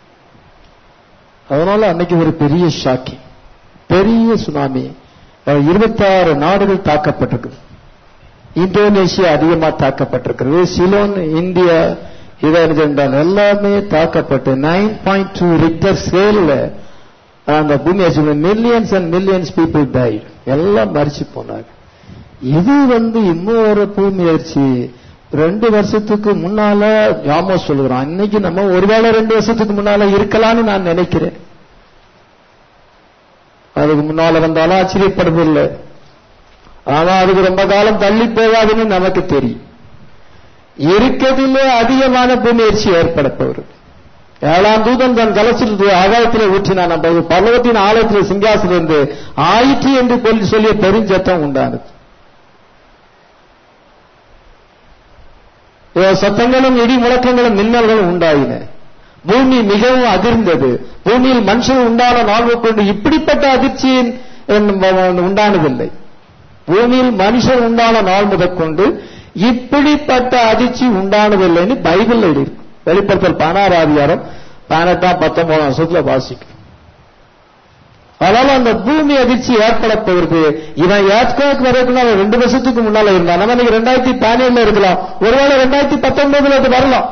அதனால அன்னைக்கு ஒரு பெரிய ஷாக்கி பெரிய சுனாமி இருபத்தாறு நாடுகள் தாக்கப்பட்டிருக்கு இந்தோனேஷியா அதிகமா தாக்கப்பட்டிருக்கிறது சிலோன் இந்தியா இதை என்றால் எல்லாமே தாக்கப்பட்டு நைன் பாயிண்ட் டூ ரிக்டர் ஸ்கேல்ல அந்த பூமி millions and millions people died எல்லாம் மறிச்சு போனாங்க இது வந்து இன்னொரு பூமி ஆயிடுச்சு ரெண்டு வருஷத்துக்கு முன்னால ஞாபகம் சொல்லுகிறோம் இன்னைக்கு நம்ம ஒருவேளை ரெண்டு வருஷத்துக்கு முன்னால இருக்கலாம்னு நான் நினைக்கிறேன் அதுக்கு முன்னால வந்தாலும் ஆச்சரியப்படுவதில்லை ஆனா அதுக்கு ரொம்ப காலம் தள்ளி போகாதுன்னு நமக்கு தெரியும் இருக்கிறதிலே அதிகமான பூமியர்ச்சி ஏற்பட போகிறது ஏழாம் தூதன் தன் கலசில் ஆகாயத்தில் ஊற்றினான் நம்ம பல்லவத்தின் ஆலயத்தில் சிங்காசிலிருந்து ஆயிற்று என்று சொல்லிய பெருஞ்சத்தம் உண்டானது சத்தங்களும் இடி முழக்கங்களும் மின்னல்களும் உண்டாயின பூமி மிகவும் அதிர்ந்தது பூமியில் மனுஷன் உண்டான நாள் கொண்டு இப்படிப்பட்ட அதிர்ச்சி உண்டானதில்லை பூமியில் மனுஷன் உண்டான நாள் முதற்கொண்டு இப்படிப்பட்ட அதிர்ச்சி உண்டானதில்லைன்னு பைபிள் இருக்கு வெளிப்படுத்தல் பதினாறு அதிகாரம் பதினெட்டாம் பத்தொன்பதாம் வருஷத்துல வாசிக்கும் அதனால அந்த பூமி அதிர்ச்சி ஏற்பட போகிறது இவன் ஏற்காக்கு வரைக்கும் அவன் ரெண்டு வருஷத்துக்கு முன்னால இருந்தான் நம்ம இன்னைக்கு ரெண்டாயிரத்தி பதினேழுல இருக்கலாம் ஒருவேளை ரெண்டாயிரத்தி பத்தொன்பதுல அது வரலாம்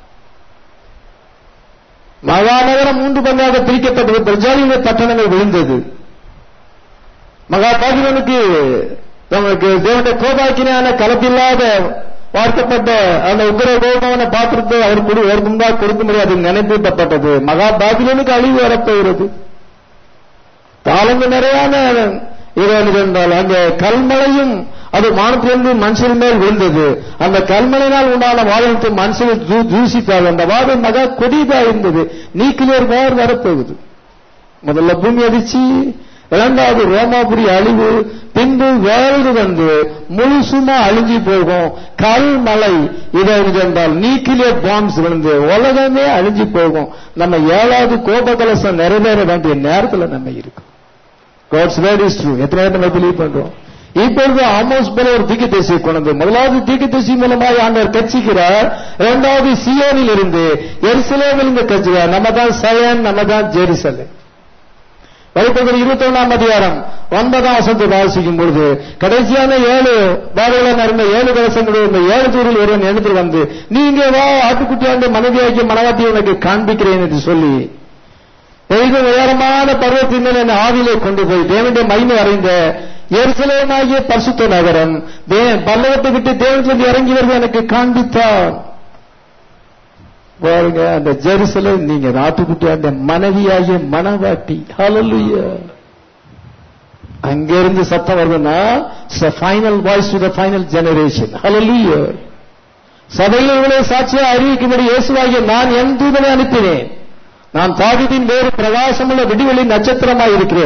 மகாநகரம் மூன்று பங்காக பிரிக்கப்பட்டது பிரஜாலிய பட்டணங்கள் விழுந்தது மகா பாகிரனுக்கு நமக்கு தேவனுடைய கோபாக்கினான கலப்பில்லாத பார்க்கப்பட்ட அந்த உத்தர கோபமான பாத்திரத்தை அவர் கொடு ஒரு முன்பாக கொடுக்க முடியாது நினைப்பூட்டப்பட்டது மகா பாபிலனுக்கு அழிவு வரப்போகிறது காலங்கு நிறையான இது என்றால் அங்க கல்மலையும் அது வானத்திலிருந்து மனுஷன் மேல் விழுந்தது அந்த கல்மலையினால் உண்டான வாதத்தை மனுஷன் தூசித்தார் அந்த வாதம் மகா கொடிதா இருந்தது நீக்கிலேர் வார் வரப்போகுது முதல்ல பூமி அதிர்ச்சி இரண்டாவது ரோமாபுரி அழிவு பின்பு வேறு வந்து முழுசுமா அழிஞ்சு போகும் கல் மலை இதை என்றால் நீக்கிலியர் பாம்ஸ் விழுந்து உலகமே அழிஞ்சு போகும் நம்ம ஏழாவது கோப கலசம் நிறைவேற வேண்டிய நேரத்தில் நம்ம இருக்கோம் காட்ஸ் வேர்ட் இஸ் ட்ரூ எத்தனை பேர் நம்ம பிலீவ் பண்றோம் இப்பொழுது ஆமோஸ் போல ஒரு தீக்கு தேசியை கொண்டு முதலாவது தீக்கு தேசி மூலமாக ஆண்டவர் கட்சிக்கிறார் இரண்டாவது சியோனில் இருந்து எருசலேமில் இருந்து கட்சிக்கிறார் நம்ம தான் சயன் நம்ம தான் ஜெருசலேம் வெளிப்படுத்தல் இருபத்தி ஒன்றாம் அதிகாரம் ஒன்பதாம் வசத்தை வாசிக்கும் பொழுது கடைசியான ஏழு பாதைகளை நடந்த ஏழு கலசங்களுடைய இந்த ஏழு தூரில் ஒருவன் எடுத்து வந்து நீங்க வா ஆட்டுக்குட்டியாண்டு மனைவியாகிய மனவாட்டி உனக்கு காண்பிக்கிறேன் என்று சொல்லி பெய்து உயரமான பருவத்தின் மேல் என்னை ஆவிலே கொண்டு போய் தேவனுடைய மகிமை அறைந்த எருசலேமாகிய பரிசுத்த நகரம் பல்லவத்தை விட்டு தேவனத்திலிருந்து இறங்கி வருவது எனக்கு காண்பித்தார் பாருங்க அந்த ஜெருசலம் நீங்க நாட்டுக்குட்டி அந்த மனைவியாகிய மனவாட்டி ஹalleluya அங்கிருந்து சத்தம் வருதுன்னா final voice to the final generation ஹalleluya சபையில் இவளை சாட்சியை அறிவிக்கும்படி இயேசுவாகிய நான் என் தூதனை அனுப்பினேன் நான் தாவிதின் வேறு பிரகாசமுள்ள விடிவெளி நட்சத்திரமாய் இருக்கிறேன்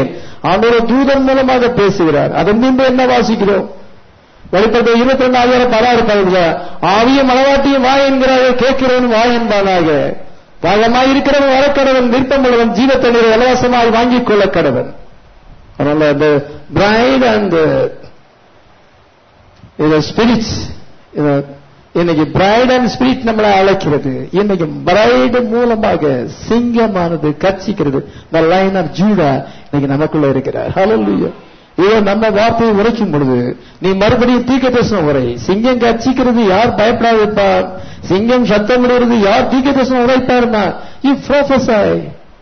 ஆண்டவர் தூதன் மூலமாக பேசுகிறார் அதன் பின்பு என்ன வாசிக்கிறோம் வெளிப்படுத்த இருபத்தி ரெண்டு ஆயிரம் பதினாறு பதினஞ்சு ஆவியும் மனவாட்டியும் வா என்கிறார்கள் கேட்கிறவன் வா என்பானாக தாகமாய் இருக்கிறவன் வரக்கடவன் விருப்பம் உள்ளவன் ஜீவத்தண்ணீரை இலவசமாய் வாங்கிக் கொள்ள கடவன் அதனால the bride and the spirits இன்னைக்கு பிரைட் அண்ட் ஸ்பிரிட் நம்மளை அழைக்கிறது இன்னைக்கு பிரைடு மூலமாக சிங்கமானது கட்சிக்கிறது the லைன் ஆஃப் ஜூடா இன்னைக்கு நமக்குள்ள இருக்கிறார் ஹalleluya இதோ நம்ம வார்த்தையை உரைக்கும் பொழுது நீ மறுபடியும் தீக்க தரிசனம் உரை சிங்கம் கட்சிக்கிறது யார் பயப்படாதிருப்பார் சிங்கம் சத்தம் விடுறது யார் தீக்க தரிசனம் உரைப்பார்னா இ ப்ரோஃபஸாய்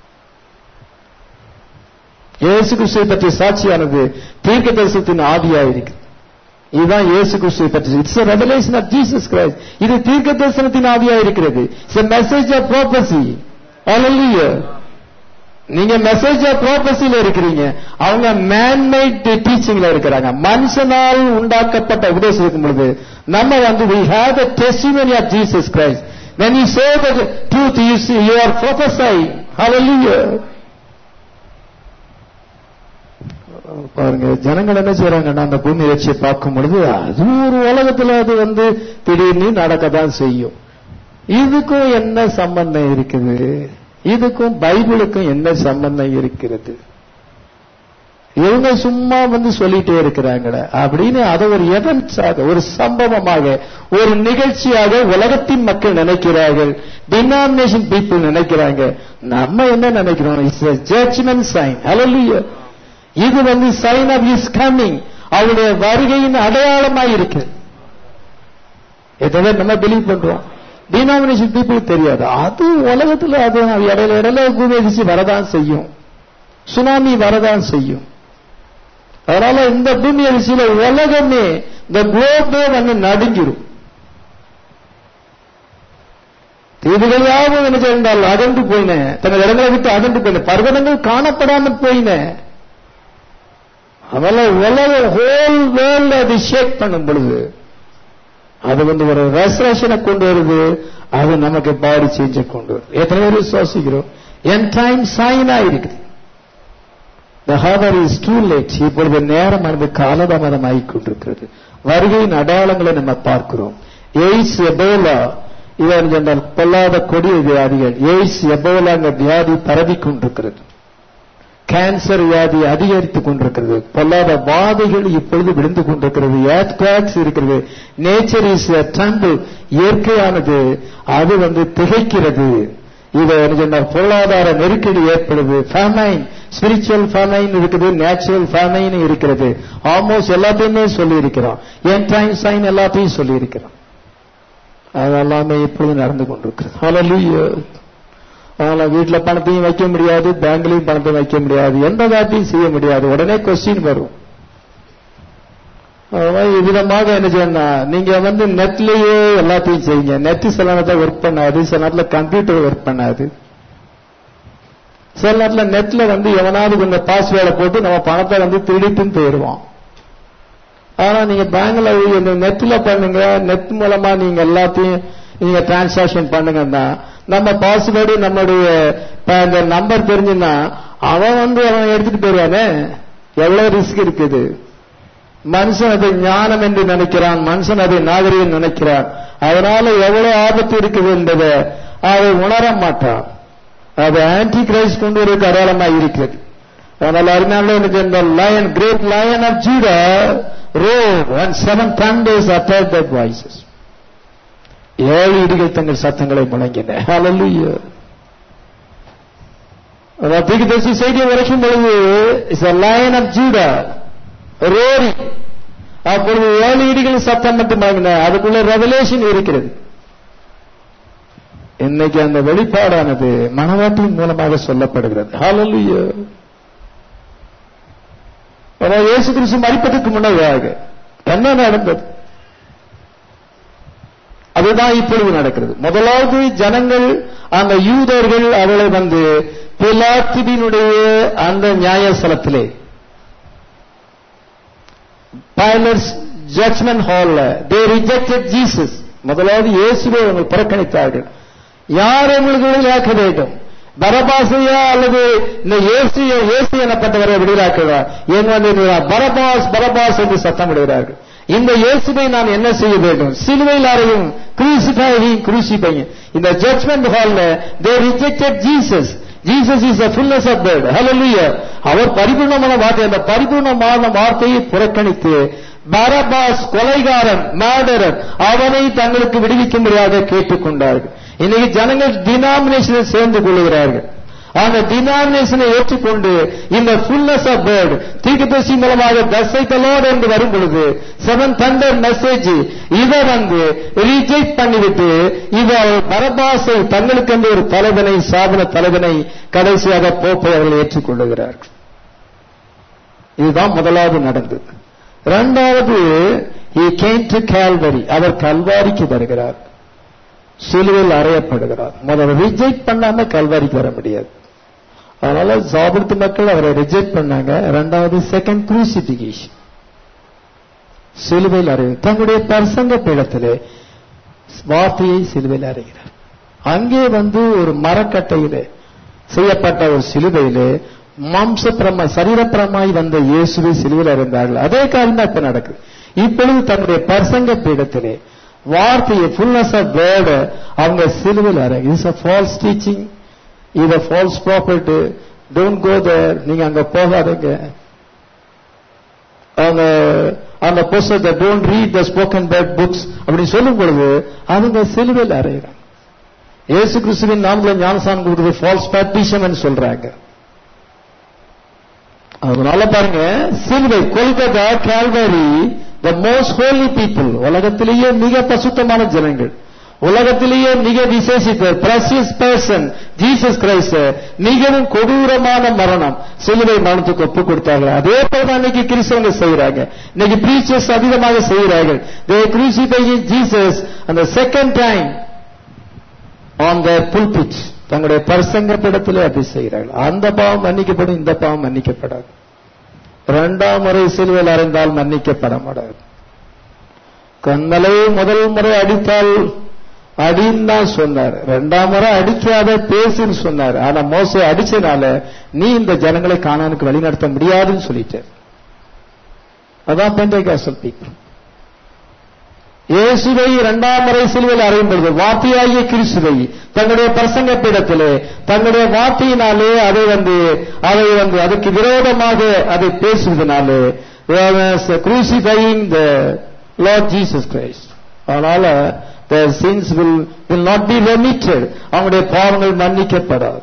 இயேசு கிறிஸ்துவை பற்றிய சாட்சியானது தீர்க்க தரிசனத்தின் ஆவியாயிருக்கு இதுதான் இயேசு கிறிஸ்துவை பற்றி it's a revelation of Jesus Christ இது தீர்க்க தரிசனத்தின் ஆவியா இருக்கிறது it's a message of prophecy hallelujah நீங்க மெசேஜ் ஆஃப் ப்ராப்பசில இருக்கிறீங்க அவங்க மேன்மேட் டீச்சிங்ல இருக்கிறாங்க மனுஷனால் உண்டாக்கப்பட்ட உபதேசம் இருக்கும் பொழுது நம்ம வந்து we have the testimony of Jesus Christ when you say the truth you see you are prophesying hallelujah பாருங்க ஜனங்கள் என்ன செய்யறாங்கன்னா அந்த பூமி வச்சு பார்க்கும் பொழுது அது ஒரு உலகத்துல அது வந்து திடீர்னு நடக்கத்தான் செய்யும் இதுக்கும் என்ன சம்பந்தம் இருக்குது இதுக்கும் பைபிளுக்கும் என்ன சம்பந்தம் இருக்கிறது இவங்க சும்மா வந்து சொல்லிட்டே இருக்கிறாங்களே அப்படின்னு அதை ஒரு எவன்ஸாக ஒரு சம்பவமாக ஒரு நிகழ்ச்சியாக உலகத்தின் மக்கள் நினைக்கிறார்கள் டினாமினேஷன் பீப்புள் நினைக்கிறாங்க நம்ம என்ன நினைக்கிறோம் இட்ஸ் ஜட்ஜ்மெண்ட் சைன் ஹalleluya இது வந்து சைன் ஆஃப் இஸ் கம்மிங் அவருடைய வருகையின் அடையாளமாய் இருக்கு இதை நம்ம பிலீவ் பண்றோம் டினாமினேஷன் பீப்புள் தெரியாது அது உலகத்துல அது இடையில இடையில பூமிதிச்சு வரதான் செய்யும் சுனாமி வரதான் செய்யும் அதனால இந்த பூமி அதிர்ச்சியில உலகமே இந்த குளோபே வந்து நடுங்கிரும் தீவுகள் யாவும் என்ன செய்தால் அகன்று போயின தங்கள் இடங்களை விட்டு அகன்று போயின பர்வதங்கள் காணப்படாமல் போயின அதெல்லாம் உலக ஹோல் வேர்ல்ட் அது ஷேக் பண்ணும் பொழுது அது வந்து ஒரு ரெசரேஷனை கொண்டு வருது அது நமக்கு பாடி சேஞ்ச கொண்டு வருது எத்தனை பேர் விசுவாசிக்கிறோம் என் டைம் சைனா இருக்குது The hour is too late. இப்பொழுது நேரமானது காலதாமதம் ஆகிக் கொண்டிருக்கிறது வருகையின் அடையாளங்களை நம்ம பார்க்கிறோம் எய்ஸ் எபோலா இவன் என்றால் பொல்லாத கொடிய வியாதிகள் எய்ஸ் எபோலாங்க வியாதி பரவி கொண்டிருக்கிறது கேன்சர் வியாதி அதிகரித்துக் கொண்டிருக்கிறது பொல்லாத வாதைகள் இப்பொழுது விழுந்து கொண்டிருக்கிறது ஏர்த்குவாக்ஸ் இருக்கிறது நேச்சர் இஸ் ட்ரம்பிள் இயற்கையானது அது வந்து திகைக்கிறது இது சொன்னால் பொருளாதார நெருக்கடி ஏற்படுது ஃபேமைன் ஸ்பிரிச்சுவல் ஃபேமைன் இருக்குது நேச்சுரல் ஃபேமைன் இருக்கிறது ஆல்மோஸ்ட் எல்லாத்தையுமே சொல்லி இருக்கிறோம் என் டைம் சைன் எல்லாத்தையும் சொல்லி இருக்கிறோம் அதெல்லாமே இப்பொழுது நடந்து கொண்டிருக்கிறது ஹalleluya அதனால வீட்டுல பணத்தையும் வைக்க முடியாது பேங்க்லயும் பணத்தையும் வைக்க முடியாது எந்த காட்டையும் செய்ய முடியாது உடனே கொஸ்டின் வரும் விதமாக என்ன செய்யணும் நீங்க வந்து நெட்லயே எல்லாத்தையும் செய்யுங்க நெட் சில நேரத்தில் ஒர்க் பண்ணாது சில நேரத்தில் கம்ப்யூட்டர் ஒர்க் பண்ணாது சில நேரத்தில் நெட்ல வந்து எவனாவது கொஞ்சம் பாஸ்வேர்டை போட்டு நம்ம பணத்தை வந்து திருடிட்டுன்னு போயிடுவோம் ஆனா நீங்க பேங்க்ல இந்த நெட்ல பண்ணுங்க நெட் மூலமா நீங்க எல்லாத்தையும் நீங்க டிரான்சாக்சன் பண்ணுங்கன்னா நம்ம பாஸ்வேர்டு நம்மளுடைய இந்த நம்பர் தெரிஞ்சுன்னா அவன் வந்து அவன் எடுத்துட்டு போயிருவானே எவ்வளவு ரிஸ்க் இருக்குது மனுஷன் அதை ஞானம் என்று நினைக்கிறான் மனுஷன் அதை நாகரிகம் நினைக்கிறான் அதனால எவ்வளவு ஆபத்து இருக்குது என்பதை அதை உணர மாட்டான் அது ஆன்டி கிரைஸ்ட் கொண்டு ஒரு அடையாளமாக இருக்கிறது அதனால அருமையான எனக்கு இந்த lion great lion of Judah roar and seven thunders attack that voices ஏழு இடிகள் தங்கள் சத்தங்களை முழங்கின ஹalleluya தீர்க்கதரிசி செய்தியை உரைக்கும் பொழுது is a lion of Judah ரோரி அப்பொழுது ஏழு இடிகள் சத்தம் மட்டும் வாங்கின அதுக்குள்ள ரெவலேஷன் இருக்கிறது இன்னைக்கு அந்த வெளிப்பாடானது மனவாட்டின் மூலமாக சொல்லப்படுகிறது ஹalleluya இயேசு கிறிஸ்து மறிப்பதற்கு முன்னதாக என்ன நடந்தது அதுதான் இப்பொழுது நடக்கிறது முதலாவது ஜனங்கள் அந்த யூதர்கள் அவளை வந்து பிலாத்தினுடைய அந்த நியாயஸ்தலத்திலே பைலட்ஸ் ஜட்மெண்ட் ஹால்ல தே ரிஜெக்டட் ஜீசஸ் முதலாவது இயேசுவை அவங்க புறக்கணித்தார்கள் யார் உங்களுக்கு விடுதலையாக்க வேண்டும் பரபாசையா அல்லது இந்த ஏசு ஏசு எனப்பட்டவரை விடுகிறார்கள் எங்க வந்து பரபாஸ் பரபாஸ் என்று சத்தமிடுகிறார்கள் இந்த இயேசுவை நான் என்ன செய்ய வேண்டும் சிலுவையில் அறையும் குரூசிஃபைங் குரூசிஃபைங் இந்த ஜட்மெண்ட் ஹால்ல they rejected Jesus Jesus is a fullness of God hallelujah அவர் பரிபூர்ணமான வார்த்தை அந்த பரிபூர்ணமான வார்த்தையை புறக்கணித்து பரபாஸ் கொலைகாரன் மேடரர் அவனை தங்களுக்கு விடுவிக்கும்படியாக கேட்டுக்கொண்டார்கள் இன்னைக்கு ஜனங்கள் டினாமினேஷனில் சேர்ந்து கொள்கிறார்கள் அந்த டினாமினேஷனை ஏற்றுக்கொண்டு இந்த ஃபுல்னஸ் ஆஃப் வேர்ட் தீர்க்கதரிசி மூலமாக தசைத்தலோடு என்று வரும் பொழுது செவன் தண்டர் மெசேஜ் இதை வந்து ரிஜெக்ட் பண்ணிவிட்டு இவ பரபாசை தங்களுக்கென்று ஒரு தலைவனை சாதன தலைவனை கடைசியாக போப்பை அவர்கள் ஏற்றுக்கொள்ளுகிறார்கள் இதுதான் முதலாவது நடந்தது இரண்டாவது he came to Calvary அவர் கல்வாரிக்கு வருகிறார் சிலுவையில் அறையப்படுகிறார் முதல்ல ரிஜெக்ட் பண்ணாம கல்வாரிக்கு வர முடியாது அதனால சாபிடுத்து மக்கள் அவரை ரிஜெக்ட் பண்ணாங்க இரண்டாவது செகண்ட் குரூசிபிகேஷன் சிலுவையில் அறை தங்களுடைய பிரசங்க பீடத்திலே வார்த்தையை சிலுவையில் அறைகிறார் அங்கே வந்து ஒரு மரக்கட்டையிலே செய்யப்பட்ட ஒரு சிலுவையிலே மாம்சப்பிரம சரீரப்பிரமாய் வந்த இயேசுவை சிலுவையில் அறிந்தார்கள் அதே காரியம் தான் இப்ப நடக்குது இப்பொழுது தன்னுடைய பிரசங்க பீடத்திலே வார்த்தையை ஃபுல்னஸ் ஆஃப் வேர்டு அவங்க சிலுவையில் அறை இஸ் அ ஃபால்ஸ் டீச்சிங் இது false prophet don't go there நீங்க அங்க போகாதீங்க அவங்க அந்த புஸ்தகத்தை don't read the spoken bad books அப்படின்னு சொல்லும் பொழுது அவங்க சிலுவையில் அறையிறாங்க இயேசு கிறிஸ்துவின் நாமல ஞானசானம் கொடுக்குறது ஃபால்ஸ் பேப்டிஷம் சொல்றாங்க அதனால பாருங்க சிலுவை Golgotha Calvary the most holy people உலகத்திலேயே மிக பசுத்தமான ஜனங்கள் உலகத்திலேயே மிக விசேஷித்த பிரசியஸ் பர்சன் ஜீசஸ் கிரைஸ்ட் மிகவும் கொடூரமான மரணம் சிலுவை மரணத்துக்கு ஒப்பு கொடுத்தார்கள் அதே போல தான் இன்னைக்கு கிறிஸ்தவங்க செய்யறாங்க இன்னைக்கு பிரீச்சர்ஸ் அதிகமாக செய்கிறார்கள் தே கிரூசிஃபை ஜீசஸ் அந்த second time on the pulpit தங்களுடைய பரிசங்க படத்திலே அப்படி செய்கிறார்கள் அந்த பாவம் மன்னிக்கப்படும் இந்த பாவம் மன்னிக்கப்படாது இரண்டாம் முறை சிலுவையில் அறைந்தால் மன்னிக்கப்பட மாட்டாது கண்மலை முதல் முறை அடித்தால் அடின்னு தான் சொன்னார் ரெண்டாம் முறை அடிக்காத பேசுன்னு சொன்னார் ஆனா மோச அடிச்சனால நீ இந்த ஜனங்களை காணானுக்கு வழிநடத்த முடியாதுன்னு சொல்லிட்டார் அதான் பெந்தைகாசல் பீப்புள் இயேசுவை இரண்டாம் முறை சிலுவையில் அறையும் பொழுது வார்த்தையாகிய கிறிஸ்துவை தங்களுடைய பிரசங்க பீடத்திலே தங்களுடைய வார்த்தையினாலே அதை வந்து அதை வந்து அதுக்கு விரோதமாக அதை பேசுவதனாலே crucifying the Lord Jesus Christ. அதனால their sins will will not be remitted. அவங்களுடைய பாவங்கள் மன்னிக்கப்படாது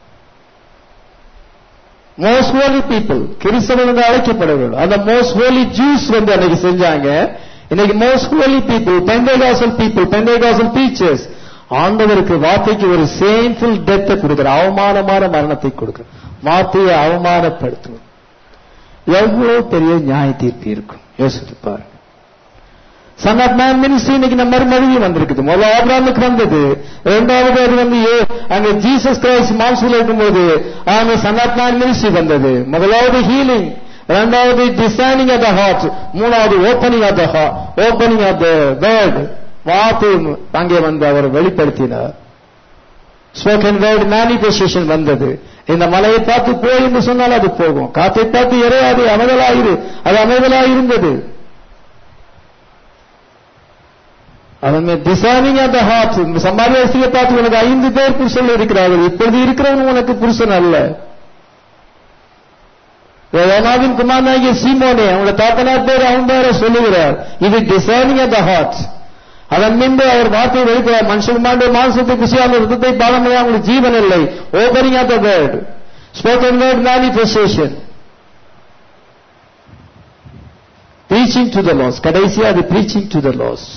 மோஸ்ட் ஹோலி பீப்புள் கிறிஸ்தவர்கள் அழைக்கப்பட வேண்டும் அந்த மோஸ்ட் ஹோலி ஜூஸ் வந்து அன்னைக்கு செஞ்சாங்க இன்னைக்கு most holy people pentecostal people pentecostal teachers ஆண்டவருக்கு வார்த்தைக்கு ஒரு சேம்ஃபுல் டெத்தை கொடுக்கிற அவமானமான மரணத்தை கொடுக்கிற வார்த்தையை அவமானப்படுத்தும் எவ்வளவு பெரிய நியாய தீர்ப்பு இருக்கும் யோசித்து பாருங்க சன் ஆஃப் மேன் மினிஸ்ட்ரி இன்னைக்கு நம்ம மறுபடியும் வந்திருக்குது முதல்ல ஆபிராமுக்கு வந்தது இரண்டாவது அது வந்து அங்க ஜீசஸ் கிரைஸ்ட் மாம்சில் இருக்கும்போது அங்க சன் ஆஃப் மேன் மினிஸ்ட்ரி வந்தது முதலாவது ஹீலிங் இரண்டாவது டிசைனிங் ஆஃப் த ஹார்ட் மூணாவது opening of the opening of the word வார்த்தை அங்கே வந்து அவர் வெளிப்படுத்தினார் ஸ்போக்கன் வேர்ட் மேனிபெஸ்டேஷன் வந்தது இந்த மலையை பார்த்து போய் என்று சொன்னால் அது போகும் காத்தை பார்த்து இறையாது அமைதலாயிரு அது அமைதலாயிருந்தது அவன் டிசைனிங் ஆஃப் த ஹார்ட் சம்பாதியை பார்த்து உனக்கு ஐந்து பேர் புருஷன் இருக்கிறார்கள் இப்பொழுது இருக்கிறவன் உனக்கு புருஷன் அல்ல யோனாவின் குமாரனாகிய சீமோனே அவங்களோட தாத்தனார் பேர் அவன் பேர சொல்லுகிறார் இது டிசைனிங் ஆஃப் த ஹார்ட் அதன் பின்பு அவர் வார்த்தையை வெளிக்கிறார் மனுஷகுமாருடைய மாம்சத்தை குசியான ரத்தத்தை பாலமையா அவங்களுக்கு ஜீவன் இல்லை opening of the word spoken word manifestation preaching to the lost கடைசியா அது ப்ரீச்சிங் டு த லாஸ்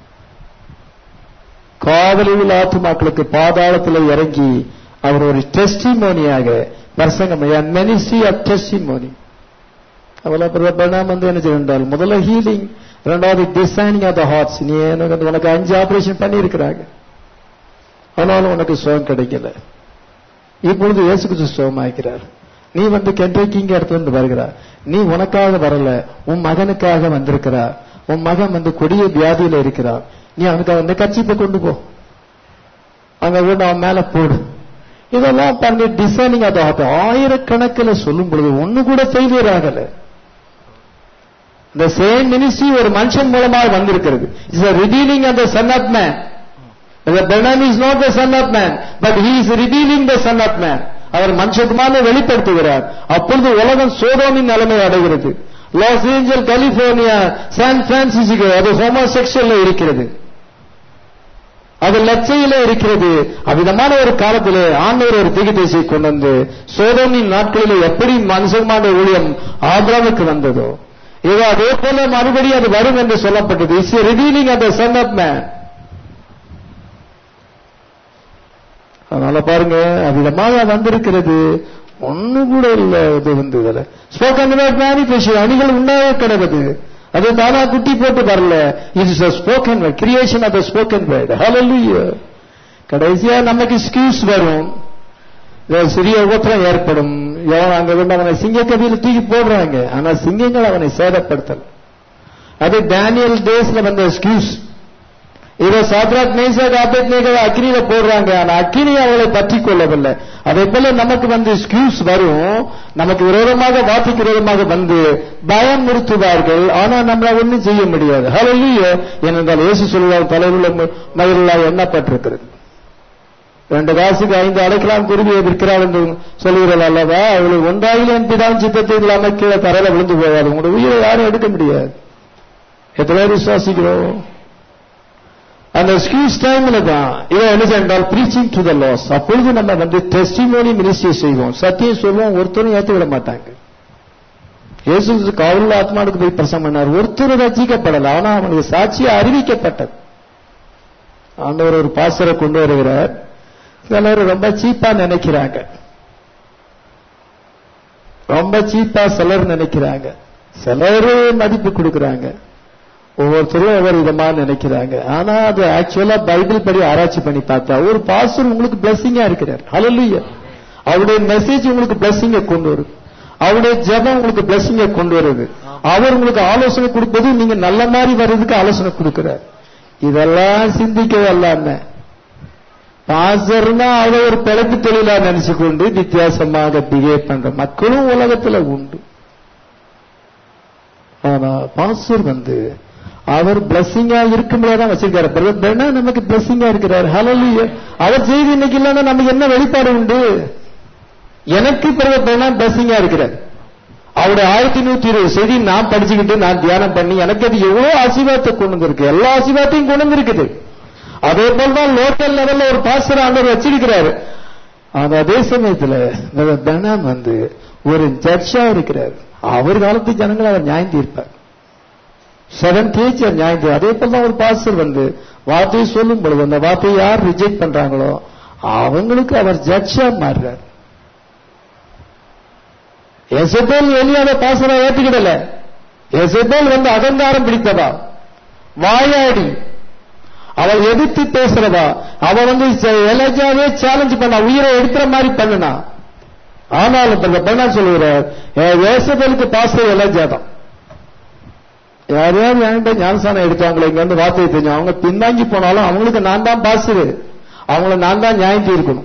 காவலில் உள்ள ஆத்துமாக்களுக்கு பாதாளத்தில் இறங்கி அவர் ஒரு டெஸ்டிமோனியாக பிரசங்கம் மினிஸ்ட்ரி ஆஃப் டெஸ்டிமோனி அவ்வளவு பரிணாமம் வந்து என்ன செய்தால் முதல்ல ஹீலிங் ரெண்டாவது டிசைனிங் ஆஃப் த ஹார்ட்ஸ் நீ எனக்கு உனக்கு அஞ்சு ஆபரேஷன் பண்ணியிருக்கிறாங்க ஆனாலும் உனக்கு சுகம் கிடைக்கல இப்பொழுது இயேசு கிறிஸ்து சுகமாக்கிறார் நீ வந்து கென்றைக்கிங்க இடத்துல இருந்து வருகிறார் நீ உனக்காக வரல உன் மகனுக்காக வந்திருக்கிறார் உன் மகன் வந்து கொடிய வியாதியில இருக்கிறார் நீ அவனுக்கு அந்த கட்சிப்பை கொண்டு போ அங்க கொண்டு அவன் மேல போடு இதெல்லாம் பண்ணி டிசைனிங் அதை ஆயிரக்கணக்கில் சொல்லும் பொழுது ஒண்ணு கூட ஃபெயிலியர் ஆகல இந்த சேம் மினிஸ்ட்ரி ஒரு மனுஷன் மூலமாக வந்திருக்கிறது இஸ் ரிவீலிங் அந்த Son of Man Branham is not the Son of Man but he is revealing the Son of Man அவர் மனுஷகுமாரனை வெளிப்படுத்துகிறார் அப்பொழுது உலகம் சோதோமின் நிலைமை அடைகிறது Los Angeles California San Francisco அது ஹோமோசெக்சுவல்ல இருக்கிறது அது லட்சையில இருக்கிறது அவ்விதமான ஒரு காலத்திலே ஆண்டவர் ஒரு திகிதேசியை கொண்டு வந்து சோதோமின் நாட்களிலே எப்படி மனுஷமான ஊழியம் ஆபிரமுக்கு வந்ததோ இதோ அதே போல மறுபடியும் அது வரும் என்று சொல்லப்பட்டது இஸ் ரிவீலிங் அந்த சன் ஆஃப் மேன் அதனால பாருங்க அவ்விதமாக வந்திருக்கிறது ஒண்ணு கூட இல்ல இது வந்து இதுல ஸ்போக்கன் மேனிஃபெஸ்டோ அணிகள் உண்டாக கிடக்குது அது தானா குட்டி போட்டு வரல இது spoken creation of spoken word ஹalleluya கடைசியா நமக்கு எக்ஸ்கியூஸ் வரும் இதோ சிறிய உபத்திரம் ஏற்படும் எவன் அங்க கொண்டு அவனை சிங்க கவியில தூக்கி போடுறாங்க ஆனா சிங்கங்கள் அவனை சேதப்படுத்தல் அது டேனியல் டேஸ்ல வந்த எக்ஸ்கியூஸ் இதை சாத்ராக் மேசாக் ஆபேத்நேகர் அக்னியில போடுறாங்க ஆனா அக்னி அவளை பற்றி கொள்ளவில்லை அதே போல நமக்கு வந்து எக்ஸ்கியூஸ் வரும் நமக்கு விரோதமாக வார்த்தைக்கு விரோதமாக வந்து பயம் நிறுத்துவார்கள் ஆனா நம்மள ஒண்ணும் செய்ய முடியாது ஹalleluya ஏனென்றால் இயேசு சொல்வார் தலைவுள்ள மயிலாக எண்ணப்பட்டிருக்கிறது ரெண்டு காசுக்கு ஐந்து அடைக்கலாம் குருவியை விற்கிறாள் என்று சொல்லுகிறாள் அல்லவா அவளுக்கு ஒன்றாயிலும் என் பிதாவின் சித்தத்தை இல்லாம கீழே தரையில விழுந்து போவாது உங்களுடைய உயிரை யாரும் எடுக்க முடியாது எத்தனை பேர் விசுவாசிக்கிறோம் அந்த எக்ஸ்கியூஸ் டைம்ல தான் இவன் என்ன சென்றால் பிரீச்சிங் டு த லாஸ் அப்பொழுது நம்ம வந்து டெஸ்டிமோனி மினிஸ்ட்ரி செய்வோம் சத்தியம் சொல்லுவோம் ஒருத்தரும் ஏற்று விட மாட்டாங்க இயேசு காவல் ஆத்மாவுக்கு போய் பிரசம் பண்ணார் ஒருத்தர் ரசிக்கப்படல ஆனா அவனுக்கு சாட்சியா அறிவிக்கப்பட்டது ஆண்டவர் ஒரு பாசரை கொண்டு வருகிறார் சிலர் ரொம்ப சீப்பா நினைக்கிறாங்க ரொம்ப சீப்பா சிலர் நினைக்கிறாங்க சிலர் மதிப்பு கொடுக்கறாங்க ஒவ்வொருத்தரும் ஒவ்வொரு விதமா நினைக்கிறாங்க ஆனா அது ஆக்சுவலா பைபிள் படி ஆராய்ச்சி பண்ணி பார்த்தா ஒரு பாஸ்டர் உங்களுக்கு பிளஸிங்கா இருக்கிறார் ஹalleluya அவருடைய மெசேஜ் உங்களுக்கு பிளஸிங்க கொண்டு வருது அவருடைய ஜெபம் உங்களுக்கு பிளஸிங்க கொண்டு வருது அவர் உங்களுக்கு ஆலோசனை கொடுப்பது நீங்க நல்ல மாதிரி வர்றதுக்கு ஆலோசனை கொடுக்கிறார் இதெல்லாம் சிந்திக்கவே அல்லாம பாசர்னா அதை ஒரு பிழைப்பு தொழிலா நினைச்சு கொண்டு வித்தியாசமாக பிஹேவ் பண்ற மக்களும் உலகத்துல உண்டு ஆனா பாஸ்டர் வந்து அவர் பிளஸ்ஸிங்கா இருக்கும்போது தான் வச்சிருக்காரு பிரதர்னா நமக்கு பிளஸ்ஸிங்கா இருக்கிறார் ஹalleluya அவர் செய்தி இன்னைக்கு இல்லைன்னா நமக்கு என்ன வெளிப்பாடு உண்டு எனக்கு பிரதர்னா பிளஸ்ஸிங்கா இருக்கிறார் அவருடைய ஆயிரத்தி நூத்தி இருபது செய்தி நான் படிச்சுக்கிட்டு நான் தியானம் பண்ணி எனக்கு அது எவ்வளவு ஆசீர்வாதத்தை கொண்டு வந்திருக்கு எல்லா ஆசீர்வாதத்தையும் கொண்டு வந்திருக்குது அதே போல தான் லோக்கல் லெவல்ல ஒரு பாஸ்டர் ஆண்டவர் வச்சிருக்கிறாரு ஆனா அதே சமயத்துல பெனாம் வந்து ஒரு ஜட்ஜா இருக்கிறார் அவர் காலத்து ஜனங்களை அவர் நியாயம் தீர்ப்பார் செவன் டீச்சர் நியாயம் தீர்ப்பார் அதே போல தான் ஒரு பாஸ்டர் வந்து வார்த்தையை சொல்லும் பொழுது அந்த வார்த்தையை யார் ரிஜெக்ட் பண்றாங்களோ அவங்களுக்கு அவர் ஜட்ஜா மாறுறார் எசபேல் எலியாத பாசனை ஏற்றுக்கிடல எசபேல் வந்து அகங்காரம் பிடித்தவா வாயாடி அவள் எதிர்த்து பேசுறதா அவ வந்து எலஜாவே சேலஞ்ச் பண்ணா உயிரை எடுக்கிற மாதிரி பண்ணுனா ஆனாலும் பண்ண சொல்லுகிறார் ஏசபேலுக்கு பாஸ்டர் எலஜா தான் யாரையாவது என்கிட்ட ஞானசானம் எடுத்தவங்களை இங்க வந்து வார்த்தையை தெரிஞ்சு அவங்க பின்வாங்கி போனாலும் அவங்களுக்கு நான் தான் பாஸ்டர் அவங்கள நான் தான் நியாயம் தீர்க்கணும்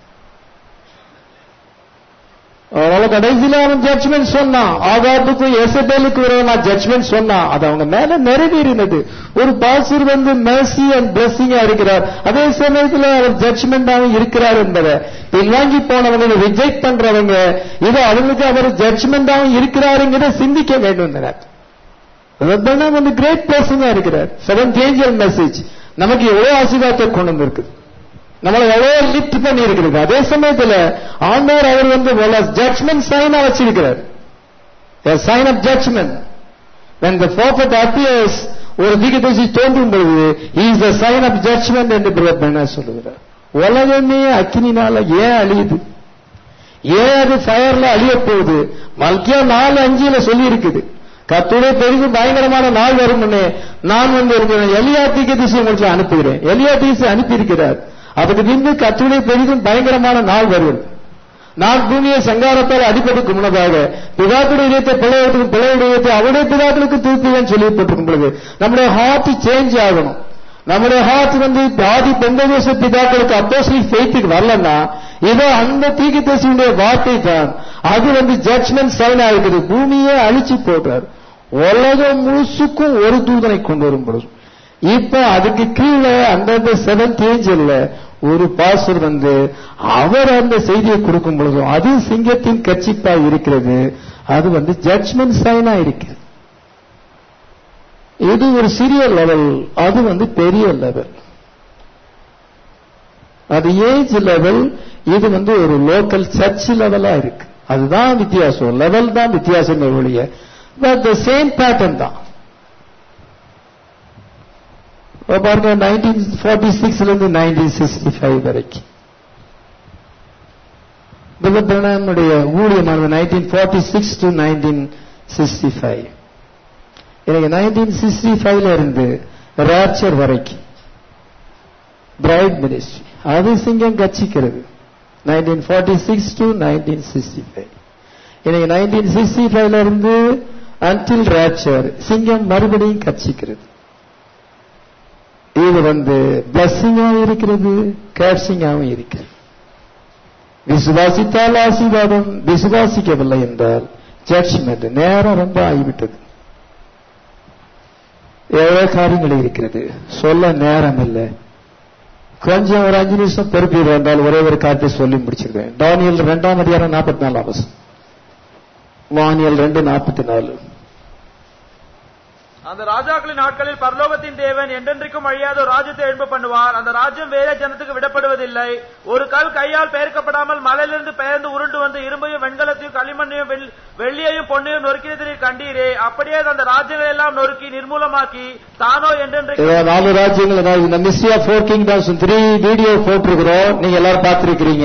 அதனால கடைசியில அவன் ஜட்ஜ்மெண்ட் சொன்னான் ஆகாப்புக்கும் எசபேலுக்கு விரோதமா ஜட்ஜ்மெண்ட் சொன்னான் அது அவங்க மேல நிறைவேறினது ஒரு பாசர் வந்து மேசி அண்ட் பிளஸிங்கா இருக்கிறார் அதே சமயத்துல அவர் ஜட்ஜ்மெண்டாவும் இருக்கிறார் என்பதை பின்வாங்கி போனவங்க ரிஜெக்ட் பண்றவங்க இது அவங்களுக்கு அவர் ஜட்ஜ்மெண்டாவும் இருக்கிறாருங்கிறத சிந்திக்க வேண்டும் வந்து கிரேட் பிளஸிங்கா இருக்கிறார் செவன் ஏஞ்சல் மெசேஜ் நமக்கு எவ்வளவு ஆசீர்வாதத்தை கொண்டு வந்திருக்கு நம்மளை எவ்வளவு லிப்ட் பண்ணி இருக்கிறது அதே சமயத்துல ஆண்டவர் அவர் வந்து ஜட்ஜ்மெண்ட் சைனா வச்சிருக்கிறார் sign of judgement when the prophet appears ஒரு தீகதரிசி தோன்றும் பொழுது is the sign of judgement என்று பிரபனா சொல்லுகிறார் உலகமே அக்கினினால ஏன் அழியுது ஏன் அது ஃபயர்ல அழிய போகுது மல்கியா நாலு அஞ்சுல சொல்லி இருக்குது கத்துடைய பெரிது பயங்கரமான நாள் வரும் நான் வந்து எலியா தீகதிசி உங்களுக்கு அனுப்புகிறேன் எலியா தீசி அனுப்பி இருக்கிறார் அதுக்கு பின்பு கத்துடைய பெரிதும் பயங்கரமான நாள் வருவது நான் பூமியை சங்காரத்தால் அடிப்பதற்கு முன்னதாக பிதாக்களுடைய இதயத்தை பிள்ளைகளுக்கு பிள்ளையுடைய இதயத்தை அவருடைய பிதாக்களுக்கு தூக்குவேன் சொல்லப்பட்டிருக்கும் பொழுது நம்முடைய ஹார்ட் சேஞ்ச் ஆகணும் நம்முடைய ஹார்ட் வந்து ஆதி பெந்தகோச பிதாக்களுக்கு அப்போஸ்லிக் ஃபெய்த்துக்கு வரலன்னா இதோ அந்த தீர்க்கதரிசியுடைய வார்த்தை தான் அது வந்து ஜட்ஜ்மெண்ட் சைன் ஆகுது பூமியே அழிச்சு போடுறார் உலகம் முழுசுக்கும் ஒரு தூதனை கொண்டு வரும் பொழுது இப்ப அதுக்கு கீழே அந்தந்த செவன்த் ஏஞ்சல்ல ஒரு பாஸ்டர் வந்து அவர் அந்த செய்தியை கொடுக்கும் பொழுதும் அது சிங்கத்தின் கட்சிப்பா இருக்கிறது அது வந்து ஜட்ஜ்மெண்ட் சைனா இருக்கிறது இது ஒரு சிறிய லெவல் அது வந்து பெரிய லெவல் அது ஏஜ் லெவல் இது வந்து ஒரு லோக்கல் சர்ச் லெவலா இருக்கு அதுதான் வித்தியாசம் லெவல் தான் வித்தியாசமே ஒழிய பட் த சேம் பேட்டர்ன் தான் இப்ப பாருங்க நைன்டீன் ஃபார்ட்டி சிக்ஸ்ல இருந்து நைன்டீன் சிக்ஸ்டி ஃபைவ் வரைக்கும் பிரணாமுடைய ஊழியமானது nineteen forty six to nineteen sixty five எனக்கு நைன்டீன் சிக்ஸ்டி ஃபைவ்ல இருந்து ராப்சர் வரைக்கும் பிரைட் மினிஸ்ட்ரி அது சிங்கம் கட்சிக்கிறது nineteen forty six to nineteen sixty five எனக்கு நைன்டீன் சிக்ஸ்டி ஃபைவ்ல இருந்து அன்டில் ராப்சர் சிங்கம் மறுபடியும் கட்சிக்கிறது இது வந்து பிளஸ்ஸிங்காகவும் இருக்கிறது கேட்சிங்காகவும் இருக்கிறது விசுவாசித்தால் ஆசீர்வாதம் விசுவாசிக்கவில்லை என்றால் ஜட்ஜ்மெண்ட் நேரம் ரொம்ப ஆகிவிட்டது எவ்வளவு காரியங்கள் இருக்கிறது சொல்ல நேரம் இல்லை கொஞ்சம் ஒரு அஞ்சு நிமிஷம் பொறுப்பீர் வந்தால் ஒரே ஒரு காரியத்தை சொல்லி முடிச்சிருக்கேன் டானியல் ரெண்டாம் அதிகாரம் நாற்பத்தி நாலு அவசரம் வானியல் ரெண்டு நாற்பத்தி நாலு அந்த ராஜாக்களின் நாட்களில் பரலோகத்தின் தேவன் என்றென்றைக்கும் அழியாத ஒரு ராஜ்யத்தை எழும்ப பண்ணுவார் அந்த ராஜ்யம் வேற ஜனத்துக்கு விடப்படுவதில்லை ஒரு கல் கையால் பெயர்க்கப்படாமல் மலையிலிருந்து பெயர்ந்து உருண்டு வந்து இரும்பையும் வெண்கலத்தையும் களிமண்ணையும் வெள்- வெள்ளியையும் பொன்னையும் நொறுக்கினதை கண்டீரே அப்படியே அந்த ராஜ்யங்களை எல்லாம் நொறுக்கி நிர்மூலமாக்கி தானோ என்றென்றைக்கும் இதோ நாலு ராஜ்யங்கள் அதாவது இந்த மிஸ்ஸியா ஃபோர் கிங்டம்ஸ் த்ரீ வீடியோ போட்டிருக்கிறோம் நீங்க எல்லாரும் பார்த்திருக்கிறீங்க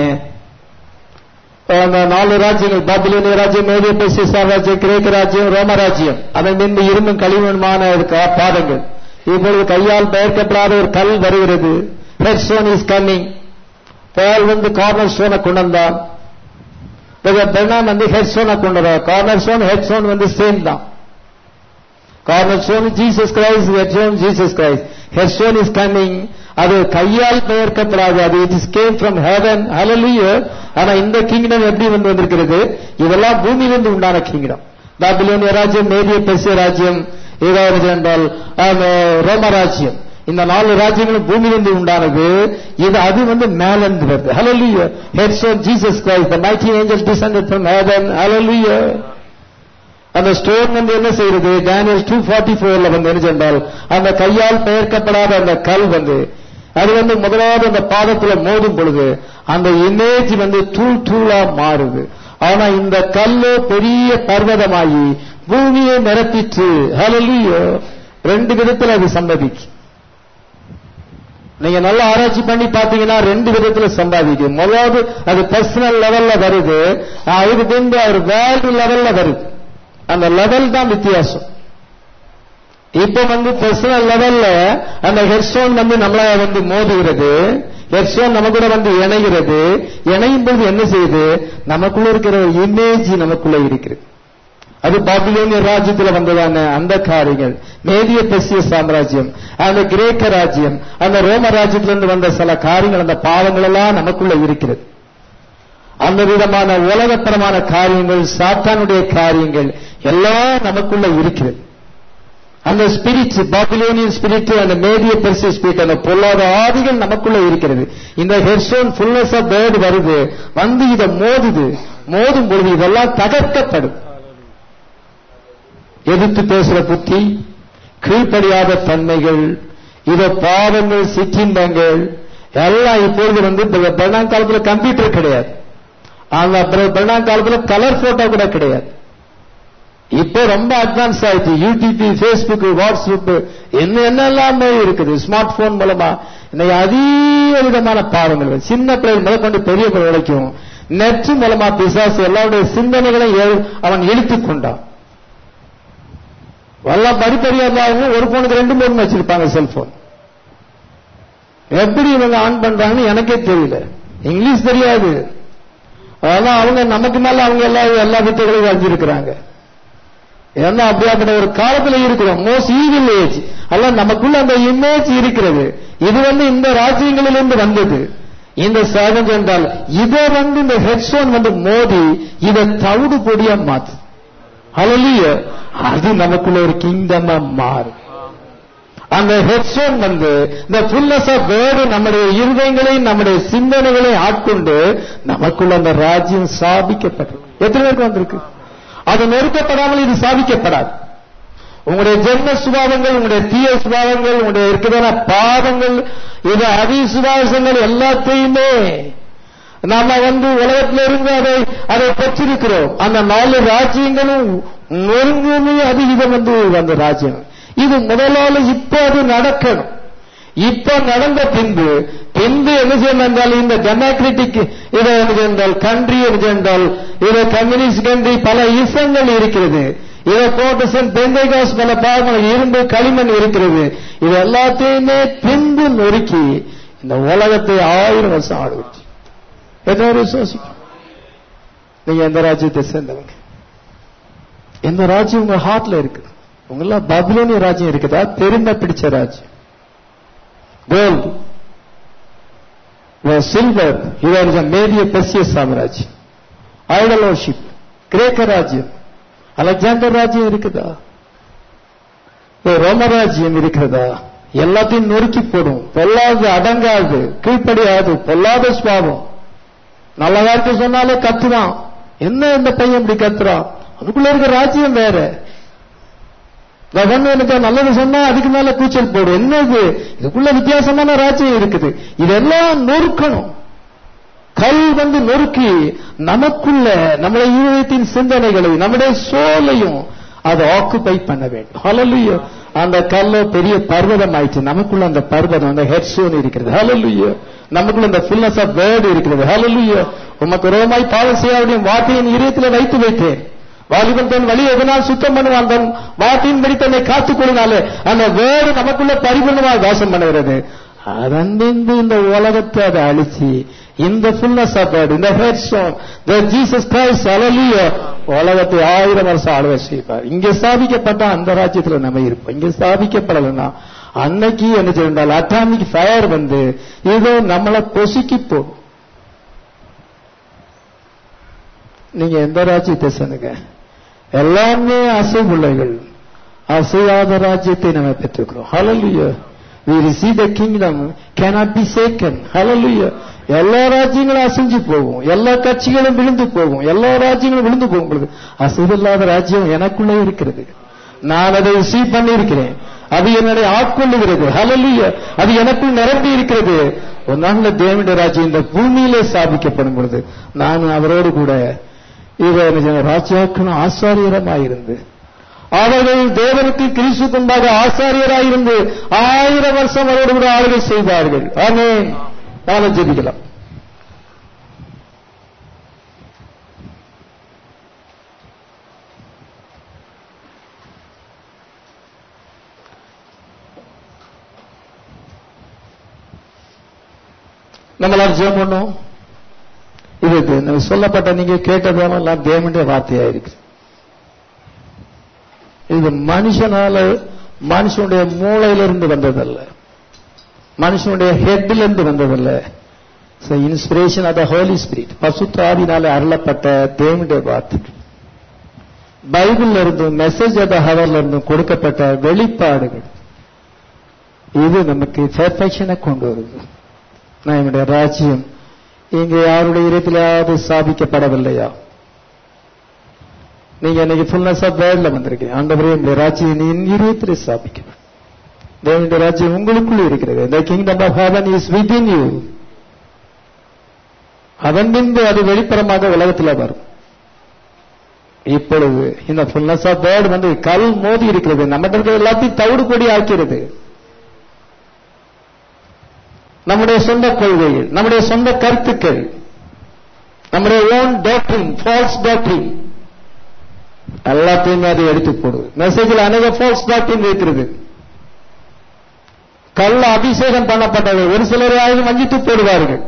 அந்த நாலு ராஜ்யங்கள் பாபிலோனிய ராஜ்யம் மேதிய பெசிசா ராஜ்யம் கிரேக்க ராஜ்யம் ரோம ராஜ்யம் அதன் பின்பு இரும்பும் களிமண்மான பாதங்கள் இப்பொழுது கையால் பெயர்க்கப்படாத ஒரு கல் வருகிறது ஹெட் ஸ்டோன் இஸ் கம்மிங் பால் வந்து கார்னர் ஸ்டோனை கொண்டு வந்தான் பெர்னாம் வந்து ஹெட் ஸ்டோனை கொண்டு வர கார்னர் ஸ்டோன் ஹெட் ஸ்டோன் வந்து சேம் தான் corner stone Jesus Christ head stone Jesus Christ head stone is coming அது கையால் பெயர்க்கப்படாது அது it is came from heaven ஹalleluya ஆனா இந்த கிங்டம் எப்படி வந்து வந்திருக்கிறது இதெல்லாம் பூமியிலிருந்து உண்டான கிங்டம் பாபிலோனிய ராஜ்யம் மேதிய பெர்சிய ராஜ்யம் ஏதாவது என்றால் ஆம், ரோம ராஜ்யம் இந்த நாலு ராஜ்யங்களும் பூமியிலிருந்து உண்டானது இது அது வந்து மேலிருந்து வருது ஹalleluya head stone Jesus Christ the mighty angel descended from heaven hallelujah அந்த ஸ்டோன் வந்து என்ன செய்யறது டேனியல் டூ ஃபார்ட்டி ஃபோர்ல வந்து என்ன சென்றால் அந்த கையால் பெயர்க்கப்படாத அந்த கல் வந்து அது வந்து முதலாவது அந்த பாதத்துல மோதும் பொழுது அந்த இமேஜ் வந்து தூள் தூளா மாறுது ஆனா இந்த கல்லு பெரிய பர்வதமாகி பூமியை நிரப்பிற்று ஹalleluya ரெண்டு விதத்துல அது சம்பவிக்கும் நீங்க நல்லா ஆராய்ச்சி பண்ணி பாத்தீங்கன்னா ரெண்டு விதத்துல சம்பாதிக்கும் முதலாவது அது பர்சனல் லெவல்ல வருது அதுக்கு பின்பு ஒரு வேல்யூ லெவல்ல வருது அந்த லெவல் தான் வித்தியாசம் இப்ப வந்து பர்சனல் லெவல்ல அந்த ஹெட்ஸ்டோன் வந்து நம்மள வந்து மோதுகிறது ஹெட்ஸ்டோன் நம்ம கூட வந்து இணைகிறது இணையும் போது என்ன செய்யுது நமக்குள்ள இருக்கிற இமேஜ் நமக்குள்ள இருக்கிறது அது பாபிலோனிய ராஜ்யத்துல வந்ததான அந்த காரியங்கள் மேதிய பெசிய சாம்ராஜ்யம் அந்த கிரேக்க ராஜ்யம் அந்த ரோம ராஜ்யத்திலிருந்து வந்த சில காரியங்கள் அந்த பாவங்கள் எல்லாம் நமக்குள்ள இருக்கிறது அந்த விதமான உலகப்பரமான காரியங்கள் சாத்தானுடைய காரியங்கள் எல்லாம் நமக்குள்ள இருக்கிறது அந்த ஸ்பிரிட் பாபிலோனியன் ஸ்பிரிட் அந்த மேதிய பெருசிய ஸ்பிரிட் அந்த பொல்லாத ஆதிகள் நமக்குள்ள இருக்கிறது இந்த ஹெர்சோன் ஃபுல்னஸ் ஆஃப் பேர்டு வருது வந்து இதை மோதுது மோதும் பொழுது இதெல்லாம் தகர்க்கப்படும் எதிர்த்து பேசுற புத்தி கீழ்ப்படியாத தன்மைகள் இத பாவங்கள் சிற்றின்பங்கள் எல்லாம் இப்பொழுது வந்து பெருநாள் காலத்துல கம்ப்யூட்டர் கிடையாது அந்த பெருநாள் காலத்துல கலர் போட்டோ கூட கிடையாது இப்போ ரொம்ப அட்வான்ஸ் ஆயிடுச்சு யூடியூப் ஃபேஸ்புக் வாட்ஸ்அப் என்ன என்னெல்லாமே இருக்குது ஸ்மார்ட் போன் மூலமா இன்னைக்கு அதிக விதமான பாவங்கள் சின்ன பிள்ளைகள் முதல் கொண்டு பெரிய பிள்ளை வரைக்கும் நெட் மூலமா பிசாசு எல்லாருடைய சிந்தனைகளை அவன் இழுத்துக் கொண்டான் எல்லாம் படிப்படியாக ஒரு போனுக்கு ரெண்டு மூணு வச்சிருப்பாங்க செல்போன் எப்படி இவங்க ஆன் பண்றாங்கன்னு எனக்கே தெரியல இங்கிலீஷ் தெரியாது அதெல்லாம் அவங்க நமக்கு மேல அவங்க எல்லா எல்லா வித்தைகளையும் அறிஞ்சிருக்கிறாங்க ஏன்னா அப்படியாப்பட்ட ஒரு காலத்துல இருக்கிறோம் மோஸ்ட் ஈவில் ஏஜ் அல்ல நமக்குள்ள அந்த இமேஜ் இருக்கிறது இது வந்து இந்த ராஜ்யங்களிலிருந்து வந்தது இந்த சேவஞ்ச் என்றால் இதை வந்து இந்த ஹெட்ஸோன் வந்து மோதி இதை தவிடு பொடியா மாத்து ஹalleluya அது நமக்குள்ள ஒரு கிங்டமா மாறும் அந்த ஹெட்ஸோன் வந்து இந்த ஃபுல்னஸ் ஆஃப் வேர்டு நம்முடைய இருதயங்களையும் நம்முடைய சிந்தனைகளையும் ஆட்கொண்டு நமக்குள்ள அந்த ராஜ்யம் சாபிக்கப்பட்டது எத்தனை பேருக்கு வந்திருக்கு அது நெருக்கப்படாமல் இது சாதிக்கப்படாது உங்களுடைய ஜென்ம சுபாவங்கள் உங்களுடைய தீய சுபாவங்கள் உங்களுடைய இருக்கிறதான பாவங்கள் இது அவிசுவாசங்கள் எல்லாத்தையுமே நாம வந்து உலகத்துல இருந்து அதை அதை பெற்றிருக்கிறோம் அந்த நாலு ராஜ்யங்களும் நொறுங்குமே அது இது வந்து அந்த ராஜ்யம் இது முதலால இப்ப அது நடக்கணும் இப்ப நடந்த பின்பு பின்பு என்ன செய்யணும் என்றால் இந்த டெமோக்ராட்டிக் இதை என்ன என்றால் கண்ட்ரி என்ன என்றால் இது கம்யூனிஸ்ட் கண்ட்ரி பல இசங்கள் இருக்கிறது இதை போட்டசன் பெந்தைகாஸ் பல பாவங்கள் இரும்பு களிமண் இருக்கிறது இது எல்லாத்தையுமே பின்பு நொறுக்கி இந்த உலகத்தை ஆயிரம் வருஷம் ஆடுவச்சு எத்தனை பேர் விசுவாசிக்கும் நீங்க எந்த ராஜ்யத்தை சேர்ந்தவங்க எந்த ராஜ்யம் உங்க ஹார்ட்ல இருக்கு உங்களெல்லாம் பபிலோனிய ராஜ்யம் இருக்குதா பெருமை பிடிச்ச ராஜ்யம் கோல்டு சில்வர் இவர் மேதிய பெர்சிய சாம்ராஜ்யம் ஐடல் வர்ஷிப் கிரேக்க ராஜ்யம் அலெக்சாண்டர் ராஜ்யம் இருக்குதா ரோம ராஜ்யம் இருக்கிறதா எல்லாத்தையும் நொறுக்கி போடும் பொல்லாது அடங்காது கீழ்ப்படியாது பொல்லாத சுவாபம் நல்ல வார்த்தை சொன்னாலே கத்துவான் என்ன இந்த பையன் இப்படி கத்துறான் அதுக்குள்ள இருக்க ராஜ்யம் வேற ஒண்ணு எனக்கு நல்லது சொன்னா அதுக்கு மேல கூச்சல் போடும் என்ன இது இதுக்குள்ள வித்தியாசமான ராஜ்யம் இருக்குது இதெல்லாம் நொறுக்கணும் கல் வந்து நொறுக்கி நமக்குள்ள நம்முடைய ஈழத்தின் சிந்தனைகளை நம்முடைய சோலையும் அதை ஆக்குபை பண்ண வேண்டும் ஹலலுய அந்த கல்லோ பெரிய பர்வதம் ஆயிடுச்சு நமக்குள்ள அந்த பர்வதம் அந்த ஹெட்ஸோன் இருக்கிறது ஹலலுய நமக்குள்ள அந்த ஃபுல்னஸ் ஆஃப் வேர்டு இருக்கிறது ஹலலுய உமக்கு ரோமாய் பாவம் செய்யாவுடைய வார்த்தையின் இதயத்தில் வைத்து வைத்தேன் வாலிபன் தன் வழி எதனால் சுத்தம் பண்ணுவான் தன் வார்த்தையின்படி தன்னை காத்துக் கொள்ளினாலே அந்த வேறு நமக்குள்ள பரிபூர்ணமாக வாசம் பண்ணுகிறது அதன் பின்பு இந்த உலகத்தை அதை அழிச்சு இந்த ஃபுல்னஸ் ஆஃப் வேர்டு இந்த head stone the Jesus Christ hallelujah உலகத்தை ஆயிரம் வருஷம் ஆளுகை செய்வார் இங்க ஸ்தாபிக்கப்பட்ட அந்த ராஜ்யத்துல நம்ம இருப்போம் இங்க ஸ்தாபிக்கப்படலைன்னா அன்னைக்கு என்ன செய்யறால் அட்டாமிக் ஃபயர் வந்து இதோ நம்மளை பொசுக்கி போடும் நீங்க எந்த ராஜ்யத்தை சொன்னுங்க எல்லாமே அசைவுள்ளைகள் அசையாத ராஜ்யத்தை நம்ம பெற்றுக்கிறோம் ஹalleluya we receive the kingdom cannot be shaken hallelujah எல்லா ராஜ்யங்களும் அசைஞ்சு போகும் எல்லா கட்சிகளும் விழுந்து போகும் எல்லா ராஜ்யங்களும் விழுந்து போகும் உங்களுக்கு அசைவில்லாத ராஜ்யம் எனக்குள்ளே இருக்கிறது நான் அதை ரிசீவ் பண்ணி இருக்கிறேன் அது என்னை ஆட்கொள்ளுகிறது ஹalleluya அது எனக்குள் நிரம்பி இருக்கிறது ஒரு நாள்ல தேவனுடைய ராஜ்யம் இந்த பூமியிலே ஸ்தாபிக்கப்படும் பொழுது நான் அவரோடு கூட இவர் ராஜாக்கணும் ஆசாரியரமாயிருந்து அவர்கள் தேவனுக்கு கிறிஸ்து உண்டாக ஆசாரியராயிருந்து ஆயிரம் வருஷம் அவரோடு கூட ஆளுகை செய்வார்கள் ஆமென் நாளை ஜெபிக்கலாம் நம்மளால் ஜெபம் பண்ணோம் இது இது சொல்லப்பட்ட நீங்க கேட்டதெல்லாம் தேவனுடைய வார்த்தையா இருக்கு இது மனுஷனால மனுஷனுடைய மூளையிலிருந்து வந்ததல்ல மனுஷனுடைய ஹெட்ல இருந்து வந்ததல்ல inspiration of the Holy Spirit பசுத்தாவினால அருளப்பட்ட தேவனுடைய வார்த்தை பைபிள்ல இருந்தும் மெசேஜ் ஆஃப் த ஹவர்ல இருந்தும் கொடுக்கப்பட்ட வெளிப்பாடுகள் இது நமக்கு பெர்ஃபெக்ஷனை கொண்டு வருது நான் என்னுடைய ராஜ்யம் இங்க யாருடைய இடத்திலாவது ஸ்தாபிக்கப்படவில்லையா நீங்க இன்னைக்கு ஃபுல்னஸ் ஆஃப் வேர்ட்ல வந்திருக்கீங்க ஆண்டவரே உங்களுடைய ராஜ்யம் நீ இருபத்தில் ஸ்தாபிக்கணும் தேவனுடைய ராஜ்யம் உங்களுக்குள்ள இருக்கிறது இந்த kingdom of heaven is within you அதன் பின்பு அது வெளிப்புறமாக உலகத்தில் வரும் இப்பொழுது இந்த ஃபுல்னஸ் ஆஃப் வேர்டு வந்து கல் மோதி இருக்கிறது நம்ம எல்லாத்தையும் தவிடு கொடி ஆக்கிறது நம்முடைய சொந்த கொள்கைகள் நம்முடைய சொந்த கருத்துக்கள் நம்முடைய ஓன் டாக்டரிங் ஃபால்ஸ் டாக்டரிங் எல்லாத்தையுமே அதை எடுத்து போடுது மெசேஜில் அநேக ஃபால்ஸ் டாக்டரிங் இருக்கிறது கல்ல அபிஷேகம் பண்ணப்பட்டது ஒரு சிலரையாவது வஞ்சித்து போடுவார்கள்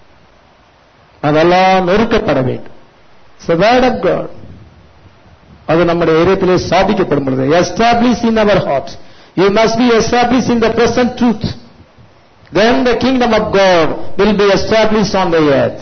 அதெல்லாம் நொறுக்கப்பட வேண்டும் வேர்ட் ஆஃப் காட் அது நம்முடைய இதயத்திலே ஸ்தாபிக்கப்படும் பொழுது establish in our heart you must be establish in the present truth then the kingdom of God will be established on the earth.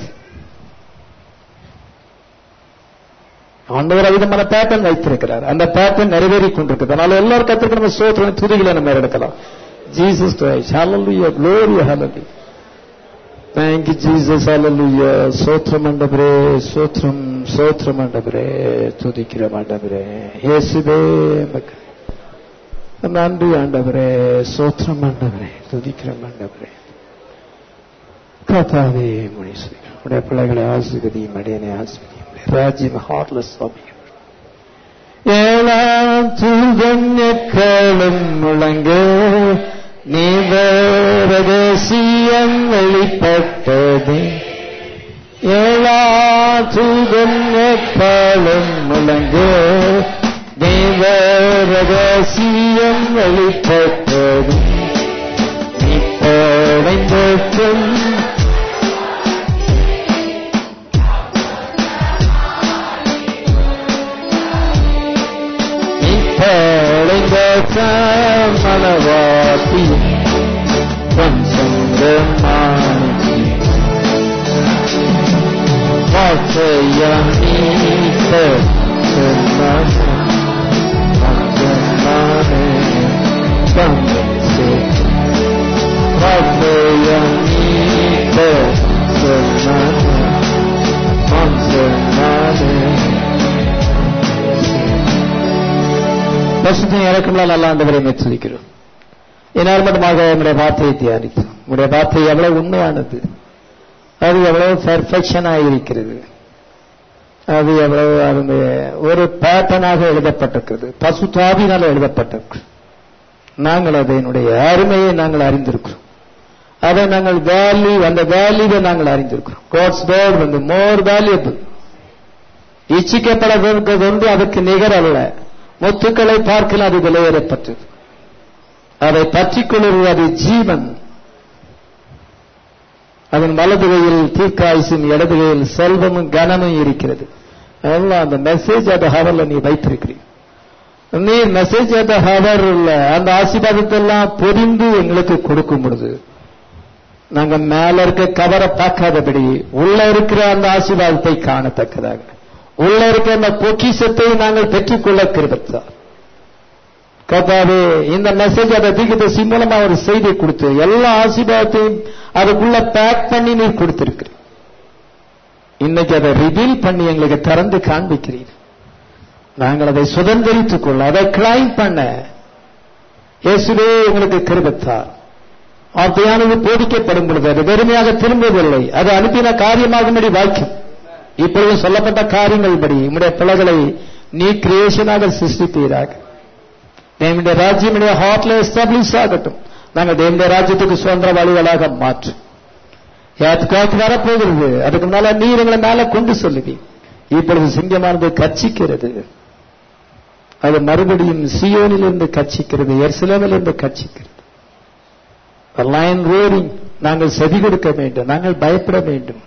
ஆண்டவர் அவிதமான பேட்டர்ன் வைத்திருக்கிறார் அந்த பேட்டர்ன் நிறைவேறி கொண்டிருக்கிறது அதனால எல்லாரும் கத்திரிக்க நம்ம சோத்திரம் துதிகளை நம்ம எடுக்கலாம் ஜீசஸ் கிரைஸ்ட் ஹalleluya glory hallelujah thank you jesus hallelujah சோத்திரம் ஆண்டவரே சோத்திரம் சோத்திரம் ஆண்டவரே துதிக்கிறோம் ஆண்டவரே இயேசுவே உமக்கு நன்றி ஆண்டவரே சோத்திரம் ஆண்டவரே துதிக்கிறோம் ஆண்டவரே கர்த்தாவே முனீஸ்வரி உடைய பிள்ளைகளை ஆசிர்வதியும் அடியனை ஆசிர்வதியும் ராஜ்யம் ஹார்ட்லெஸ் சுவாமி ஏழாம் தூதன்யக்களும் முழங்க நீவரதேசியம் வெளிப்பட்டது ஏழா தூதன்யக்களும் முழங்க தேவரகசியம் வெளிப்பட்டது இப்படைந்தும் இப்படைந்த மனவாசி சொந்தமானி வார்த்தையம் நீத்த பசுத்தையும் இறக்கம்லாம் நல்லா ஆண்டவரை மெச்சரிக்கிறோம் என்னால் மட்டுமாக உங்களுடைய வார்த்தையை தியானித்தோம் உங்களுடைய வார்த்தை எவ்வளவு உண்மையானது அது எவ்வளவு பெர்ஃபெக்ஷனாக இருக்கிறது அது எவ்வளவு அந்த ஒரு பேட்டனாக எழுதப்பட்டிருக்கிறது பசு தாவினால் எழுதப்பட்டிருக்கு நாங்கள் அதனுடைய அருமையை நாங்கள் அறிந்திருக்கிறோம் அதை நாங்கள் வேல்யூ அந்த வேல்யூவை நாங்கள் அறிந்திருக்கிறோம் காட்ஸ் வேர்ட் வந்து மோர் வேல்யூபிள் இச்சிக்கப்படவிருக்கிறது வந்து அதற்கு நிகர் அல்ல முத்துக்களை பார்க்கல அது விலையேறப்பட்டது அதை பற்றிக் கொள்வது அது ஜீவன் அதன் வலது கையில் தீர்க்காயுசும் இடது கையில் செல்வமும் கனமும் இருக்கிறது அதெல்லாம் அந்த மெசேஜ் அந்த ஹவர்ல நீ வைத்திருக்கிறீங்க நீ மெசேஜ் அந்த ஹவர் உள்ள அந்த ஆசீர்வாதத்தை எல்லாம் பொரிந்து எங்களுக்கு கொடுக்கும் பொழுது நாங்க மேல இருக்க கவரை பார்க்காதபடி உள்ள இருக்கிற அந்த ஆசீர்வாதத்தை காணத்தக்கதாக உள்ள இருக்கிற அந்த பொக்கிசத்தை நாங்கள் பெற்றுக்கொள்ள கிருபத்தார் கர்த்தாவே இந்த மெசேஜ் அதை தீர்க்கதரிசி மூலமா ஒரு செய்தி கொடுத்து எல்லா ஆசீர்வாதத்தையும் அதுக்குள்ள பேக் பண்ணி நீ கொடுத்திருக்கிறீர் இன்னைக்கு அதை ரிவீல் பண்ணி எங்களுக்கு திறந்து காண்பிக்கிறீர் நாங்கள் அதை சுதந்திரித்துக் கொள்ள அதை கிளைம் பண்ண இயேசுவே எங்களுக்கு கிருபத்தார் வார்த்தையானது போதிக்கப்படும் பொழுது அது வெறுமையாக திரும்பவில்லை அது அனுப்பின காரியமாகும்படி வாய்க்கும் இப்பொழுது சொல்லப்பட்ட காரியங்கள் படி உம்முடைய பிள்ளைகளை நீ கிரியேஷனாக சிருஷ்டிப்பீராக தேவனுடைய ராஜ்யம் ஹார்ட்ல எஸ்டாப்ளிஷ் ஆகட்டும் நாங்கள் தேவனுடைய ராஜ்யத்துக்கு சுதந்திர வழிகளாக மாற்றும் யாத்துக்காக்கு வரப்போகிறது அதுக்கு முன்னால நீர் எங்களை மேல கொண்டு சொல்லுவி இப்பொழுது சிங்கமானது கட்சிக்கிறது அது மறுபடியும் சியோனிலிருந்து கட்சிக்கிறது எர்சிலேமிலிருந்து கட்சிக்கிறது லைன் ரோரிங் நாங்கள் செவி கொடுக்க வேண்டும் நாங்கள் பயப்பட வேண்டும்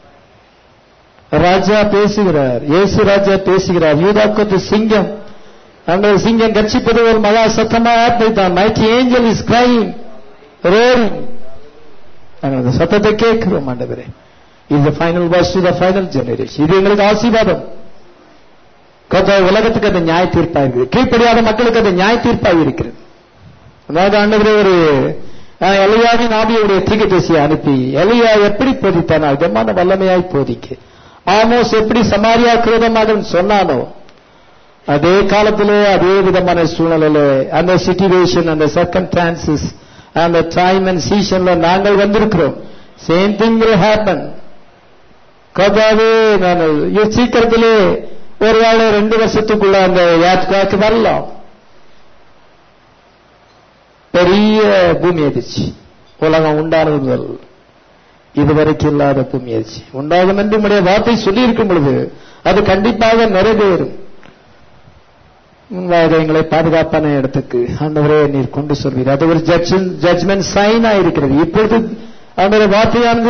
ராஜா பேசுகிறார் இயேசு ராஜா பேசுகிறார் யூதாக்கத்து சிங்கம் அந்த சிங்கம் கட்சிப்பது ஒரு மகா சத்தமாக தான் mighty angel is crying roaring நாங்கள் அந்த சத்தத்தை கேட்கிறோம் ஆண்டவரே இது final voice to the final generation இது எங்களுக்கு ஆசீர்வாதம் கத்த உலகத்துக்கு அது நியாய தீர்ப்பா இருக்குது கீழ்ப்படியாத மக்களுக்கு அது நியாய தீர்ப்பாக இருக்கிறது அதாவது ஆண்டவரே ஒரு எலியாவின் ஆவியுடைய தீக்கதரிசியை அனுப்பி எலியா எப்படி போதித்தானோ விதமான வல்லமையாய் போதிக்க ஆமோஸ் எப்படி சமாரியா கிரோதமாக சொன்னானோ அதே காலத்திலே அதே விதமான சூழ்நிலையில அந்த சிச்சுவேஷன் அந்த சர்க்கம்டான்சஸ் அந்த டைம் அண்ட் சீசன்ல நாங்கள் வந்திருக்கிறோம் சேம் திங் வில் ஹேப்பன் கதாவே நான் சீக்கிரத்திலே ஒரு வேளை ரெண்டு வருஷத்துக்குள்ள அந்த யாத்காக்கு வரலாம் பெரிய பூமி அதிர்ச்சி உலகம் உண்டானது முதல் இதுவரைக்கும் இல்லாத பூமி அதிர்ச்சி உண்டாகும் என்று உடைய வார்த்தை சொல்லி இருக்கும் பொழுது அது கண்டிப்பாக நிறைவேறும் முன்பாக எங்களை பாதுகாப்பான இடத்துக்கு ஆண்டவரே நீர் கொண்டு சொல்வீர் அது ஒரு ஜட்மெண்ட் சைனா இருக்கிறது இப்பொழுது அந்த வார்த்தையானது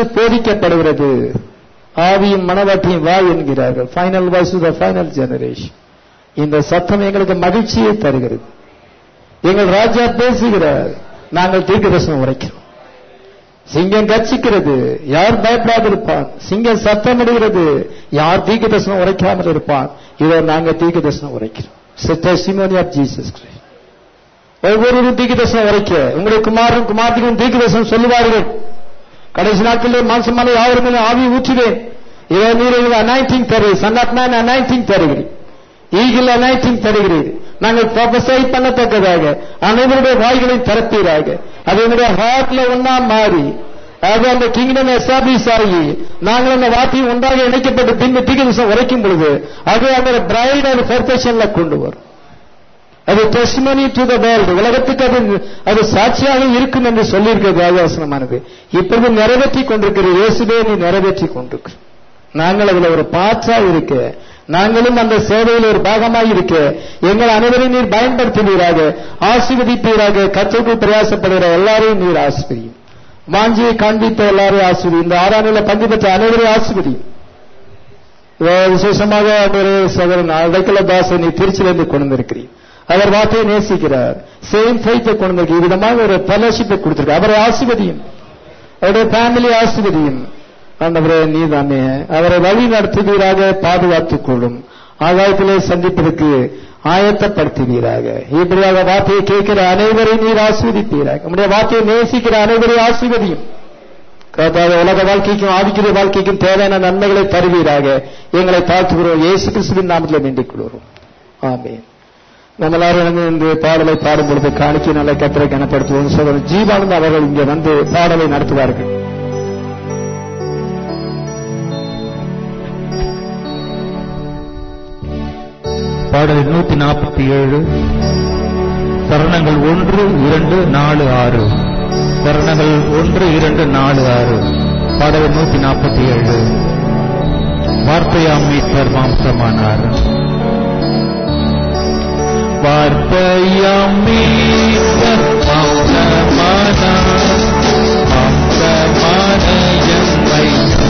போதிக்கப்படுகிறது ஆவியும் மனவாட்டியும் வா என்கிறார்கள் final voice the final generation இந்த சத்தம் எங்களுக்கு மகிழ்ச்சியை தருகிறது எங்கள் ராஜா பேசுகிறார் நாங்கள் தீர்க்கதர்சனம் உரைக்கிறோம் சிங்கம் கச்சிக்கிறது யார் பயப்படாது இருப்பான் சிங்கம் சத்தமிடுகிறது யார் தீர்க்க தரிசனம் உரைக்காமல் இருப்பான் இதோ நாங்க தீர்க்க தரிசனம் உரைக்கிறோம் டெஸ்டிமோனி ஆஃப் ஜீசஸ் கிரைஸ்ட் ஒவ்வொருவரும் தீர்க்க தரிசனம் உரைக்க உங்களுடைய குமாரன் குமாரத்திலும் தீர்க்க தரிசனம் சொல்லுவார்கள் கடைசி நாட்களில் மாசமான யாவரும் மேலும் ஆவி ஊற்றுவேன் இதோ நீர் எங்களுக்கு அனாயிட்டிங் தருகிறீர் சன் ஆஃப் மேன் அனாயிட்டிங் தருகிறீர் ஈகிள் அனாயிட்டிங் தருகிறீர் நாங்கள் ப்ரொபசை பண்ணத்தக்கதாக அனைவருடைய வாய்களையும் திறப்பீராக அது என்னுடைய ஹார்ட்ல ஒன்னா மாறி அது அந்த கிங்டம் எஸ்டாப்ளிஷ் ஆகி நாங்கள் அந்த வார்த்தையும் ஒன்றாக இணைக்கப்பட்டு பின்பு தீர்க்க உரைக்கும் பொழுது அது அந்த பிரைட் அது பெர்ஃபெக்ஷன்ல கொண்டு வரும் அது டெஸ்டிமனி டு த வேர்ல்டு உலகத்துக்கு அது அது சாட்சியாக இருக்கும் என்று சொல்லியிருக்கிறது ஆயாசனமானது இப்பொழுது நிறைவேற்றி கொண்டிருக்கிற இயேசுவே நீ நிறைவேற்றி கொண்டிருக்கிற நாங்கள் அதுல ஒரு பாற்றா இருக்க நாங்களும் அந்த சேவையில் ஒரு பாகமாக இருக்க எங்கள் அனைவரையும் நீர் பயன்படுத்துவீராக ஆசீர்வதிப்பீராக கச்சைக்கு பிரயாசப்படுகிற எல்லாரையும் நீர் ஆசிரியும் வாஞ்சியை காண்பித்த எல்லாரையும் ஆசிரி இந்த ஆறாம் நிலை பங்கு பெற்ற அனைவரையும் ஆசிரியும் விசேஷமாக ஒரு சகோதரன் அடைக்கல தாசன் நீ திருச்சியிலிருந்து கொண்டு வந்திருக்கிறீர் அவர் வார்த்தையை நேசிக்கிறார் சேம் ஃபைத்தை கொண்டு வந்திருக்க இவ்விதமாக ஒரு ஃபெலோஷிப்பை கொடுத்திருக்க அவரை ஆசிர்வதியும் அவருடைய ஃபேமிலி ஆசிர்வதியும் ஆண்டவரே நீதானே அவரை வழி நடத்துவீராக பாதுகாத்துக் கொள்ளும் ஆகாயத்திலே சந்திப்பதற்கு ஆயத்தப்படுத்துவீராக இப்படியாக வார்த்தையை கேட்கிற அனைவரையும் நீர் ஆஸ்வதிப்பீராக நம்முடைய வார்த்தையை நேசிக்கிற அனைவரையும் ஆசிர்வதியும் கர்த்தாவே உலக வாழ்க்கைக்கும் ஆவிக்கிற வாழ்க்கைக்கும் தேவையான நன்மைகளை தருவீராக எங்களை தாழ்த்துகிறோம் இயேசு கிறிஸ்துவின் நாமத்தில் வேண்டிக் கொள்கிறோம் ஆமென் நம்ம எல்லாரும் இந்த பாடலை பாடும் பொழுது காணிக்கை நல்ல கத்திரை கனப்படுத்துவோம் சோதரன் ஜீவானந்த் அவர்கள் இங்கே வந்து பாடலை நடத்துவார்கள் பாடல் நூத்தி நாற்பத்தி ஏழு சரணங்கள் ஒன்று இரண்டு நாலு ஆறு சரணங்கள் ஒன்று இரண்டு நாலு ஆறு பாடல் நூத்தி நாற்பத்தி ஏழு வார்த்தையாம் மீட்பர் மாம்சமானார் வார்த்தையாம் மீட்பர் மாம்சமானார் மாம்சமான எம்மை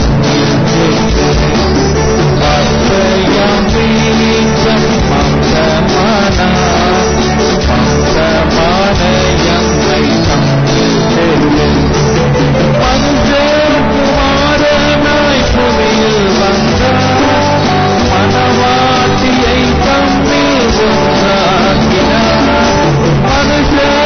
வார்த்தையாம் மீட்பர் மாம்சமானார் மாம்சமான எம்மை மனுஷகுமாரனாய் புவியில் வந்தார் மனவாட்டியை தம்மில் ஒன்றாக்கினார் மனுஷ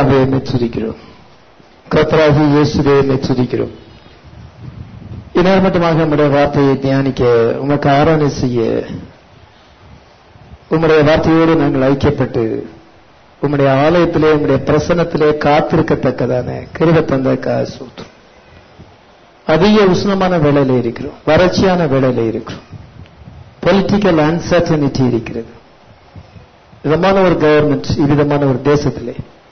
பிதாவே மெச்சுரிக்கிறோம் கர்த்தராகி இயேசுவே மெச்சுரிக்கிறோம் இந்நேரம் மட்டுமாக உம்முடைய வார்த்தையை தியானிக்க உமக்கு ஆராதனை செய்ய உம்முடைய வார்த்தையோடு நாங்கள் ஐக்கியப்பட்டு உம்முடைய ஆலயத்திலே உம்முடைய பிரசன்னத்திலே காத்திருக்கத்தக்கதான கிருப தந்த காசூத்திரம் அதிக உஷ்ணமான வேலையில இருக்கிறோம் வறட்சியான வேலையில இருக்கிறோம் பொலிட்டிக்கல் அன்சர்டனிட்டி இருக்கிறது விதமான ஒரு கவர்மெண்ட் இவ்விதமான ஒரு தேசத்திலே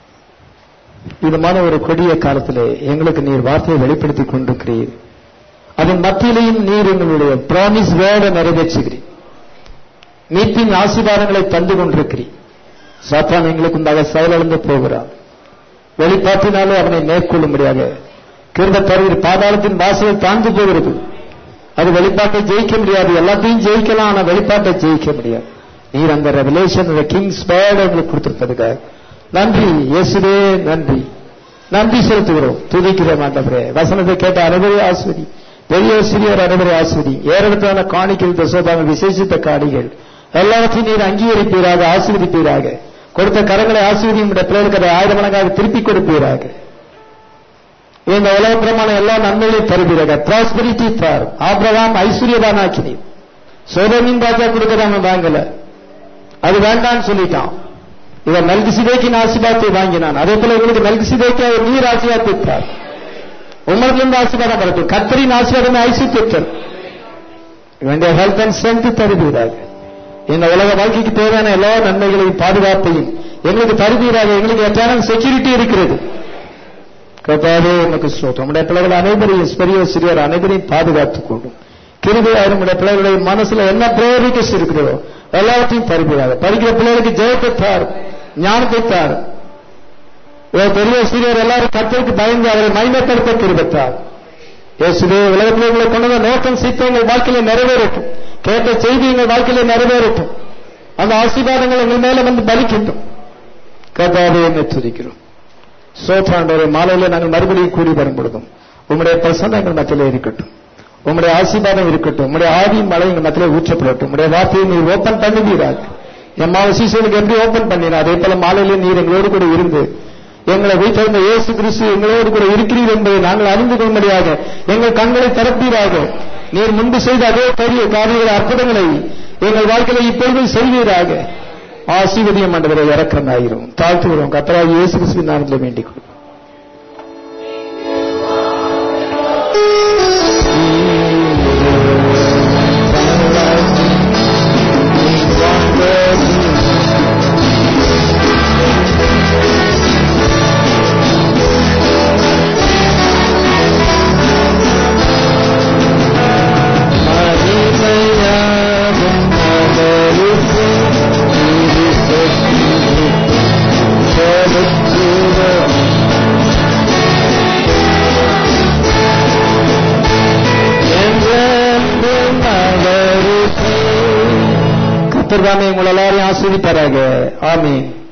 விதமான ஒரு கொடிய காலத்திலே எங்களுக்கு நீர் வார்த்தையை வெளிப்படுத்தி கொண்டிருக்கிறீர் அதன் மத்தியிலேயும் நீர் எங்களுடைய பிராமிஸ் வேர்டை நிறைவேற்றுகிறீர் மீட்பின் ஆசீர்வாதங்களை தந்து கொண்டிருக்கிறீர் சாத்தான் எங்களுக்கு உண்டாக செயலிழந்து போகிறான் வெளிப்பாட்டினாலே அவனை மேற்கொள்ளும்படியாக கிருந்த தருகிற பாதாளத்தின் வாசலை தாழ்ந்து போகிறது அது வெளிப்பாட்டை ஜெயிக்க முடியாது எல்லாத்தையும் ஜெயிக்கலாம் ஆனா வெளிப்பாட்டை ஜெயிக்க முடியாது நீர் அந்த ரெவலேஷன் கிங்ஸ் பேர்ட் எங்களுக்கு கொடுத்திருப்பதுக்காக நன்றி இயேசுவே நன்றி நன்றி செலுத்துகிறோம் துதிக்கிறோம் ஆண்டவரே வசனத்தை கேட்ட அனைவரே ஆஸ்வதி பெரிய சிறியர் அனைவரே ஆஸ்வதி ஏறெடுத்தான காணிக்கை தசோபாக விசேஷித்த காணிகள் எல்லாவற்றையும் நீர் அங்கீகரிப்பீராக ஆசீர்வதிப்பீராக கொடுத்த கரங்களை ஆசீர்வதியும் பிள்ளைகளுக்கு அதை ஆயிரம் மடங்காக திருப்பி கொடுப்பீராக இந்த உலகப்பிரமான எல்லா நன்மைகளையும் தருவீராக ப்ராஸ்பரிட்டி தார் ஆபிரகாம் ஐஸ்வர்யவான் ஆக்கினீர் சோதமின் ராஜா கொடுக்கறாங்க வாங்கல அது வேண்டாம்னு சொல்லிட்டான் இவன் மல்கி சிதைக்கின் ஆசீர்வாதத்தை வாங்கினான் அதே போல உங்களுக்கு மல்கி சிதைக்க ஒரு நீர் ஆசீர்வாதித்தார் உங்களிலிருந்து ஆசீர்வாதம் வரட்டும் கத்தரின் ஆசீர்வாதமே ஐசித்தர் வேண்டிய ஹெல்த் அண்ட் ஸ்ட்ரென்த் தருவீராக இந்த உலக வாழ்க்கைக்கு தேவையான எல்லா நன்மைகளையும் பாதுகாப்பையும் எங்களுக்கு தருவீராக எங்களுக்கு எட்டான செக்யூரிட்டி இருக்கிறது கர்த்தாவே உமக்கு ஸ்தோத்திரம் நம்முடைய பிள்ளைகள் அனைவரையும் பெரிய சிறியர் அனைவரையும் பாதுகாத்துக் கொள்ளும் கிருபையாக நம்முடைய பிள்ளைகளுடைய மனசுல என்ன பிரேரிக்கஸ் இருக்கிறதோ எல்லாவற்றையும் தருகிறார் படிக்கிற பிள்ளைகளுக்கு ஜெயத்தை தார் ஞானத்தை தார் பெரிய சிறியர் எல்லாரும் கத்தருக்கு பயந்து அவரை மைமைப்படுத்த கிருபத்தார் இயேசுவே உலகத்தில் உங்களை கொண்டு வந்த நோக்கம் சீத்த உங்கள் வாழ்க்கையில நிறைவேறட்டும் கேட்ட செய்தி எங்கள் வாழ்க்கையில நிறைவேறட்டும் அந்த ஆசீர்வாதங்கள் எங்கள் மேல வந்து பலிக்கின்றோம் கதாவே என்னை துதிக்கிறோம் சோற்றாண்டவரை மாலையில நாங்கள் மறுபடியும் கூடி வரும் பொழுதும் உங்களுடைய பிரசன்னம் எங்கள் மத்தியிலே இருக்கட்டும் உங்களுடைய ஆசீர்வாதம் இருக்கட்டும் உங்களுடைய ஆவியும் மழை எங்கள் மத்தியிலே ஊற்றப்படட்டும் உங்களுடைய வார்த்தையை நீர் ஓப்பன் பண்ணுவீராக என் மாவு சீசனுக்கு எப்படி ஓப்பன் பண்ணினா அதே போல மாலையில நீர் எங்களோடு கூட இருந்து எங்களை வைத்திருந்த இயேசு கிறிஸ்து எங்களோடு கூட இருக்கிறீர் என்பதை நாங்கள் அறிந்து கொள்ளும்படியாக எங்கள் கண்களை திறப்பீராக நீர் முன்பு செய்த அதே பெரிய காரியங்களை அற்புதங்களை எங்கள் வாழ்க்கையில இப்பொழுது செய்வீராக ஆசீர்வதியம் ஆண்டவரை இறக்கமாயிரும் தாழ்த்துகிறோம் கத்தராக இயேசு கிறிஸ்துவின் நாமத்தில் வேண்டிக் கொள்வோம் கத்தர்தாமே உங்கள் எல்லாரையும் ஆஸ்வதிப்பாராக ஆமீன்